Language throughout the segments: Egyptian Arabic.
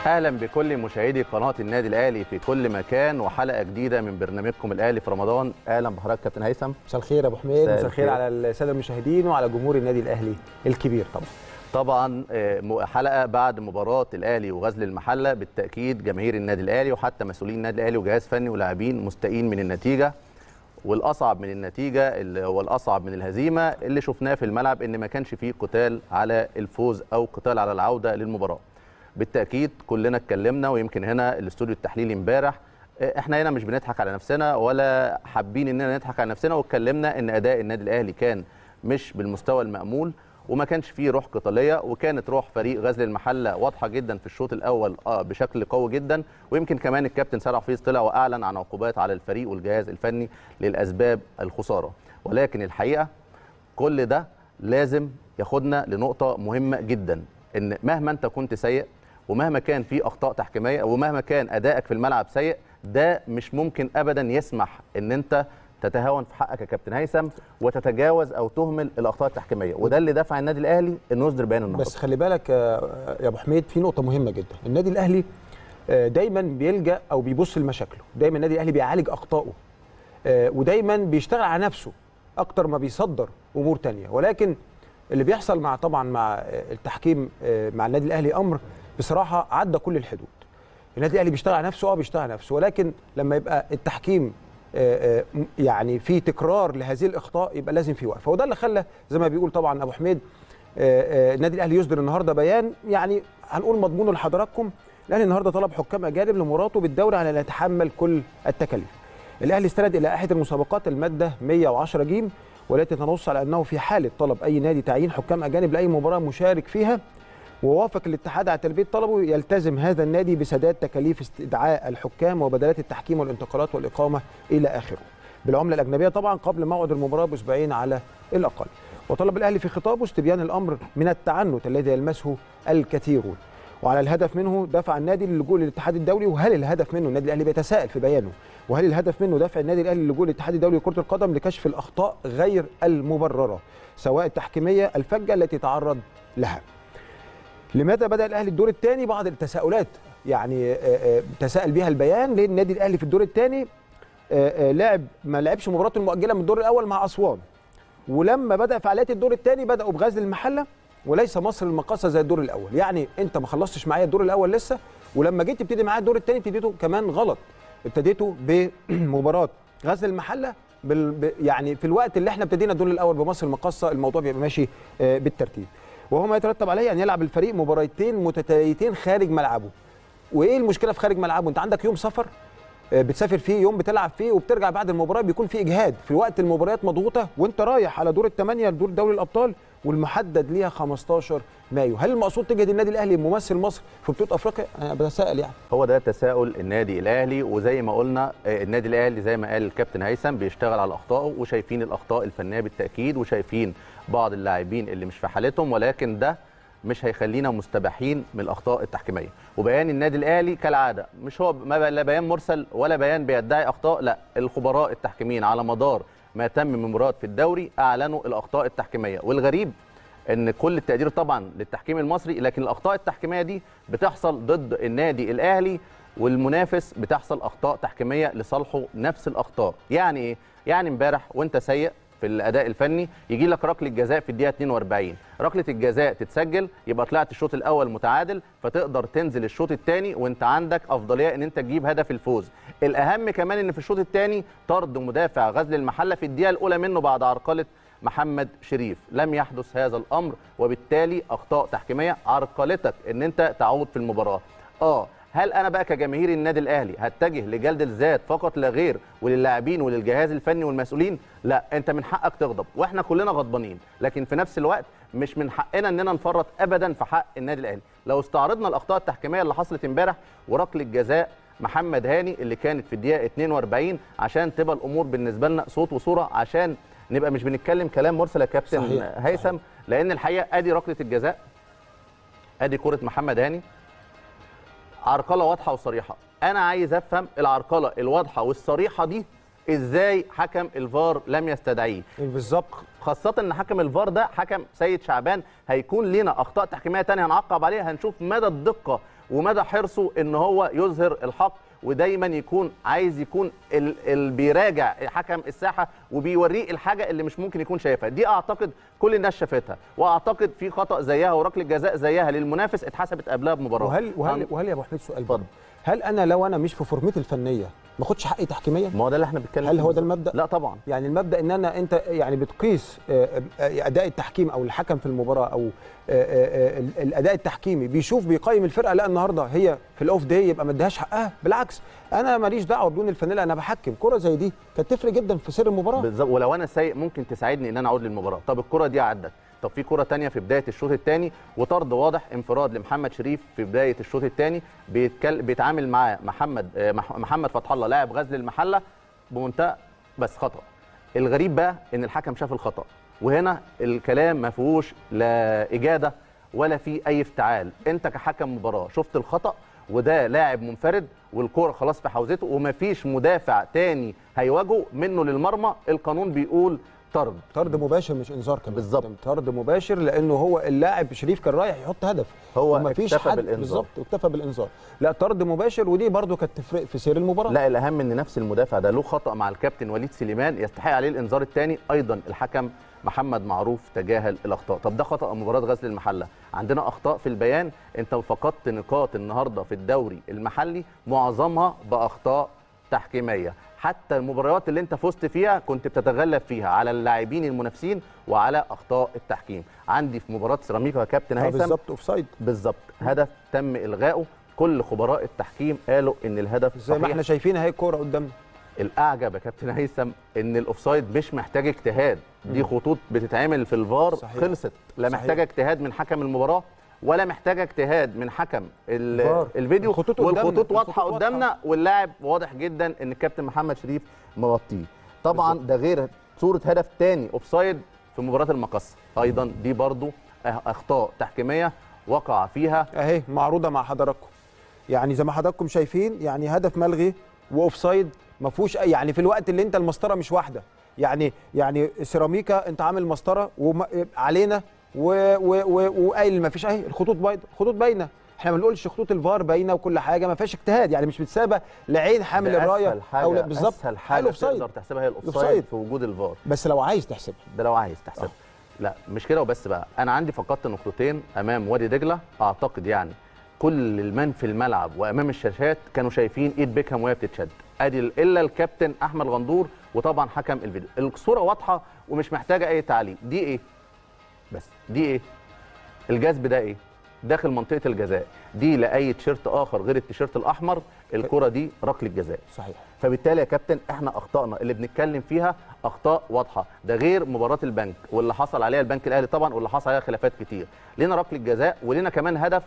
اهلا بكل مشاهدي قناه النادي الاهلي في كل مكان وحلقه جديده من برنامجكم الاهلي في رمضان اهلا بحضرتك كابتن هيثم مساء الخير يا ابو حميد مساء مساء الخير الخير. على الساده المشاهدين وعلى جمهور النادي الاهلي الكبير طبعا طبعا آه، م- حلقه بعد مباراه الاهلي وغزل المحله بالتاكيد جماهير النادي الاهلي وحتى مسؤولين النادي الاهلي وجهاز فني ولاعبين مستائين من النتيجه والاصعب من النتيجه اللي هو الاصعب من الهزيمه اللي شفناه في الملعب ان ما كانش فيه قتال على الفوز او قتال على العوده للمباراه بالتاكيد كلنا اتكلمنا ويمكن هنا الاستوديو التحليلي امبارح آه، احنا هنا مش بنضحك على نفسنا ولا حابين اننا نضحك على نفسنا واتكلمنا ان اداء النادي الاهلي كان مش بالمستوى المامول وما كانش فيه روح قتاليه وكانت روح فريق غزل المحله واضحه جدا في الشوط الاول اه بشكل قوي جدا ويمكن كمان الكابتن سيد حفيظ طلع واعلن عن عقوبات على الفريق والجهاز الفني للاسباب الخساره ولكن الحقيقه كل ده لازم ياخدنا لنقطة مهمة جدا ان مهما انت كنت سيء ومهما كان في اخطاء تحكيمية ومهما كان ادائك في الملعب سيء ده مش ممكن ابدا يسمح ان انت تتهاون في حقك يا كابتن هيثم وتتجاوز او تهمل الاخطاء التحكيميه وده اللي دفع النادي الاهلي انه يصدر بيان النهارده بس خلي بالك آه، يا ابو حميد في نقطه مهمه جدا النادي الاهلي آه، دايما بيلجا او بيبص لمشاكله دايما النادي الاهلي بيعالج اخطائه آه، ودايما بيشتغل على نفسه اكتر ما بيصدر امور تانية ولكن اللي بيحصل مع طبعا مع آه، التحكيم آه، مع النادي الاهلي امر بصراحه عدى كل الحدود النادي الاهلي بيشتغل على نفسه اه بيشتغل على نفسه ولكن لما يبقى التحكيم آه، آه، م- يعني في تكرار لهذه الاخطاء يبقى لازم في وقفه وده اللي خلى زي ما بيقول طبعا ابو حميد آه، آه، النادي الاهلي يصدر النهارده بيان يعني هنقول مضمونه لحضراتكم الاهلي النهارده طلب حكام اجانب لمراته بالدوري على ان يتحمل كل التكاليف الاهلي استند الى لائحه المسابقات الماده 110 ج والتي تنص على انه في حاله طلب اي نادي تعيين حكام اجانب لاي مباراه مشارك فيها ووافق الاتحاد على تلبيه طلبه يلتزم هذا النادي بسداد تكاليف استدعاء الحكام وبدلات التحكيم والانتقالات والاقامه الى اخره بالعمله الاجنبيه طبعا قبل موعد المباراه باسبوعين على الاقل وطلب الاهلي في خطابه استبيان الامر من التعنت الذي يلمسه الكثيرون وعلى الهدف منه دفع النادي للجوء للاتحاد الدولي وهل الهدف منه النادي الاهلي بيتساءل في بيانه وهل الهدف منه دفع النادي الاهلي للجوء للاتحاد الدولي لكره القدم لكشف الاخطاء غير المبرره سواء التحكيميه الفجه التي تعرض لها لماذا بدا الاهلي الدور الثاني بعض التساؤلات يعني آه، آه، تساءل بها البيان ليه النادي الاهلي في الدور الثاني لعب ما لعبش مباراته المؤجله من الدور الاول مع اسوان ولما بدا فعاليات الدور الثاني بداوا بغزل المحله وليس مصر المقاصه زي الدور الاول يعني انت ما خلصتش معايا الدور الاول لسه ولما جيت تبتدي معايا الدور الثاني ابتديته كمان غلط ابتديته بمباراه غزل المحله بال... ب... يعني في الوقت اللي احنا ابتدينا الدور الاول بمصر المقاصه الموضوع بيبقى ماشي آه، بالترتيب وهو ما يترتب عليه ان يلعب الفريق مباراتين متتاليتين خارج ملعبه وايه المشكله في خارج ملعبه انت عندك يوم سفر آه، بتسافر فيه يوم بتلعب فيه وبترجع بعد المباراه بيكون في اجهاد في وقت المباريات مضغوطه وانت رايح على دور الثمانيه لدور دوري الابطال والمحدد ليها 15 مايو هل المقصود تجد النادي الاهلي ممثل مصر في بطوله افريقيا انا بتساءل يعني هو ده تساؤل النادي الاهلي وزي ما قلنا آه، النادي الاهلي زي ما قال الكابتن هيثم بيشتغل على اخطائه وشايفين الاخطاء الفنيه بالتاكيد وشايفين بعض اللاعبين اللي مش في حالتهم ولكن ده مش هيخلينا مستباحين من الاخطاء التحكيميه وبيان النادي الاهلي كالعاده مش هو ما لا بيان مرسل ولا بيان بيدعي اخطاء لا الخبراء التحكيميين على مدار ما تم من مباريات في الدوري اعلنوا الاخطاء التحكيميه والغريب ان كل التقدير طبعا للتحكيم المصري لكن الاخطاء التحكيميه دي بتحصل ضد النادي الاهلي والمنافس بتحصل اخطاء تحكيميه لصالحه نفس الاخطاء يعني ايه يعني امبارح وانت سيء في الاداء الفني يجي لك ركله جزاء في الدقيقه 42 ركله الجزاء تتسجل يبقى طلعت الشوط الاول متعادل فتقدر تنزل الشوط الثاني وانت عندك افضليه ان انت تجيب هدف الفوز الاهم كمان ان في الشوط الثاني طرد مدافع غزل المحله في الدقيقه الاولى منه بعد عرقله محمد شريف لم يحدث هذا الامر وبالتالي اخطاء تحكيميه عرقلتك ان انت تعود في المباراه اه هل انا بقى كجماهير النادي الاهلي هتجه لجلد الذات فقط لا غير وللاعبين وللجهاز الفني والمسؤولين لا انت من حقك تغضب واحنا كلنا غضبانين لكن في نفس الوقت مش من حقنا اننا نفرط ابدا في حق النادي الاهلي لو استعرضنا الاخطاء التحكيميه اللي حصلت امبارح وركله جزاء محمد هاني اللي كانت في الدقيقه 42 عشان تبقى الامور بالنسبه لنا صوت وصوره عشان نبقى مش بنتكلم كلام مرسل يا كابتن صحيح، هيثم صحيح. لان الحقيقه ادي ركله الجزاء ادي كره محمد هاني عرقله واضحه وصريحه انا عايز افهم العرقله الواضحه والصريحه دي ازاي حكم الفار لم يستدعيه بالظبط خاصة ان حكم الفار ده حكم سيد شعبان هيكون لنا اخطاء تحكيمية تانية هنعقب عليها هنشوف مدى الدقة ومدى حرصه ان هو يظهر الحق ودايما يكون عايز يكون ال ال بيراجع حكم الساحه وبيوريه الحاجه اللي مش ممكن يكون شايفها دي اعتقد كل الناس شافتها واعتقد في خطا زيها وركله جزاء زيها للمنافس اتحسبت قبلها بمباراه وهل وهل وهل يا ابو حميد سؤال برضه هل انا لو انا مش في فورمتي الفنيه ما اخدش حقي تحكيميا ما هو ده اللي احنا بنتكلم هل فيه هو ده بالظبط. المبدأ؟ لا طبعا يعني المبدا ان انا انت يعني بتقيس آه، آه، اداء التحكيم او الحكم في المباراه او آه، آه، آه، الاداء التحكيمي بيشوف بيقيم الفرقه لا النهارده هي في الاوف داي يبقى ما اديهاش حقها بالعكس انا ماليش دعوه بدون الفانيلا انا بحكم كره زي دي كانت تفرق جدا في سير المباراه بالظبط ولو انا سايق ممكن تساعدني ان انا اعود للمباراه طب الكره دي عدت طب في كره تانية في بدايه الشوط الثاني وطرد واضح انفراد لمحمد شريف في بدايه الشوط الثاني بيتكل... بيتعامل معاه محمد آه، مح- محمد فتح الله لاعب غزل المحله بمنتهى بس خطا الغريب بقى ان الحكم شاف الخطا وهنا الكلام ما فيهوش لا اجاده ولا في اي افتعال انت كحكم مباراه شفت الخطا وده لاعب منفرد والكوره خلاص في حوزته ومفيش مدافع تاني هيواجهه منه للمرمى القانون بيقول طرد طرد مباشر مش انذار كمان بالظبط. طرد مباشر لانه هو اللاعب شريف كان رايح يحط هدف هو ومفيش اكتفى حد بالإنذار. بالظبط واكتفى بالانذار لا طرد مباشر ودي برضو كانت تفرق في سير المباراه لا الاهم ان نفس المدافع ده له خطا مع الكابتن وليد سليمان يستحق عليه الانذار الثاني ايضا الحكم محمد معروف تجاهل الاخطاء طب ده خطا مباراه غزل المحله عندنا اخطاء في البيان انت فقدت نقاط النهارده في الدوري المحلي معظمها باخطاء تحكيميه حتى المباريات اللي انت فزت فيها كنت بتتغلب فيها على اللاعبين المنافسين وعلى اخطاء التحكيم عندي في مباراه سيراميكا يا كابتن آه، هيثم بالظبط اوفسايد بالظبط هدف تم الغائه كل خبراء التحكيم قالوا ان الهدف زي ما صحيح احنا شايفين اهي الكوره قدامنا الاعجب يا كابتن هيثم ان الاوفسايد مش محتاج اجتهاد دي خطوط بتتعمل في الفار صحيح. خلصت لا صحيح. محتاجه اجتهاد من حكم المباراه ولا محتاجه اجتهاد من حكم ال- فار. الفيديو الخطوط قدامنا. والخطوط واضحه الخطوط واضحة. قدامنا واللاعب واضح جدا ان الكابتن محمد شريف مغطيه طبعا ده غير صوره هدف تاني اوفسايد في مباراه المقص ايضا دي برضو اخطاء تحكيميه وقع فيها اهي معروضه مع حضراتكم يعني زي ما حضراتكم شايفين يعني هدف ملغي واوفسايد ما فيهوش أي- يعني في الوقت اللي انت المسطره مش واحده يعني يعني سيراميكا انت عامل مسطره وعلينا وقايل ما فيش اهي الخطوط باينه الخطوط باينه احنا ما بنقولش خطوط الفار باينه وكل حاجه ما فيهاش اجتهاد يعني مش متسابه لعين حامل ده الرايه اسهل حاجه او لا بالظبط اسهل حاجه الأوفسايد. تقدر تحسبها هي الاوفسايد الأوفسايد. في وجود الفار بس لو عايز تحسبها ده لو عايز تحسبها لا مش كده وبس بقى انا عندي فقدت نقطتين امام وادي دجله اعتقد يعني كل المن في الملعب وامام الشاشات كانوا شايفين ايد بيكهام وهي بتتشد ادي ال- الا الكابتن احمد غندور وطبعا حكم الفيديو الصوره واضحه ومش محتاجه اي تعليق دي ايه بس دي ايه الجذب ده ايه داخل منطقه الجزاء دي لاي تيشيرت اخر غير التيشيرت الاحمر الكره دي ركله جزاء صحيح فبالتالي يا كابتن احنا اخطائنا اللي بنتكلم فيها اخطاء واضحه ده غير مباراه البنك واللي حصل عليها البنك الاهلي طبعا واللي حصل عليها خلافات كتير لينا ركله جزاء ولينا كمان هدف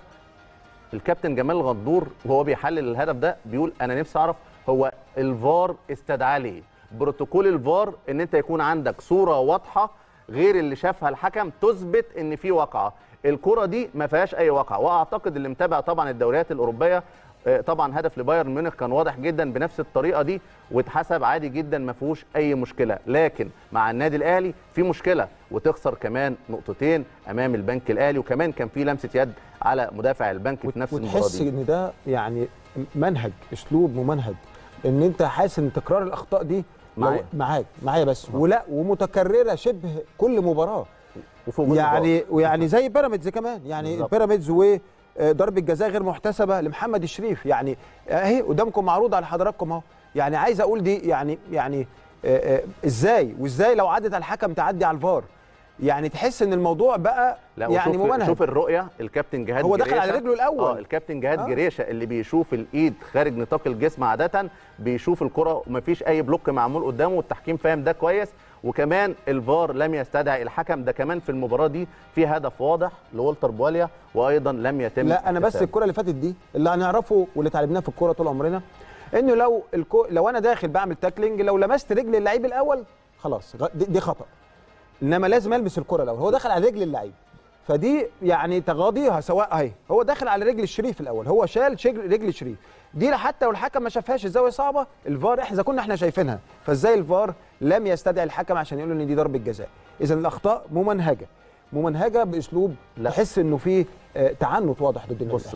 الكابتن جمال غندور وهو بيحلل الهدف ده بيقول انا نفسي اعرف هو الفار استدعاه ليه بروتوكول الفار ان انت يكون عندك صوره واضحه غير اللي شافها الحكم تثبت ان في واقعه الكره دي ما فيهاش اي واقعه واعتقد اللي متابع طبعا الدوريات الاوروبيه آه، طبعا هدف لبايرن ميونخ كان واضح جدا بنفس الطريقه دي واتحسب عادي جدا ما فيهوش اي مشكله لكن مع النادي الاهلي في مشكله وتخسر كمان نقطتين امام البنك الاهلي وكمان كان في لمسه يد على مدافع البنك في نفس المباراه وتحس دي ان ده يعني منهج اسلوب ممنهج ان انت حاسس ان تكرار الاخطاء دي لو- معايا. معاك معايا بس ولا ومتكرره شبه كل مباراه وفي وجود يعني الفار. ويعني زي بيراميدز كمان يعني بالظبط. بيراميدز وضربه جزاء غير محتسبه لمحمد الشريف يعني اهي قدامكم معروض على حضراتكم اهو يعني عايز اقول دي يعني يعني آه، آه، ازاي وازاي لو عدت على الحكم تعدي على الفار يعني تحس ان الموضوع بقى لا يعني وشوف ممنهج شوف الرؤيه الكابتن جهاد هو دخل جريشة. على رجله الأول. اه الكابتن جهاد آه. آه. جريشه اللي بيشوف الايد خارج نطاق الجسم عاده بيشوف الكره ومفيش اي بلوك معمول قدامه والتحكيم فاهم ده كويس وكمان الفار لم يستدعي الحكم ده كمان في المباراه دي في هدف واضح لولتر بواليا وايضا لم يتم لا انا بس احتسابه. الكره اللي فاتت دي اللي هنعرفه واللي اتعلمناه في الكوره طول عمرنا انه لو الكو... لو انا داخل بعمل تاكلينج لو لمست رجل اللعيب الاول خلاص غ- دي, دي خطا انما لازم البس الكره الاول هو دخل على رجل اللعيب فدي يعني تغاضيها سواء اهي هو داخل على رجل الشريف الاول هو شال شجر رجل الشريف دي حتى لو الحكم ما شافهاش الزاويه صعبه الفار احنا كنا احنا شايفينها فازاي الفار لم يستدعي الحكم عشان يقول ان دي ضربه جزاء اذا الاخطاء ممنهجه ممنهجه باسلوب لا. تحس انه في آه، تعنت واضح ضد النادي بص الأهلي. بقى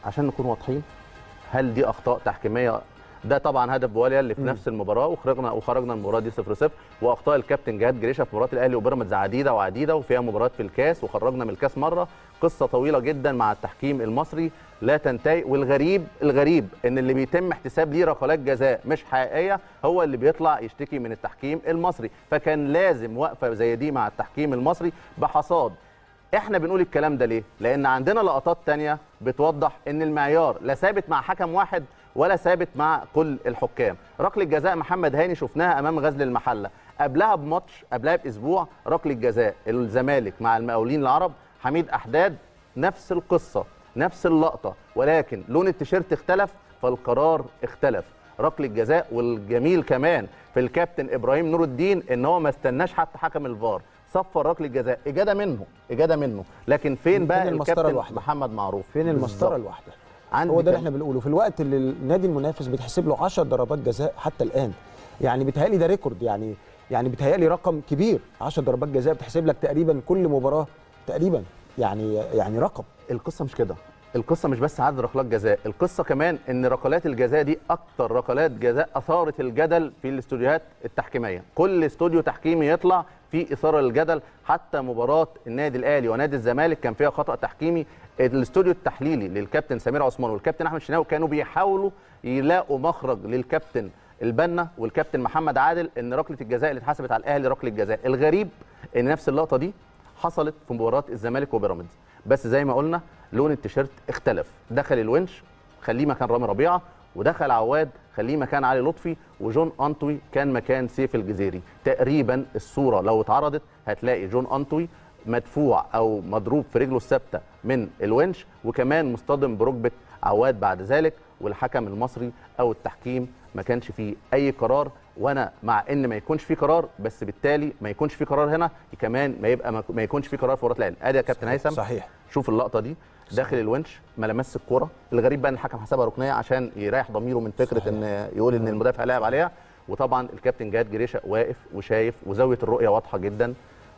عشان نكون واضحين هل دي اخطاء تحكيميه ده طبعا هدف بواليا اللي في مم. نفس المباراه وخرجنا وخرجنا المباراه دي 0 0 واخطاء الكابتن جهاد جريشه في مباراه الاهلي وبيراميدز عديده وعديده وفيها مباريات في الكاس وخرجنا من الكاس مره قصه طويله جدا مع التحكيم المصري لا تنتهي والغريب الغريب ان اللي بيتم احتساب ليه ركلات جزاء مش حقيقيه هو اللي بيطلع يشتكي من التحكيم المصري فكان لازم وقفه زي دي مع التحكيم المصري بحصاد احنا بنقول الكلام ده ليه؟ لان عندنا لقطات تانية بتوضح ان المعيار لا ثابت مع حكم واحد ولا ثابت مع كل الحكام ركله جزاء محمد هاني شفناها امام غزل المحله قبلها بماتش قبلها باسبوع ركله جزاء الزمالك مع المقاولين العرب حميد احداد نفس القصه نفس اللقطه ولكن لون التيشيرت اختلف فالقرار اختلف ركله جزاء والجميل كمان في الكابتن ابراهيم نور الدين ان هو ما استناش حتى حكم الفار صفر ركله جزاء اجاده منه اجاده منه لكن فين بقى فين المسطرة الكابتن الواحدة؟ محمد معروف فين المسطره بالظبط. الواحده عندي هو ده اللي كان- احنا بنقوله في الوقت اللي النادي المنافس بيتحسب له 10 ضربات جزاء حتى الان يعني بيتهيألي ده ريكورد يعني يعني بيتهيألي رقم كبير 10 ضربات جزاء بتحسب لك تقريبا كل مباراه تقريبا يعني يعني رقم القصه مش كده القصه مش بس عدد ركلات جزاء القصه كمان ان ركلات الجزاء دي اكتر ركلات جزاء اثارت الجدل في الاستوديوهات التحكيميه كل استوديو تحكيمي يطلع في اثاره للجدل حتى مباراه النادي الاهلي ونادي الزمالك كان فيها خطا تحكيمي الاستوديو التحليلي للكابتن سمير عثمان والكابتن احمد شناوي كانوا بيحاولوا يلاقوا مخرج للكابتن البنا والكابتن محمد عادل ان ركله الجزاء اللي اتحسبت على الاهلي ركله جزاء الغريب ان نفس اللقطه دي حصلت في مباراه الزمالك وبيراميدز بس زي ما قلنا لون التيشيرت اختلف دخل الونش خليه مكان رامي ربيعه ودخل عواد خليه مكان علي لطفي وجون انطوي كان مكان سيف الجزيري تقريبا الصوره لو اتعرضت هتلاقي جون انطوي مدفوع او مضروب في رجله الثابته من الونش وكمان مصطدم بركبه عواد بعد ذلك والحكم المصري او التحكيم ما كانش فيه اي قرار وانا مع ان ما يكونش فيه قرار بس بالتالي ما يكونش فيه قرار هنا كمان ما يبقى ما- ما يكونش فيه قرار في مباراه الاهلي ادي يا كابتن هيثم صحيح شوف اللقطه دي داخل الونش ما لمس الكوره الغريب بقى ان الحكم حسبها ركنيه عشان يريح ضميره من فكره صحيح. ان يقول ان المدافع لعب عليها وطبعا الكابتن جهاد جريشه واقف وشايف وزاويه الرؤيه واضحه جدا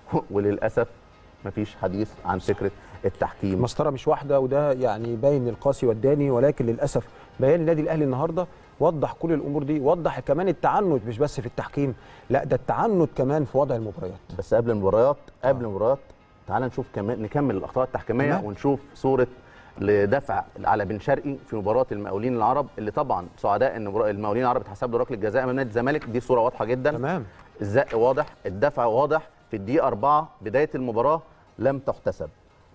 وللاسف مفيش حديث عن فكره التحكيم المسطره مش واحده وده يعني باين القاسي والداني ولكن للاسف بيان النادي الاهلي النهارده وضح كل الامور دي وضح كمان التعنت مش بس في التحكيم لا ده التعنت كمان في وضع المباريات بس قبل المباريات قبل المباريات تعال نشوف كمان نكمل الاخطاء التحكيميه تمام. ونشوف صوره لدفع على بن شرقي في مباراه المقاولين العرب اللي طبعا سعداء ان مباراة المقاولين العرب اتحسب له ركله جزاء امام نادي الزمالك دي صوره واضحه جدا تمام الزق واضح الدفع واضح في الدقيقه 4 بدايه المباراه لم تحتسب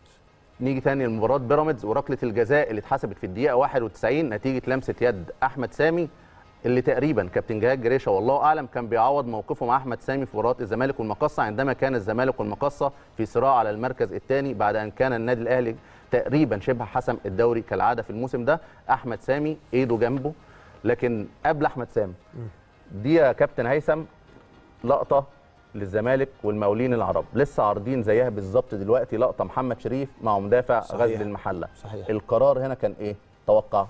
نيجي تاني لمباراه بيراميدز وركله الجزاء اللي اتحسبت في الدقيقه 91 نتيجه لمسه يد احمد سامي اللي تقريبا كابتن جهاد جريشه والله اعلم كان بيعوض موقفه مع احمد سامي في مباراه الزمالك والمقصه عندما كان الزمالك والمقصه في صراع على المركز الثاني بعد ان كان النادي الاهلي تقريبا شبه حسم الدوري كالعاده في الموسم ده احمد سامي ايده جنبه لكن قبل احمد سامي دي يا كابتن هيثم لقطه للزمالك والمقاولين العرب لسه عارضين زيها بالظبط دلوقتي لقطه محمد شريف مع مدافع صحيح. غزل المحله صحيح القرار هنا كان ايه توقع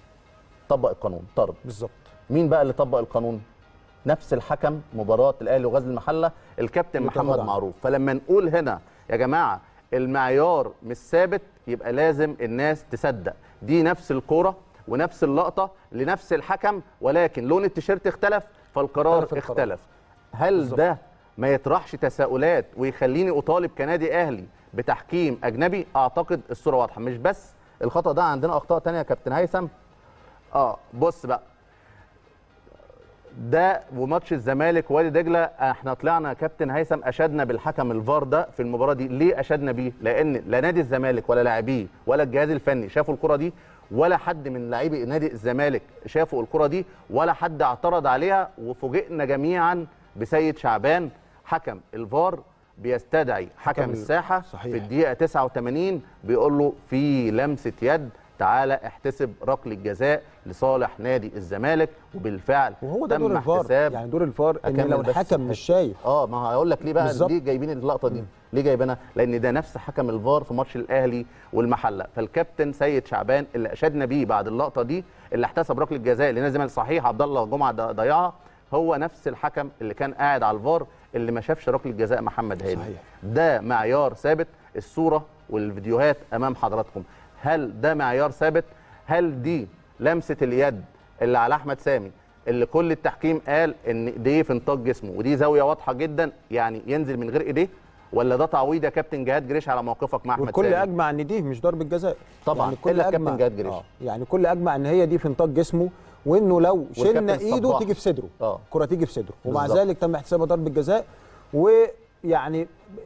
طبق القانون طرد بالظبط مين بقى اللي طبق القانون نفس الحكم مباراه الاهلي وغزل المحله الكابتن اللي محمد تغاضى. معروف فلما نقول هنا يا جماعه المعيار مش ثابت يبقى لازم الناس تصدق دي نفس الكوره ونفس اللقطه لنفس الحكم ولكن لون التيشيرت اختلف فالقرار اختلف القرار. اختلف هل بالظبط. ده ما يطرحش تساؤلات ويخليني اطالب كنادي اهلي بتحكيم اجنبي اعتقد الصوره واضحه مش بس الخطا ده عندنا اخطاء تانية يا كابتن هيثم اه بص بقى ده وماتش الزمالك وادي دجله احنا طلعنا يا كابتن هيثم اشدنا بالحكم الفار ده في المباراه دي ليه اشدنا بيه لان لا نادي الزمالك ولا لاعبيه ولا الجهاز الفني شافوا الكره دي ولا حد من لاعبي نادي الزمالك شافوا الكره دي ولا حد اعترض عليها وفوجئنا جميعا بسيد شعبان حكم الفار بيستدعي حكم حكم ال- الساحه صحيح. في الدقيقه 89 بيقول له في لمسه يد تعالى احتسب ركله جزاء لصالح نادي الزمالك وبالفعل وهو ده تم دور الفار احتساب يعني دور الفار ان أكمل لو بس الحكم مش شايف اه ما هقول لك ليه بقى بالظبط. ليه جايبين اللقطه دي ليه جايبينها لان ده نفس حكم الفار في ماتش الاهلي والمحله فالكابتن سيد شعبان اللي اشدنا بيه بعد اللقطه دي اللي احتسب ركله جزاء اللي نازل صحيح عبد الله جمعه ض- ضيعها هو نفس الحكم اللي كان قاعد على الفار اللي ما شافش ركله جزاء محمد هاني صحيح. ده معيار ثابت الصوره والفيديوهات امام حضراتكم هل ده معيار ثابت هل دي لمسه اليد اللي على احمد سامي اللي كل التحكيم قال ان ايديه في نطاق جسمه ودي زاويه واضحه جدا يعني ينزل من غير ايديه ولا ده تعويض يا كابتن جهاد جريش على موقفك مع احمد والكل سامي اجمع ان دي مش ضربه جزاء طبعاً، يعني الكل إلا الكابتن أجمع- جهاد جريش. آه، يعني كل اجمع ان هي دي في نطاق جسمه وانه لو شلنا والكابتن ايده صباح. تيجي في صدره آه. الكره تيجي في صدره ومع بالظبط. ذلك تم احتسابها ضربه جزاء ويعني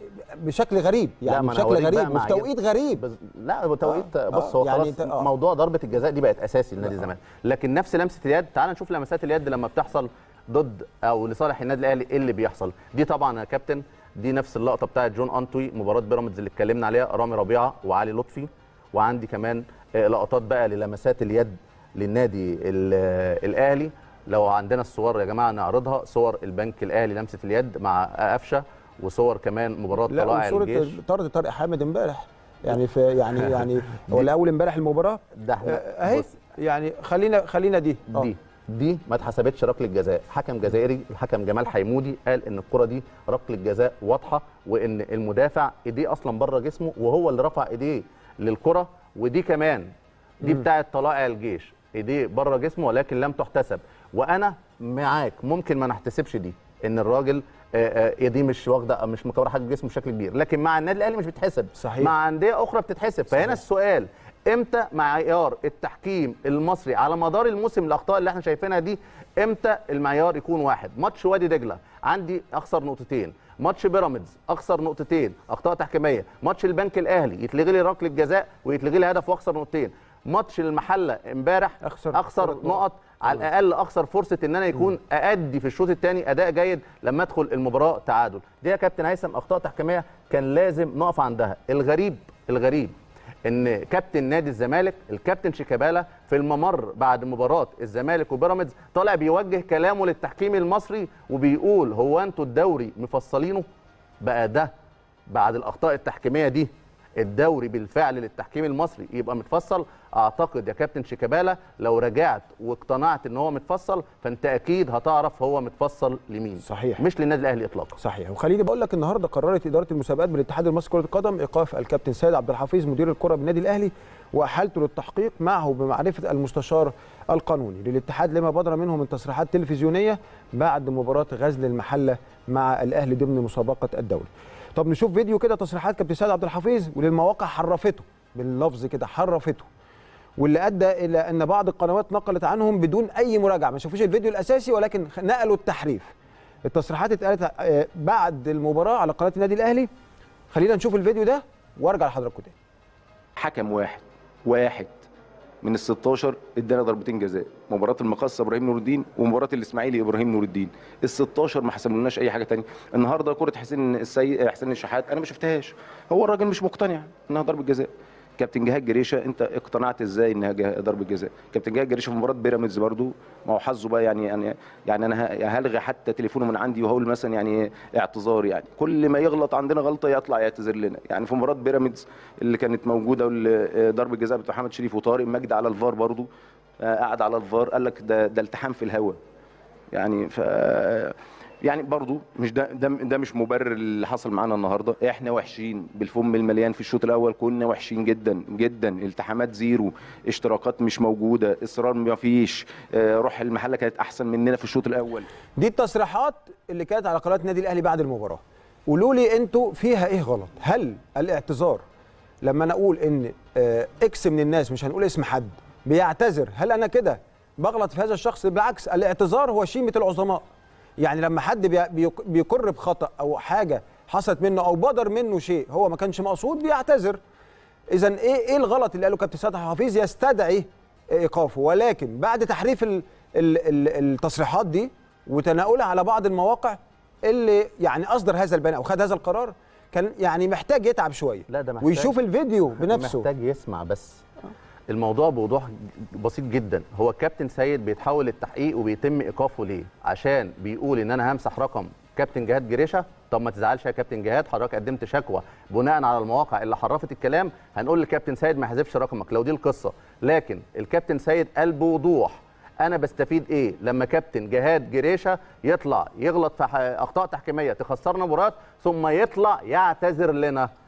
بشكل غريب لا، يعني ما أنا بشكل هوريك بقى غريب مع وفي توقيت غريب بز... لا هو توقيت آه، بص آه، هو يعني خلاص أنت- آه. موضوع ضربه الجزاء دي بقت اساسي لنادي الزمالك لكن نفس لمسه اليد تعال نشوف لمسات اليد لما بتحصل ضد او لصالح النادي الاهلي ايه اللي بيحصل دي طبعا يا كابتن دي نفس اللقطه بتاعت جون انتوي مباراه بيراميدز اللي اتكلمنا عليها رامي ربيعه وعلي لطفي وعندي كمان آه، لقطات بقى للمسات اليد للنادي ال- آه، الاهلي لو عندنا الصور يا جماعه نعرضها صور البنك الاهلي لمسه اليد مع قفشه وصور كمان مباراه لا طلائع وصوره الجيش طرد طارق حامد امبارح يعني في يعني يعني هو الاول امبارح المباراه ده احنا آه، اهي بص، يعني خلينا خلينا دي آه. دي دي ما اتحسبتش ركله جزاء حكم جزائري الحكم جمال حيمودي قال ان الكره دي ركله جزاء واضحه وان المدافع ايديه اصلا بره جسمه وهو اللي رفع ايديه للكره ودي كمان دي بتاعه طلائع الجيش ايديه بره جسمه ولكن لم تحتسب وانا معاك ممكن ما نحتسبش دي ان الراجل آه، آه، ايديه مش واخده مش مكوره حاجه جسمه بشكل كبير لكن مع النادي الاهلي مش بتحسب صحيح. مع انديه اخرى بتتحسب فهنا السؤال امتى معيار التحكيم المصري على مدار الموسم الاخطاء اللي احنا شايفينها دي امتى المعيار يكون واحد ماتش وادي دجله عندي اخسر نقطتين ماتش بيراميدز اخسر نقطتين اخطاء تحكيميه ماتش البنك الاهلي يتلغي لي ركله جزاء ويتلغي لي هدف واخسر نقطتين ماتش المحله امبارح أخسر اخسر ثلاث نقط. نقط على الاقل اخسر فرصه ان انا يكون اادي في الشوط الثاني اداء جيد لما ادخل المباراه تعادل دي يا كابتن هيثم اخطاء تحكيميه كان لازم نقف عندها الغريب الغريب ان كابتن نادي الزمالك الكابتن شيكابالا في الممر بعد مباراه الزمالك وبيراميدز طالع بيوجه كلامه للتحكيم المصري وبيقول هو انتوا الدوري مفصلينه بقى ده بعد الاخطاء التحكيميه دي الدوري بالفعل للتحكيم المصري يبقى متفصل اعتقد يا كابتن شيكابالا لو رجعت واقتنعت ان هو متفصل فانت اكيد هتعرف هو متفصل لمين صحيح. مش للنادي الاهلي اطلاقا صحيح وخليني بقول لك النهارده قررت اداره المسابقات بالاتحاد المصري لكره القدم ايقاف الكابتن سيد عبد الحفيظ مدير الكره بالنادي الاهلي واحالته للتحقيق معه بمعرفه المستشار القانوني للاتحاد لما بدر منه من تصريحات تلفزيونيه بعد مباراه غزل المحله مع الاهلي ضمن مسابقه الدوري. طب نشوف فيديو كده تصريحات كابتن سيد عبد الحفيظ وللمواقع حرفته باللفظ كده حرفته واللي ادى الى ان بعض القنوات نقلت عنهم بدون اي مراجعه ما شافوش الفيديو الاساسي ولكن نقلوا التحريف التصريحات اتقالت آه، بعد المباراه على قناه النادي الاهلي خلينا نشوف الفيديو ده وارجع لحضراتكم تاني حكم واحد واحد من ال 16 ادانا ضربتين جزاء مباراه المقصه ابراهيم نور الدين ومباراه الاسماعيلي ابراهيم نور الدين ال 16 ما حسبولناش اي حاجه تانية النهارده كره حسين السيد حسين الشحات انا ما شفتهاش هو الراجل مش مقتنع انها ضربه جزاء كابتن جهاد جريشه انت اقتنعت ازاي انها جه- ضربه جزاء كابتن جهاد جريشه في مباراه بيراميدز برضو ما هو حظه بقى يعني يعني يعني انا ه- هلغي حتى تليفونه من عندي وهقول مثلا يعني اعتذار يعني كل ما يغلط عندنا غلطه يطلع يعتذر لنا يعني في مباراه بيراميدز اللي كانت موجوده واللي- ضربه جزاء بتاع محمد شريف وطارق مجدي على الفار برضو آه، قعد على الفار قال لك ده ده التحام في الهواء يعني ف يعني برضو مش ده ده, ده مش مبرر اللي حصل معانا النهارده احنا وحشين بالفم المليان في الشوط الاول كنا وحشين جدا جدا التحامات زيرو اشتراكات مش موجوده اصرار ما فيش آه، روح المحله كانت احسن مننا في الشوط الاول دي التصريحات اللي كانت على قناه النادي الاهلي بعد المباراه قولوا لي انتوا فيها ايه غلط هل الاعتذار لما انا اقول ان آه، اكس من الناس مش هنقول اسم حد بيعتذر هل انا كده بغلط في هذا الشخص بالعكس الاعتذار هو شيمه العظماء يعني لما حد بي- بيق- بيقر بخطا او حاجه حصلت منه او بدر منه شيء هو ما كانش مقصود بيعتذر اذا ايه ايه الغلط اللي قاله كابتن سيد حفيظ يستدعي ايقافه ولكن بعد تحريف ال ال ال التصريحات دي وتناولها على بعض المواقع اللي يعني اصدر هذا البيان او خد هذا القرار كان يعني محتاج يتعب شويه لا ده محتاج ويشوف الفيديو بنفسه محتاج يسمع بس الموضوع بوضوح بسيط جدا هو الكابتن سيد بيتحول للتحقيق وبيتم ايقافه ليه عشان بيقول ان انا همسح رقم كابتن جهاد جريشه طب ما تزعلش يا كابتن جهاد حضرتك قدمت شكوى بناء على المواقع اللي حرفت الكلام هنقول للكابتن سيد ما يحذفش رقمك لو دي القصه لكن الكابتن سيد قال بوضوح انا بستفيد ايه لما كابتن جهاد جريشه يطلع يغلط في ح- اخطاء تحكيميه تخسرنا مباراه ثم يطلع يعتذر لنا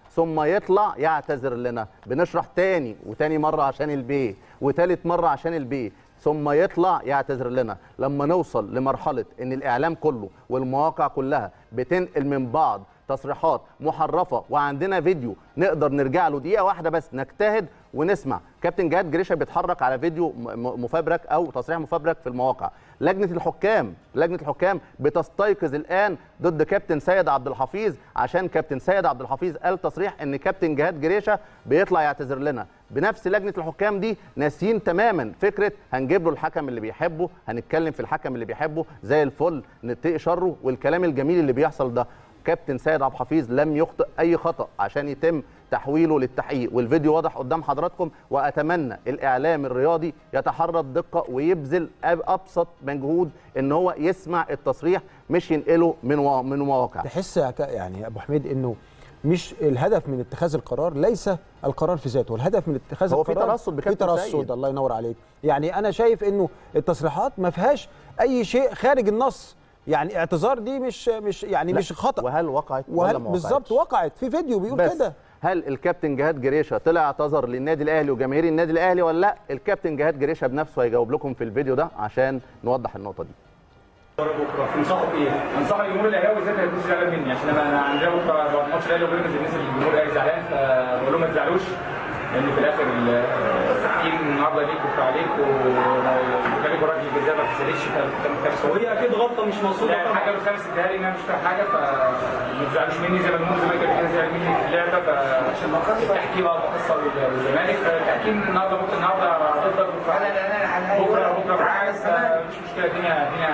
ثم يطلع يعتذر لنا بنشرح تاني وتاني مره عشان البي وتالت مره عشان البي ثم يطلع يعتذر لنا لما نوصل لمرحله ان الاعلام كله والمواقع كلها بتنقل من بعض تصريحات محرفه وعندنا فيديو نقدر نرجع له دقيقه واحده بس نجتهد ونسمع كابتن جهاد جريشه بيتحرك على فيديو م- م- مفبرك او تصريح مفبرك في المواقع لجنه الحكام لجنه الحكام بتستيقظ الان ضد كابتن سيد عبد الحفيظ عشان كابتن سيد عبد الحفيظ قال تصريح ان كابتن جهاد جريشه بيطلع يعتذر لنا بنفس لجنه الحكام دي ناسيين تماما فكره هنجيب له الحكم اللي بيحبه هنتكلم في الحكم اللي بيحبه زي الفل نتقي شره والكلام الجميل اللي بيحصل ده كابتن سيد عبد الحفيظ لم يخطئ اي خطا عشان يتم تحويله للتحقيق والفيديو واضح قدام حضراتكم واتمنى الاعلام الرياضي يتحرى الدقه ويبذل أب- ابسط مجهود ان هو يسمع التصريح مش ينقله من وا- من مواقع تحس يا ك- يعني يا ابو حميد انه مش الهدف من اتخاذ القرار ليس القرار في ذاته الهدف من اتخاذ هو في القرار ترصد في بكابتن ترصد سيد. الله ينور عليك يعني انا شايف انه التصريحات ما فيهاش اي شيء خارج النص يعني اعتذار دي مش مش يعني لا، مش خطا وهل وقعت ولا وهل ما وقعتش؟ بالظبط وقعت في فيديو بيقول بس كده هل الكابتن جهاد جريشه طلع اعتذر للنادي الاهلي وجماهير النادي الاهلي ولا لا الكابتن جهاد جريشه بنفسه هيجاوب لكم في الفيديو ده عشان نوضح النقطه دي بكره تنصحوا بايه؟ انصح الجمهور الاهلاوي ازاي ما يكونش زعلان مني عشان انا انا عندنا بكره بعد ماتش الاهلي وبيراميدز الناس اللي الجمهور الاهلي زعلان فبقول لهم ما تزعلوش لان في الاخر التحكيم النهارده ليك وبتاع عليك وخليكوا راجل الجزاء ما تسالش كام كام وهي اكيد غلطه مش مقصوده لا الحاجه الخامس اداها لي ان انا مش فاهم حاجه فما تزعلوش مني زي ما الجمهور الزمالك قبل كده زعل مني في اللعبه فعشان التحكيم اه تخصص والزمالك فالتحكيم النهارده ممكن النهارده ضدك بكره بكره بكره معاك مش مشكله الدنيا الدنيا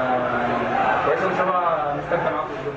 كويسه وان شاء الله نستمتع معاكم اليوم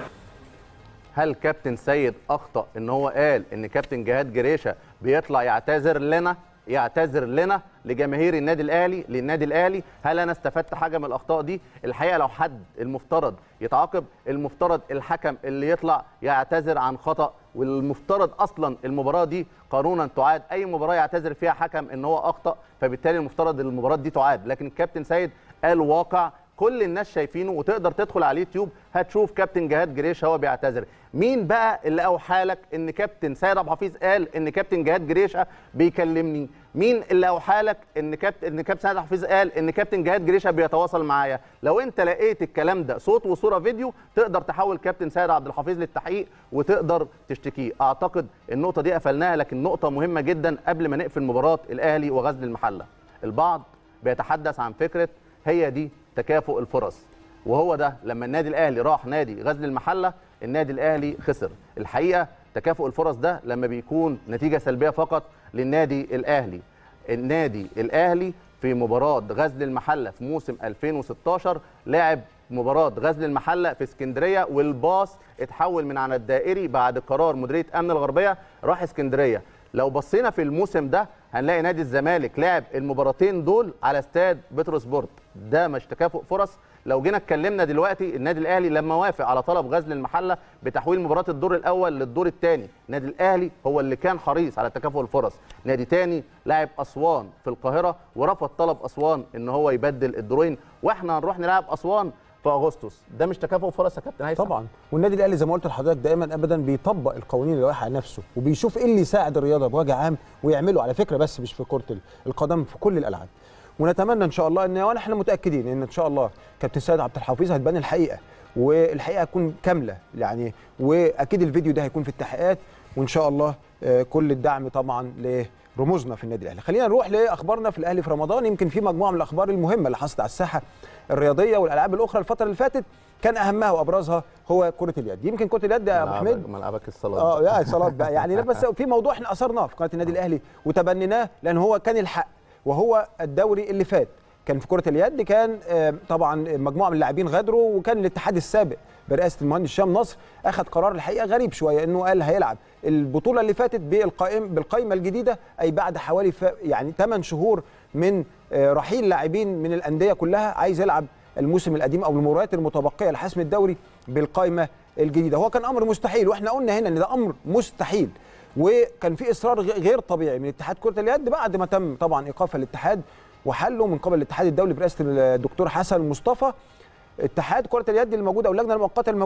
هل كابتن سيد اخطا ان هو قال ان كابتن جهاد جريشه بيطلع يعتذر لنا يعتذر لنا لجماهير النادي الاهلي للنادي الاهلي هل انا استفدت حاجه من الاخطاء دي الحقيقه لو حد المفترض يتعاقب المفترض الحكم اللي يطلع يعتذر عن خطا والمفترض اصلا المباراه دي قانونا تعاد اي مباراه يعتذر فيها حكم ان هو اخطا فبالتالي المفترض المباراه دي تعاد لكن الكابتن سيد قال واقع كل الناس شايفينه وتقدر تدخل على اليوتيوب هتشوف كابتن جهاد جريشه هو بيعتذر مين بقى اللي اوحى لك ان كابتن سيد عبد الحفيظ قال ان كابتن جهاد جريشه بيكلمني مين اللي اوحى لك ان كابتن ان كابتن سيد عبد الحفيظ قال ان كابتن جهاد جريشه بيتواصل معايا لو انت لقيت الكلام ده صوت وصوره فيديو تقدر تحول كابتن سيد عبد الحفيظ للتحقيق وتقدر تشتكيه اعتقد النقطه دي قفلناها لكن نقطه مهمه جدا قبل ما نقفل مباراه الاهلي وغزل المحله البعض بيتحدث عن فكره هي دي تكافؤ الفرص وهو ده لما النادي الاهلي راح نادي غزل المحله النادي الاهلي خسر الحقيقه تكافؤ الفرص ده لما بيكون نتيجه سلبيه فقط للنادي الاهلي النادي الاهلي في مباراه غزل المحله في موسم 2016 لعب مباراه غزل المحله في اسكندريه والباص اتحول من على الدائري بعد قرار مديريه امن الغربيه راح اسكندريه لو بصينا في الموسم ده هنلاقي نادي الزمالك لعب المباراتين دول على استاد بتروس سبورت ده مش تكافؤ فرص لو جينا اتكلمنا دلوقتي النادي الاهلي لما وافق على طلب غزل المحله بتحويل مباراه الدور الاول للدور الثاني النادي الاهلي هو اللي كان حريص على تكافؤ الفرص نادي تاني لاعب اسوان في القاهره ورفض طلب اسوان ان هو يبدل الدورين واحنا هنروح نلعب اسوان في اغسطس ده مش تكافؤ فرص يا كابتن هيثم طبعا والنادي الاهلي زي ما قلت لحضرتك دائما ابدا بيطبق القوانين اللي واقعه على نفسه وبيشوف ايه اللي يساعد الرياضه بوجه عام ويعمله على فكره بس مش في كره القدم في كل الالعاب ونتمنى ان شاء الله ان وانا احنا متاكدين ان ان شاء الله كابتن سيد عبد الحفيظ هتبان الحقيقه والحقيقه هتكون كامله يعني واكيد الفيديو ده هيكون في التحقيقات وان شاء الله آه، كل الدعم طبعا لرموزنا في النادي الاهلي خلينا نروح لاخبارنا في الاهلي في رمضان يمكن في مجموعه من الاخبار المهمه اللي حصلت على الساحه الرياضيه والالعاب الاخرى الفتره اللي فاتت كان اهمها وابرزها هو كره اليد يمكن كره اليد يا ابو ملعبك- حميد ملعبك الصلاه اه يا صلاه بقى يعني لا بس في موضوع احنا اثرناه في قناه النادي الاهلي وتبنيناه لان هو كان الحق وهو الدوري اللي فات كان في كره اليد كان آه، طبعا مجموعه من اللاعبين غادروا وكان الاتحاد السابق برئاسه المهندس هشام نصر اخذ قرار الحقيقه غريب شويه انه قال هيلعب البطوله اللي فاتت بالقائم بالقائمه الجديده اي بعد حوالي ف... يعني 8 شهور من آه، رحيل لاعبين من الانديه كلها عايز يلعب الموسم القديم او المباريات المتبقيه لحسم الدوري بالقائمه الجديده هو كان امر مستحيل واحنا قلنا هنا ان ده امر مستحيل وكان في اصرار غ- غير طبيعي من اتحاد كره اليد بعد ما تم طبعا ايقاف الاتحاد وحله من قبل الاتحاد الدولي برئاسه الدكتور حسن مصطفى اتحاد كره اليد الموجود او اللجنه المؤقته الموجوده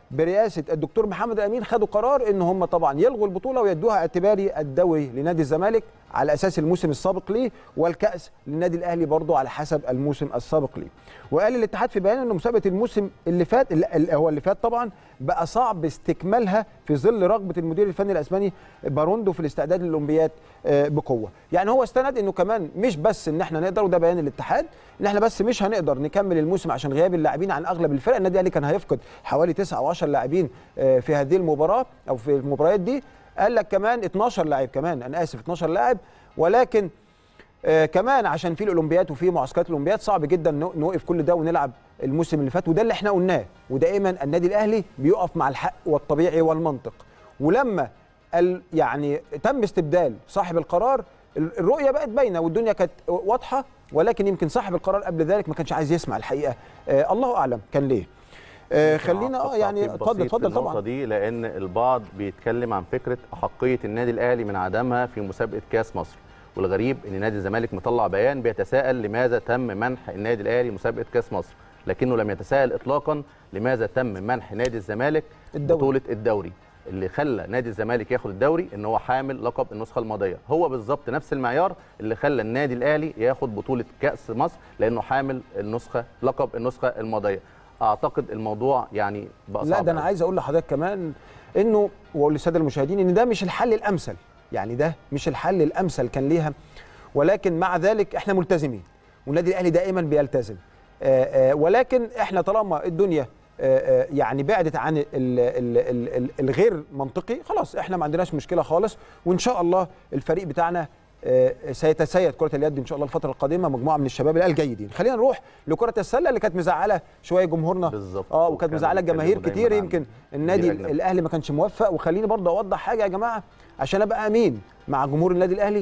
برئاسه الدكتور محمد الامين خدوا قرار ان هم طبعا يلغوا البطوله ويدوها اعتباري الدوري لنادي الزمالك على اساس الموسم السابق ليه والكاس للنادي الاهلي برضه على حسب الموسم السابق ليه وقال الاتحاد في بيانه ان مسابقه الموسم اللي فات اللي هو اللي فات طبعا بقى صعب استكمالها في ظل رغبه المدير الفني الاسباني باروندو في الاستعداد للاولمبياد آه، بقوه يعني هو استند انه كمان مش بس ان احنا نقدر وده بيان الاتحاد ان احنا بس مش هنقدر نكمل الموسم عشان غياب اللاعبين عن اغلب الفرق النادي الاهلي كان هيفقد حوالي 9 او 10 لاعبين آه، في هذه المباراه او في المباريات دي قال لك كمان 12 لاعب كمان انا اسف 12 لاعب ولكن آه كمان عشان في الاولمبياد وفي معسكرات الاولمبياد صعب جدا نو- نوقف كل ده ونلعب الموسم اللي فات وده اللي احنا قلناه ودائما النادي الاهلي بيقف مع الحق والطبيعي والمنطق ولما ال يعني تم استبدال صاحب القرار ال- الرؤيه بقت باينه والدنيا كانت واضحه ولكن يمكن صاحب القرار قبل ذلك ما كانش عايز يسمع الحقيقه آه الله اعلم كان ليه آه خلينا اه يعني تعقيب اتفضل بسيط في اتفضل النقطة طبعا دي لأن البعض بيتكلم عن فكرة أحقية النادي الأهلي من عدمها في مسابقة كأس مصر والغريب إن نادي الزمالك مطلع بيان بيتساءل لماذا تم منح النادي الأهلي مسابقة كأس مصر لكنه لم يتساءل إطلاقا لماذا تم منح نادي الزمالك الدوري. بطولة الدوري اللي خلى نادي الزمالك ياخد الدوري ان هو حامل لقب النسخه الماضيه هو بالظبط نفس المعيار اللي خلى النادي الاهلي ياخد بطوله كاس مصر لانه حامل النسخه لقب النسخه الماضيه اعتقد الموضوع يعني بقى لا صعب ده انا أوي. عايز اقول لحضرتك كمان انه واقول للساده المشاهدين ان ده مش الحل الامثل يعني ده مش الحل الامثل كان ليها ولكن مع ذلك احنا ملتزمين والنادي الاهلي دائما بيلتزم آآ آآ ولكن احنا طالما الدنيا آآ آآ يعني بعدت عن ال ال ال ال الغير منطقي خلاص احنا ما عندناش مشكله خالص وان شاء الله الفريق بتاعنا آه، سيتسيد كره اليد ان شاء الله الفتره القادمه مجموعه من الشباب الجيدين خلينا نروح لكره السله اللي كانت مزعله شويه جمهورنا بالظبط. اه وكانت وكانوا مزعله جماهير بيتكلموا كتير دايماً عن يمكن النادي مدير أجنبي. الاهلي ما كانش موفق وخليني برضه اوضح حاجه يا جماعه عشان ابقى امين مع جمهور النادي الاهلي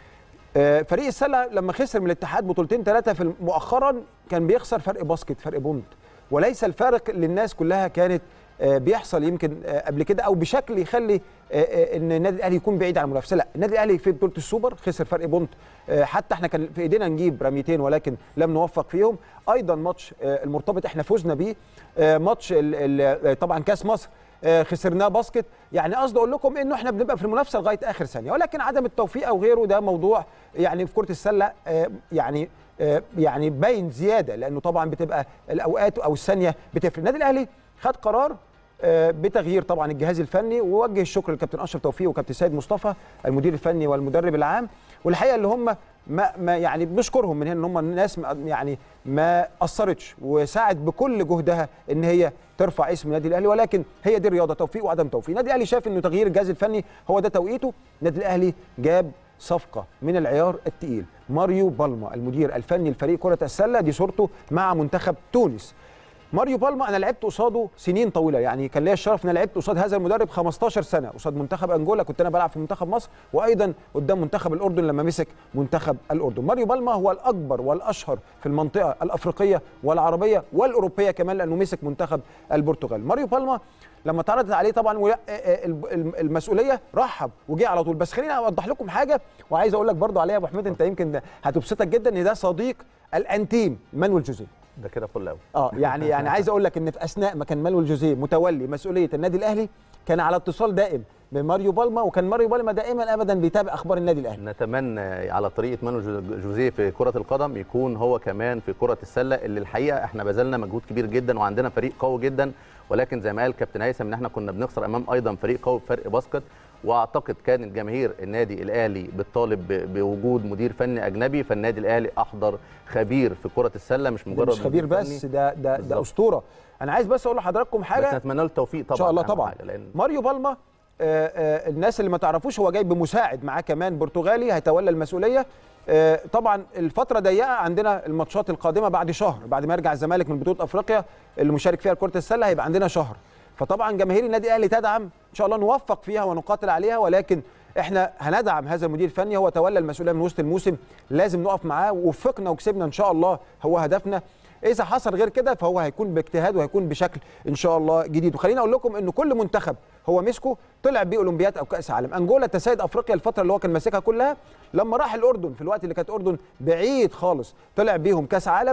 آه، فريق السله لما خسر من الاتحاد بطولتين ثلاثه في الم- مؤخرا كان بيخسر فرق باسكت فرق بونت وليس الفارق اللي الناس كلها كانت آه، بيحصل يمكن آه، قبل كده او بشكل يخلي آه، آه، ان النادي الاهلي يكون بعيد عن المنافسه لا النادي الاهلي في بطوله السوبر خسر فرق بونت آه، حتى احنا كان في ايدينا نجيب رميتين ولكن لم نوفق فيهم ايضا ماتش آه، المرتبط احنا فزنا بيه آه، ماتش ال- ال- آه، طبعا كاس مصر آه، خسرناه باسكت يعني قصدي اقول لكم انه احنا بنبقى في المنافسه لغايه اخر ثانيه ولكن عدم التوفيق او غيره ده موضوع يعني في كره السله آه، يعني آه، يعني باين زياده لانه طبعا بتبقى الاوقات او الثانيه بتفرق النادي الاهلي خد قرار آه، بتغيير طبعا الجهاز الفني ووجه الشكر للكابتن اشرف توفيق وكابتن سيد مصطفى المدير الفني والمدرب العام والحقيقه اللي هم ما, ما يعني بنشكرهم من هنا ان هم الناس ما- يعني ما قصرتش وساعد بكل جهدها ان هي ترفع اسم النادي الاهلي ولكن هي دي الرياضه توفيق وعدم توفيق النادي الاهلي شاف انه تغيير الجهاز الفني هو ده توقيته النادي الاهلي جاب صفقه من العيار الثقيل ماريو بالما المدير الفني لفريق كره السله دي صورته مع منتخب تونس ماريو بالما انا لعبت قصاده سنين طويله يعني كان ليا الشرف ان انا لعبت قصاد هذا المدرب 15 سنه قصاد منتخب انجولا كنت انا بلعب في منتخب مصر وايضا قدام منتخب الاردن لما مسك منتخب الاردن ماريو بالما هو الاكبر والاشهر في المنطقه الافريقيه والعربيه والاوروبيه كمان لانه مسك منتخب البرتغال ماريو بالما لما اتعرضت عليه طبعا ولا- آه، آه، الب- الم- المسؤوليه رحب وجه على طول بس خليني اوضح لكم حاجه وعايز اقول لك برضو عليها يا ابو حميد انت يمكن هتبسطك جدا ان ده صديق الانتيم مانويل جوزيه ده كده فل قوي اه يعني يعني عايز اقول لك ان في اثناء ما كان مانويل جوزيه متولي مسؤوليه النادي الاهلي كان على اتصال دائم بماريو بالما وكان ماريو بالما دائما ابدا بيتابع اخبار النادي الاهلي نتمنى على طريقه مانو جو- جوزيه في كره القدم يكون هو كمان في كره السله اللي الحقيقه احنا بذلنا مجهود كبير جدا وعندنا فريق قوي جدا ولكن زي ما قال كابتن هيثم ان احنا كنا بنخسر امام ايضا فريق قوي بفرق باسكت واعتقد كانت جماهير النادي الاهلي بتطالب ب- بوجود مدير فني اجنبي فالنادي الاهلي احضر خبير في كره السله مش ده مجرد مش خبير مدير بس فني. ده ده ده بالظبط. اسطوره انا عايز بس اقول لحضراتكم بس حاجه نتمنى له التوفيق طبعا ان شاء الله أهم طبعا حاجة، لان ماريو بالما آه، آه، الناس اللي ما تعرفوش هو جاي بمساعد معاه كمان برتغالي هيتولى المسؤوليه آه، طبعا الفتره ضيقه عندنا الماتشات القادمه بعد شهر بعد ما يرجع الزمالك من بطوله افريقيا اللي مشارك فيها كره السله هيبقى عندنا شهر فطبعا جماهير النادي الاهلي تدعم ان شاء الله نوفق فيها ونقاتل عليها ولكن احنا هندعم هذا المدير الفني هو تولى المسؤوليه من وسط الموسم لازم نقف معاه ووفقنا وكسبنا ان شاء الله هو هدفنا اذا حصل غير كده فهو هيكون باجتهاد وهيكون بشكل ان شاء الله جديد وخليني اقول لكم ان كل منتخب هو مسكه طلع بيه اولمبياد او كاس عالم انجولا تسيد افريقيا الفتره اللي هو كان ماسكها كلها لما راح الاردن في الوقت اللي كانت الاردن بعيد خالص طلع بيهم كاس عالم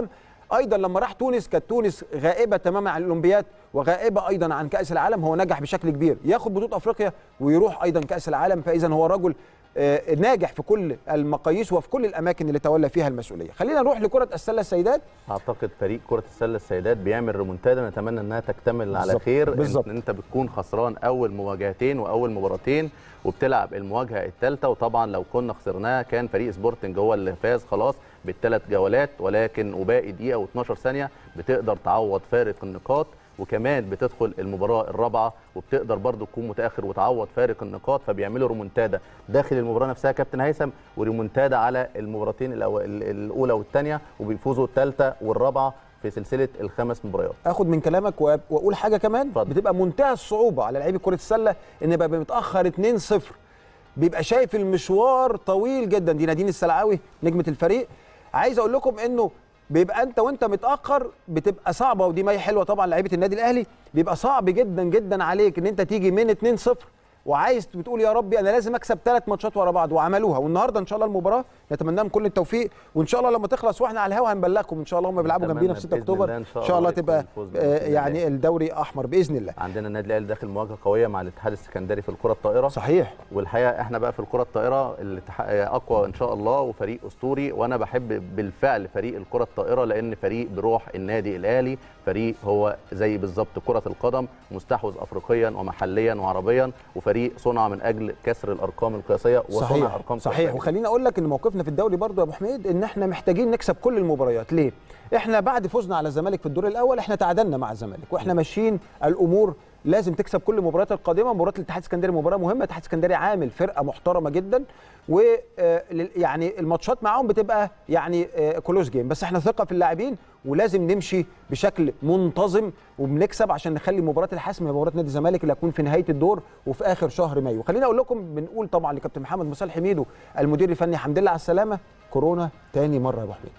ايضا لما راح تونس كانت تونس غائبه تماما عن الاولمبياد وغائبه ايضا عن كاس العالم هو نجح بشكل كبير ياخد بطوله افريقيا ويروح ايضا كاس العالم فاذا هو رجل آه، ناجح في كل المقاييس وفي كل الاماكن اللي تولى فيها المسؤوليه خلينا نروح لكره السله السيدات اعتقد فريق كره السله السيدات بيعمل ريمونتادا نتمنى انها تكتمل على بالظبط، خير بالظبط. ان انت بتكون خسران اول مواجهتين واول مباراتين وبتلعب المواجهه الثالثه وطبعا لو كنا خسرناها كان فريق سبورتنج هو اللي فاز خلاص بالثلاث جولات ولكن وباقي دقيقه و12 ثانيه بتقدر تعوض فارق النقاط وكمان بتدخل المباراه الرابعه وبتقدر برضو تكون متاخر وتعوض فارق النقاط فبيعملوا ريمونتادا داخل المباراه نفسها يا كابتن هيثم وريمونتادا على المباراتين الأو- الاولى والثانيه وبيفوزوا الثالثه والرابعه في سلسله الخمس مباريات اخد من كلامك وأ- واقول حاجه كمان اتفضل. بتبقى منتهى الصعوبه على لعيبه كره السله ان يبقى متاخر 2-0 بيبقى شايف المشوار طويل جدا دي نادين السلعاوي نجمه الفريق عايز اقول لكم انه بيبقى انت وانت متاخر بتبقى صعبه ودي مي حلوه طبعا لعيبه النادي الاهلي بيبقى صعب جدا جدا عليك ان انت تيجي من 2-0 وعايز بتقول يا ربي انا لازم اكسب ثلاث ماتشات ورا بعض وعملوها والنهارده ان شاء الله المباراه نتمنى لهم كل التوفيق وان شاء الله لما تخلص واحنا على الهوا هنبلغكم ان شاء الله هم بيلعبوا نتمنى جنبينا في 6 بإذن اكتوبر الله إن شاء ان شاء الله الله تبقى يكون الفوز آه، بإذن الله. يعني الدوري احمر باذن الله عندنا النادي الاهلي داخل مواجهه قويه مع الاتحاد السكندري في الكره الطائره صحيح والحقيقه احنا بقى في الكره الطائره الاتحاد اقوى ان شاء الله وفريق اسطوري وانا بحب بالفعل فريق الكره الطائره لان فريق بروح النادي الاهلي فريق هو زي بالظبط كره القدم مستحوذ افريقيا ومحليا وعربيا وفريق صنع من اجل كسر الارقام القياسيه وصنع صحيح ارقام صحيح قياسية. وخليني اقول لك ان موقفنا في الدوري برضو يا ابو حميد ان احنا محتاجين نكسب كل المباريات ليه احنا بعد فوزنا على الزمالك في الدور الاول احنا تعادلنا مع الزمالك واحنا ماشيين الامور لازم تكسب كل المباريات القادمه مباراه الاتحاد السكندري مباراه مهمه الاتحاد السكندري عامل فرقه محترمه جدا و آه، لل- يعني الماتشات معاهم بتبقى يعني كلوز جيم بس احنا ثقه في اللاعبين ولازم نمشي بشكل منتظم وبنكسب عشان نخلي مباراه الحسم هي مباراه نادي الزمالك اللي هتكون في نهايه الدور وفي اخر شهر مايو خليني اقول لكم بنقول طبعا لكابتن محمد مصالح حميدو المدير الفني حمد لله على السلامه كورونا تاني مره يا ابو حميد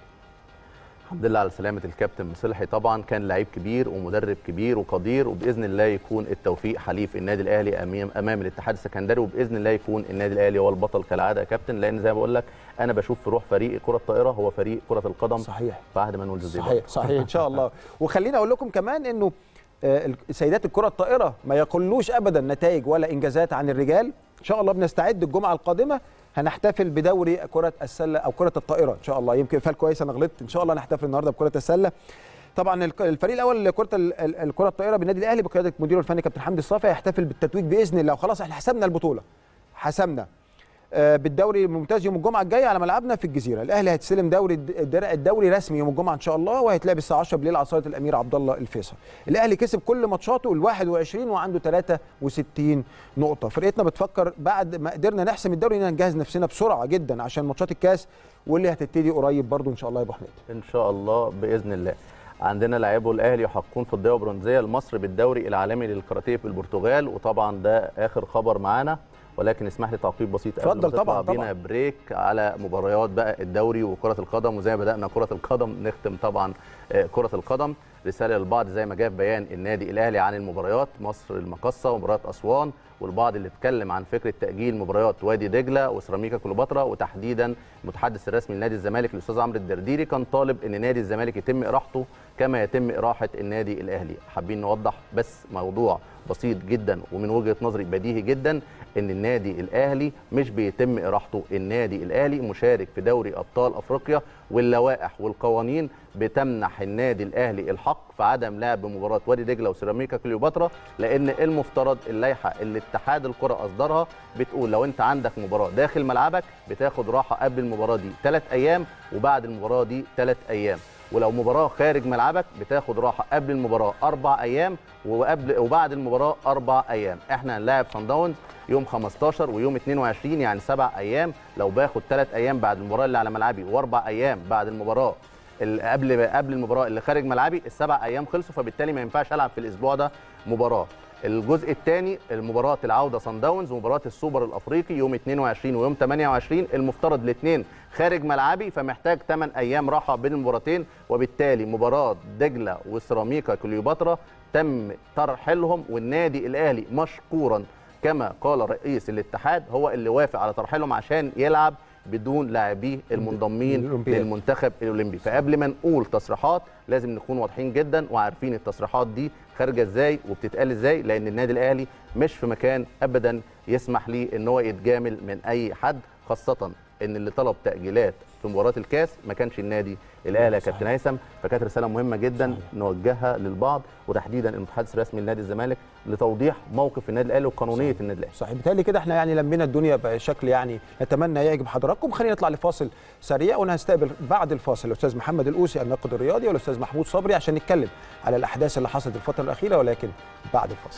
الحمد لله على سلامه الكابتن مصلحي طبعا كان لعيب كبير ومدرب كبير وقدير وباذن الله يكون التوفيق حليف النادي الاهلي امام امام الاتحاد السكندري وباذن الله يكون النادي الاهلي هو البطل كالعاده يا كابتن لان زي ما بقول لك انا بشوف في روح فريق كره الطائره هو فريق كره القدم صحيح في عهد مانويل جوزيه صحيح صحيح ان شاء الله وخليني اقول لكم كمان انه آه، سيدات الكره الطائره ما يقلوش ابدا نتائج ولا انجازات عن الرجال ان شاء الله بنستعد الجمعه القادمه هنحتفل بدوري كره السله او كره الطائره ان شاء الله يمكن فال كويس انا غلطت ان شاء الله نحتفل النهارده بكره السله طبعا الك- الفريق الاول لكره ال- ال- الكره الطائره بالنادي الاهلي بقياده مديره الفني كابتن حمدي الصافي هيحتفل بالتتويج باذن الله وخلاص احنا حسمنا البطوله حسمنا آه، بالدوري الممتاز يوم الجمعه الجايه على ملعبنا في الجزيره الاهلي هيتستلم دوري الد- الدوري رسمي يوم الجمعه ان شاء الله وهيتلعب الساعه 10 بالليل على صاله الامير عبد الله الفيصل الاهلي كسب كل ماتشاته ال 21 وعنده 63 نقطه فرقتنا بتفكر بعد ما قدرنا نحسم الدوري ان نجهز نفسنا بسرعه جدا عشان ماتشات الكاس واللي هتبتدي قريب برضو ان شاء الله يا ابو حميد ان شاء الله باذن الله عندنا لاعبو الاهلي يحققون في الضياء برونزيه لمصر بالدوري العالمي للكاراتيه في البرتغال وطبعا ده اخر خبر معانا ولكن اسمح لي تعقيب بسيط قبل ما اتفضل تطلع طبعاً، بينا طبعاً. بريك على مباريات بقى الدوري وكره القدم وزي ما بدانا كره القدم نختم طبعا آه، كره القدم رساله للبعض زي ما جاء في بيان النادي الاهلي عن المباريات مصر المقصه ومباراه اسوان والبعض اللي اتكلم عن فكره تاجيل مباريات وادي دجله وسيراميكا كليوباترا وتحديدا المتحدث الرسمي لنادي الزمالك الاستاذ عمرو الدرديري كان طالب ان نادي الزمالك يتم اراحته كما يتم اراحه النادي الاهلي حابين نوضح بس موضوع بسيط جدا ومن وجهه نظري بديهي جدا ان النادي الاهلي مش بيتم اراحته النادي الاهلي مشارك في دوري ابطال افريقيا واللوائح والقوانين بتمنح النادي الاهلي الحق في عدم لعب مباراه وادي دجله وسيراميكا كليوباترا لان المفترض اللائحه اللي اتحاد الكره اصدرها بتقول لو انت عندك مباراه داخل ملعبك بتاخد راحه قبل المباراه دي ثلاث ايام وبعد المباراه دي ثلاث ايام ولو مباراه خارج ملعبك بتاخد راحه قبل المباراه اربع ايام وقبل وبعد المباراه اربع ايام احنا هنلاعب صن داونز يوم 15 ويوم 22 يعني سبع ايام لو باخد ثلاث ايام بعد المباراه اللي على ملعبي واربع ايام بعد المباراه اللي قبل قبل المباراه اللي خارج ملعبي السبع ايام خلصوا فبالتالي ما ينفعش العب في الاسبوع ده مباراه الجزء الثاني المباراه العوده صن داونز ومباراه السوبر الافريقي يوم 22 ويوم 28 المفترض الاثنين خارج ملعبي فمحتاج 8 ايام راحه بين المباراتين وبالتالي مباراه دجله وسيراميكا كليوباترا تم ترحيلهم والنادي الاهلي مشكورا كما قال رئيس الاتحاد هو اللي وافق على ترحيلهم عشان يلعب بدون لاعبيه المنضمين الأولمبياد. للمنتخب الاولمبي فقبل ما نقول تصريحات لازم نكون واضحين جدا وعارفين التصريحات دي خارجه ازاي وبتتقال ازاي لان النادي الاهلي مش في مكان ابدا يسمح ليه ان هو يتجامل من اي حد خاصه ان اللي طلب تاجيلات في مباراه الكاس ما كانش النادي الاهلي يا كابتن هيثم فكانت رساله مهمه جدا نوجهها للبعض وتحديدا المتحدث الرسمي لنادي الزمالك لتوضيح موقف النادي الاهلي وقانونيه النادي الاهلي صحيح بالتالي كده احنا يعني لمينا الدنيا بشكل يعني نتمنى يعجب حضراتكم خلينا نطلع لفاصل سريع ونستقبل بعد الفاصل الاستاذ محمد الاوسي الناقد الرياضي والاستاذ محمود صبري عشان نتكلم على الاحداث اللي حصلت الفتره الاخيره ولكن بعد الفاصل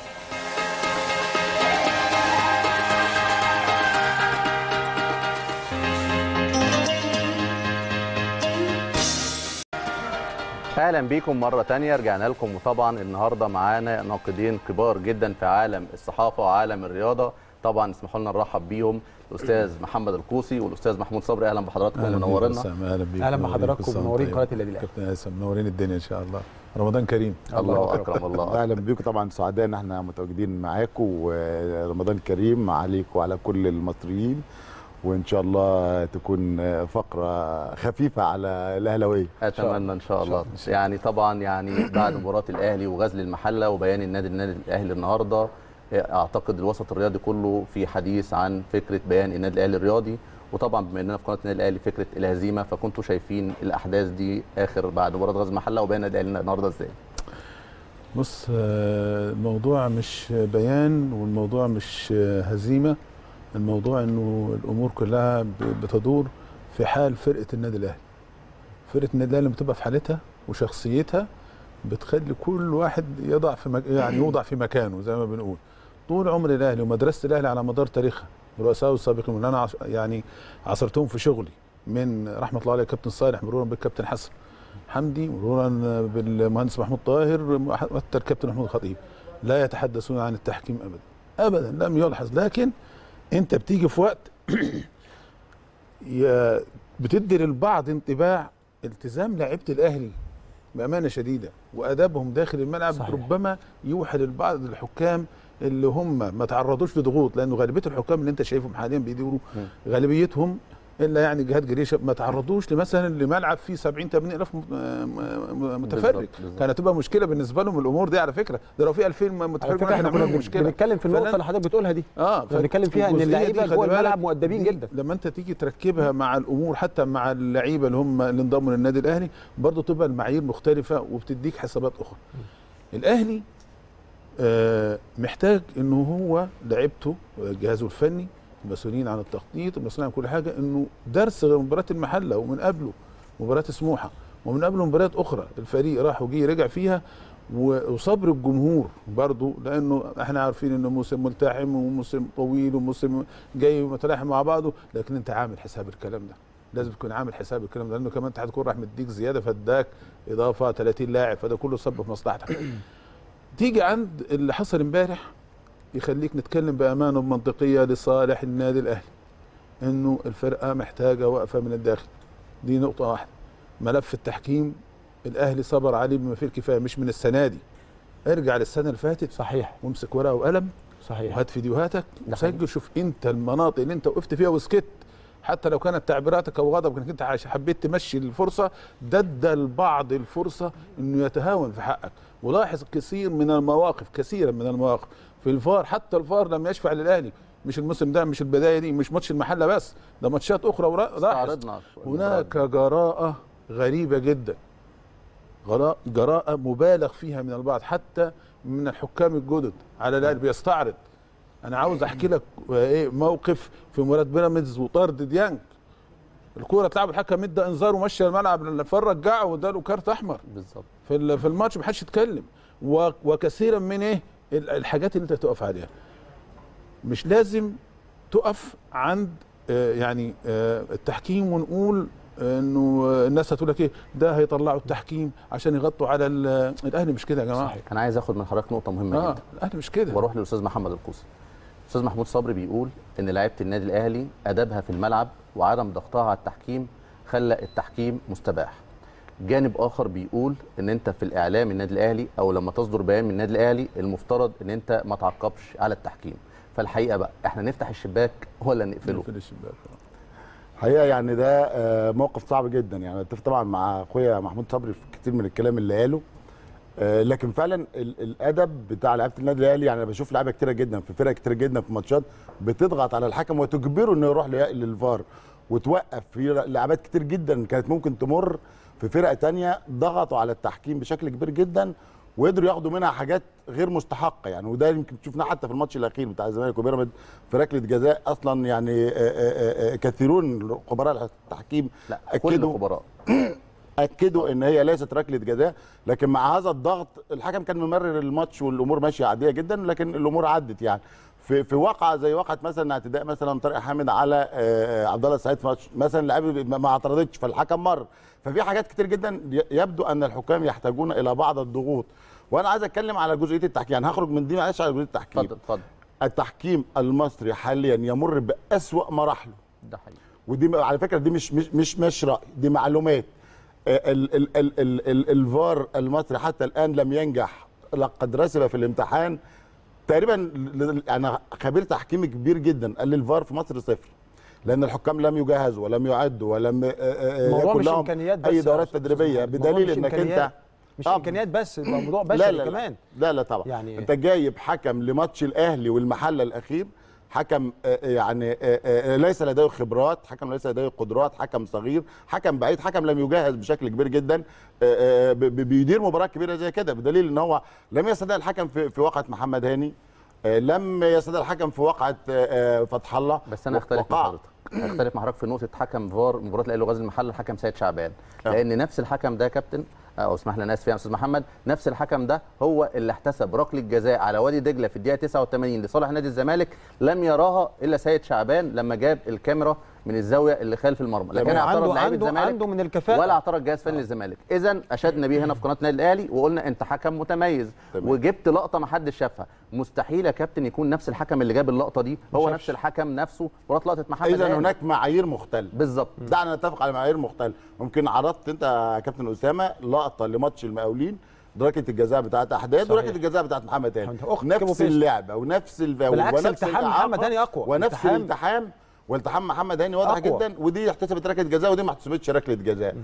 اهلا بيكم مره تانية رجعنا لكم وطبعا النهارده معانا ناقدين كبار جدا في عالم الصحافه وعالم الرياضه طبعا اسمحوا لنا نرحب بيهم الاستاذ محمد القوسي والاستاذ محمود صبري اهلا بحضراتكم اهلا بيك منورنا وسام، اهلا بيك اهلا منورين بحضراتكم كل سنة منورين وأنت قناه طيب. النادي الاهلي كابتن هيثم منورين الدنيا ان شاء الله رمضان كريم الله اكرم الله اهلا بيكم طبعا سعداء ان احنا متواجدين معاكم ورمضان كريم عليكم وعلى كل المصريين وان شاء الله تكون فقره خفيفه على الاهلاويه اتمنى ان شاء الله يعني طبعا يعني بعد مباراه الاهلي وغزل المحله وبيان النادي النادي الاهلي النهارده اعتقد الوسط الرياضي كله في حديث عن فكره بيان النادي الاهلي الرياضي وطبعا بما اننا في قناه النادي الاهلي فكره الهزيمه فكنتوا شايفين الاحداث دي اخر بعد مباراه غزل المحله وبيان النادي الاهلي النهارده ازاي؟ بص آه، الموضوع مش بيان والموضوع مش آه، هزيمه الموضوع انه الامور كلها ب- بتدور في حال فرقه النادي الاهلي فرقه النادي الاهلي لما بتبقى في حالتها وشخصيتها بتخلي كل واحد يضع في مك... يعني يوضع في مكانه زي ما بنقول طول عمر الاهلي ومدرسه الاهلي على مدار تاريخها رؤسائه السابقين اللي انا عش... يعني عاصرتهم في شغلي من رحمه الله عليه كابتن صالح مرورا بالكابتن حسن حمدي مرورا بالمهندس محمود طاهر حتى الكابتن محمود الخطيب لا يتحدثون عن التحكيم ابدا ابدا لم يلحظ لكن انت بتيجي في وقت يا بتدي للبعض انطباع التزام لعيبه الاهلي بامانه شديده وادابهم داخل الملعب صحيح. صحيح. ربما يوحي للبعض الحكام اللي هم ما تعرضوش لضغوط لانه غالبيه الحكام اللي انت شايفهم حاليا بيدوروا غالبيتهم الا يعني جهاد جريشه ما تعرضوش لمثلا لملعب فيه 70 80 الف م- م- متفرج بالظبط، بالظبط. كانت تبقى مشكله بالنسبه لهم الامور دي على فكره ده لو في 2000 على متفرج فكره احنا كنا هنعمل بن- مشكله بنتكلم في النقطه فلن- اللي حضرتك بتقولها دي اه كنا بنتكلم فيها ان فالجزئية اللعيبه دي خلي جوه بالك الملعب مؤدبين دي جدا لما انت تيجي تركبها مع الامور حتى مع اللعيبه اللي هم اللي انضموا للنادي الاهلي برضه تبقى المعايير مختلفه وبتديك حسابات اخرى الاهلي آه محتاج انه هو لعيبته جهازه الفني المسؤولين عن التخطيط المسؤولين عن كل حاجه انه درس مباراه المحله ومن قبله مباراه سموحه ومن قبله مباريات اخرى الفريق راح وجي رجع فيها و- وصبر الجمهور برضو لانه احنا عارفين انه موسم ملتحم وموسم طويل وموسم جاي متلاحم مع بعضه لكن انت عامل حساب الكلام ده لازم تكون عامل حساب الكلام ده لانه كمان اتحاد الكوره راح مديك زياده فاداك اضافه 30 لاعب فده كله صب في مصلحتك تيجي عند اللي حصل امبارح يخليك نتكلم بامانه وبمنطقيه لصالح النادي الاهلي انه الفرقه محتاجه وقفه من الداخل دي نقطه واحده ملف التحكيم الاهلي صبر عليه بما فيه الكفايه مش من السنه دي ارجع للسنه اللي فاتت صحيح وامسك ورقه وقلم صحيح وهات فيديوهاتك ده حقيقي. وسجل شوف انت المناطق اللي انت وقفت فيها وسكت حتى لو كانت تعبيراتك او غضبك انك انت عايش- حبيت تمشي الفرصه ده ادى البعض الفرصه انه يتهاون في حقك ولاحظ كثير من المواقف كثيرا من المواقف في الفار حتى الفار لم يشفع للاهلي مش الموسم ده مش البدايه دي مش ماتش المحله بس ده ماتشات اخرى ورا- لاحظ استعرضنا هناك جراءة غريبة جدا جراء- جراءة مبالغ فيها من البعض حتى من الحكام الجدد على الاقل بيستعرض انا عاوز احكي لك ايه موقف في مباراه بيراميدز وطرد ديانج الكوره اتلعب الحكم ادى انذار ومشى الملعب الفار رجعه واداله كارت احمر بالظبط في ال- في الماتش ما حدش يتكلم و- وكثيرا من ايه ال- الحاجات اللي انت تقف عليها مش لازم تقف عند آه، يعني آه، التحكيم ونقول انه آه، الناس هتقول لك ايه ده هيطلعوا التحكيم عشان يغطوا على ال- الاهلي مش كده يا جماعه صحيح. انا عايز اخد من حضرتك نقطه مهمه اه جدا الاهلي مش كده واروح للاستاذ محمد القوسي استاذ محمود صبري بيقول ان لعيبه النادي الاهلي ادابها في الملعب وعدم ضغطها على التحكيم خلى التحكيم مستباح جانب اخر بيقول ان انت في الاعلام النادي الاهلي او لما تصدر بيان من النادي الاهلي المفترض ان انت ما تعاقبش على التحكيم فالحقيقه بقى احنا نفتح الشباك ولا نقفله نقفل الشباك حقيقه يعني ده آه، موقف صعب جدا يعني اتفق طبعا مع اخويا محمود صبري في كتير من الكلام اللي قاله آه، لكن فعلا ال- الادب بتاع لعيبه النادي الاهلي يعني انا بشوف لعيبه كتيره جدا في فرق كتيره جدا في ماتشات بتضغط على الحكم وتجبره انه يروح ل- للفار وتوقف في لعبات كتير جدا كانت ممكن تمر في فرق تانية ضغطوا على التحكيم بشكل كبير جدا وقدروا ياخدوا منها حاجات غير مستحقه يعني وده يمكن شفناه حتى في الماتش الاخير بتاع الزمالك وبيراميدز في ركله جزاء اصلا يعني آه، آه، آه، كثيرون خبراء التحكيم لا كل الخبراء اكدوا ان هي ليست ركله جزاء لكن مع هذا الضغط الحكم كان ممرر الماتش والامور ماشيه عاديه جدا لكن الامور عدت يعني في في واقعه زي واقعه مثلا اعتداء مثلا طارق حامد على آه، عبد الله السعيد في ماتش مثلا لعيبه ما ما اعترضتش فالحكم مر ففي حاجات كتير جدا ي- يبدو ان الحكام يحتاجون الى بعض الضغوط وانا عايز اتكلم على جزئيه التحكيم يعني هخرج من دي معلش على جزئيه التحكيم اتفضل اتفضل التحكيم المصري حاليا يمر باسوا مراحله ده حقيقي ودي على فكره دي مش مش مش, مش راي دي معلومات ال ال ال ال ال الفار المصري حتى الان لم ينجح لقد رسب في الامتحان تقريبا ل- انا خبير تحكيمي كبير جدا قال لي الفار في مصر صفر لان الحكام لم يجهزوا ولم يعدوا ولم آه، آه، الموضوع يكون مش لهم إمكانيات بس اي يا دورات أستاذ تدريبيه محمد. الموضوع بدليل مش انك إمكانيات. انت مش آه. امكانيات بس يبقى موضوع لا بشري لا كمان لا لا طبعا يعني- يعني انت جايب حكم لماتش الاهلي والمحله الاخير حكم آه، آه، يعني آه، آه، ليس لديه خبرات حكم ليس لديه قدرات حكم صغير حكم بعيد حكم لم يجهز بشكل كبير جدا آه، آه، ب- ب- بيدير مباراه كبيره زي كده بدليل ان هو لم يستدعي الحكم في في واقعه محمد هاني آه، لم يستدعي الحكم في واقعه آه، آه، فتح الله بس انا اختلف مع وقع. حضرتك اختلف مع حضرتك في نقطه حكم فار مباراه الاهلي وغزل المحله الحكم سيد شعبان لان نفس الحكم ده يا كابتن او اسمح لي انا اسف يا استاذ محمد نفس الحكم ده هو اللي احتسب ركله جزاء على وادي دجله في الدقيقه 89 لصالح نادي الزمالك لم يراها الا سيد شعبان لما جاب الكاميرا من الزاويه اللي خلف المرمى لكن هو اعترض عنده- لعيبه عنده- الزمالك عنده من الكفاءة. ولا اعترض جهاز فني الزمالك اذا اشدنا بيه هنا في قناه النادي الاهلي وقلنا انت حكم متميز تمام. وجبت لقطه ما حدش شافها مستحيل يا كابتن يكون نفس الحكم اللي جاب اللقطه دي هو شافش. نفس الحكم نفسه مباراه لقطه محمد اذا هاني. هناك معايير مختلفه بالظبط دعنا نتفق على معايير مختلفه ممكن عرضت انت يا كابتن اسامه لقطه لماتش المقاولين ركله الجزاء بتاعت احداد صحيح. وركله الجزاء بتاعت محمد هاني محمد- أخت نفس كيمو اللعبه ونفس الفاول بالعكس ونفس التحام الإعاقة محمد هاني أقوى. ونفس التحام- الالتحام والتحام محمد هاني واضح أقوى. جدا ودي احتسبت ركله جزاء ودي ما احتسبتش ركله جزاء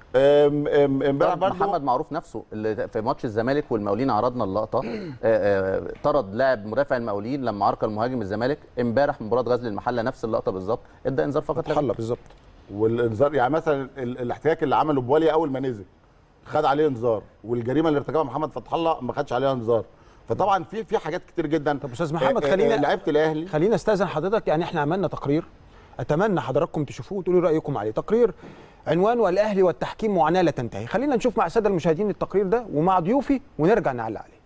أم- أم- امبارح طب برضه محمد معروف نفسه اللي في ماتش الزمالك والمقاولين عرضنا اللقطه آه، آه، طرد لاعب مدافع المقاولين لما عرقل مهاجم الزمالك امبارح مباراه غزل المحله نفس اللقطه بالظبط ادى انذار فقط لا غير. حله بالظبط والانذار يعني مثلا ال- الاحتكاك اللي عمله بوالي اول ما نزل خد عليه انذار والجريمه اللي ارتكبها محمد فتح الله ما خدش عليها انذار فطبعا في في حاجات كتير جدا طب استاذ محمد آه، آه، خلينا آه، لعيبه الاهلي خلينا استاذن حضرتك يعني احنا عملنا تقرير اتمنى حضراتكم تشوفوه وتقولوا رايكم عليه تقرير عنوانه الاهلي والتحكيم معاناه لا تنتهي خلينا نشوف مع الساده المشاهدين التقرير ده ومع ضيوفي ونرجع نعلق عليه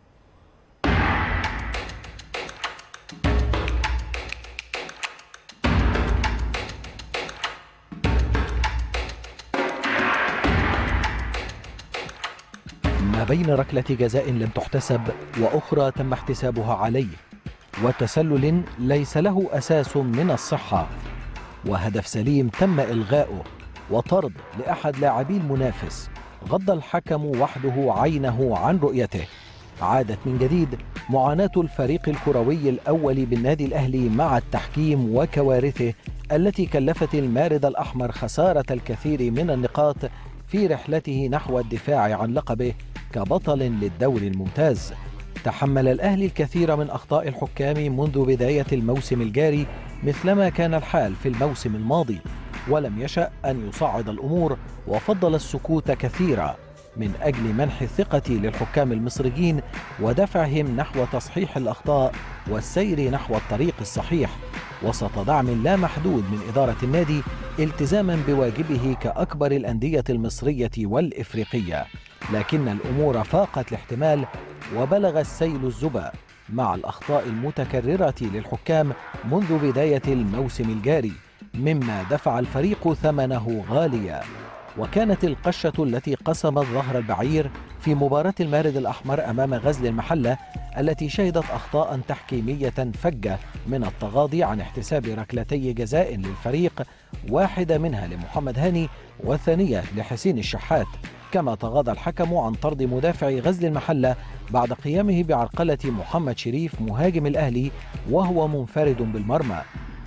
ما بين ركلة جزاء لم تحتسب وأخرى تم احتسابها عليه وتسلل ليس له أساس من الصحة وهدف سليم تم إلغاؤه وطرد لأحد لاعبي المنافس غض الحكم وحده عينه عن رؤيته عادت من جديد معاناة الفريق الكروي الأول بالنادي الأهلي مع التحكيم وكوارثه التي كلفت المارد الأحمر خسارة الكثير من النقاط في رحلته نحو الدفاع عن لقبه كبطل للدوري الممتاز تحمل الأهلي الكثير من أخطاء الحكام منذ بداية الموسم الجاري مثلما كان الحال في الموسم الماضي ولم يشأ أن يصعد الأمور وفضل السكوت كثيرا من أجل منح الثقة للحكام المصريين ودفعهم نحو تصحيح الأخطاء والسير نحو الطريق الصحيح وسط دعم لا محدود من إدارة النادي التزاما بواجبه كأكبر الأندية المصرية والإفريقية لكن الأمور فاقت الاحتمال وبلغ السيل الزبا مع الأخطاء المتكررة للحكام منذ بداية الموسم الجاري مما دفع الفريق ثمنه غاليا وكانت القشة التي قسمت ظهر البعير في مباراة المارد الأحمر أمام غزل المحلة التي شهدت أخطاء تحكيمية فجة من التغاضي عن احتساب ركلتي جزاء للفريق واحدة منها لمحمد هاني والثانية لحسين الشحات كما تغاضى الحكم عن طرد مدافع غزل المحلة بعد قيامه بعرقلة محمد شريف مهاجم الأهلي وهو منفرد بالمرمى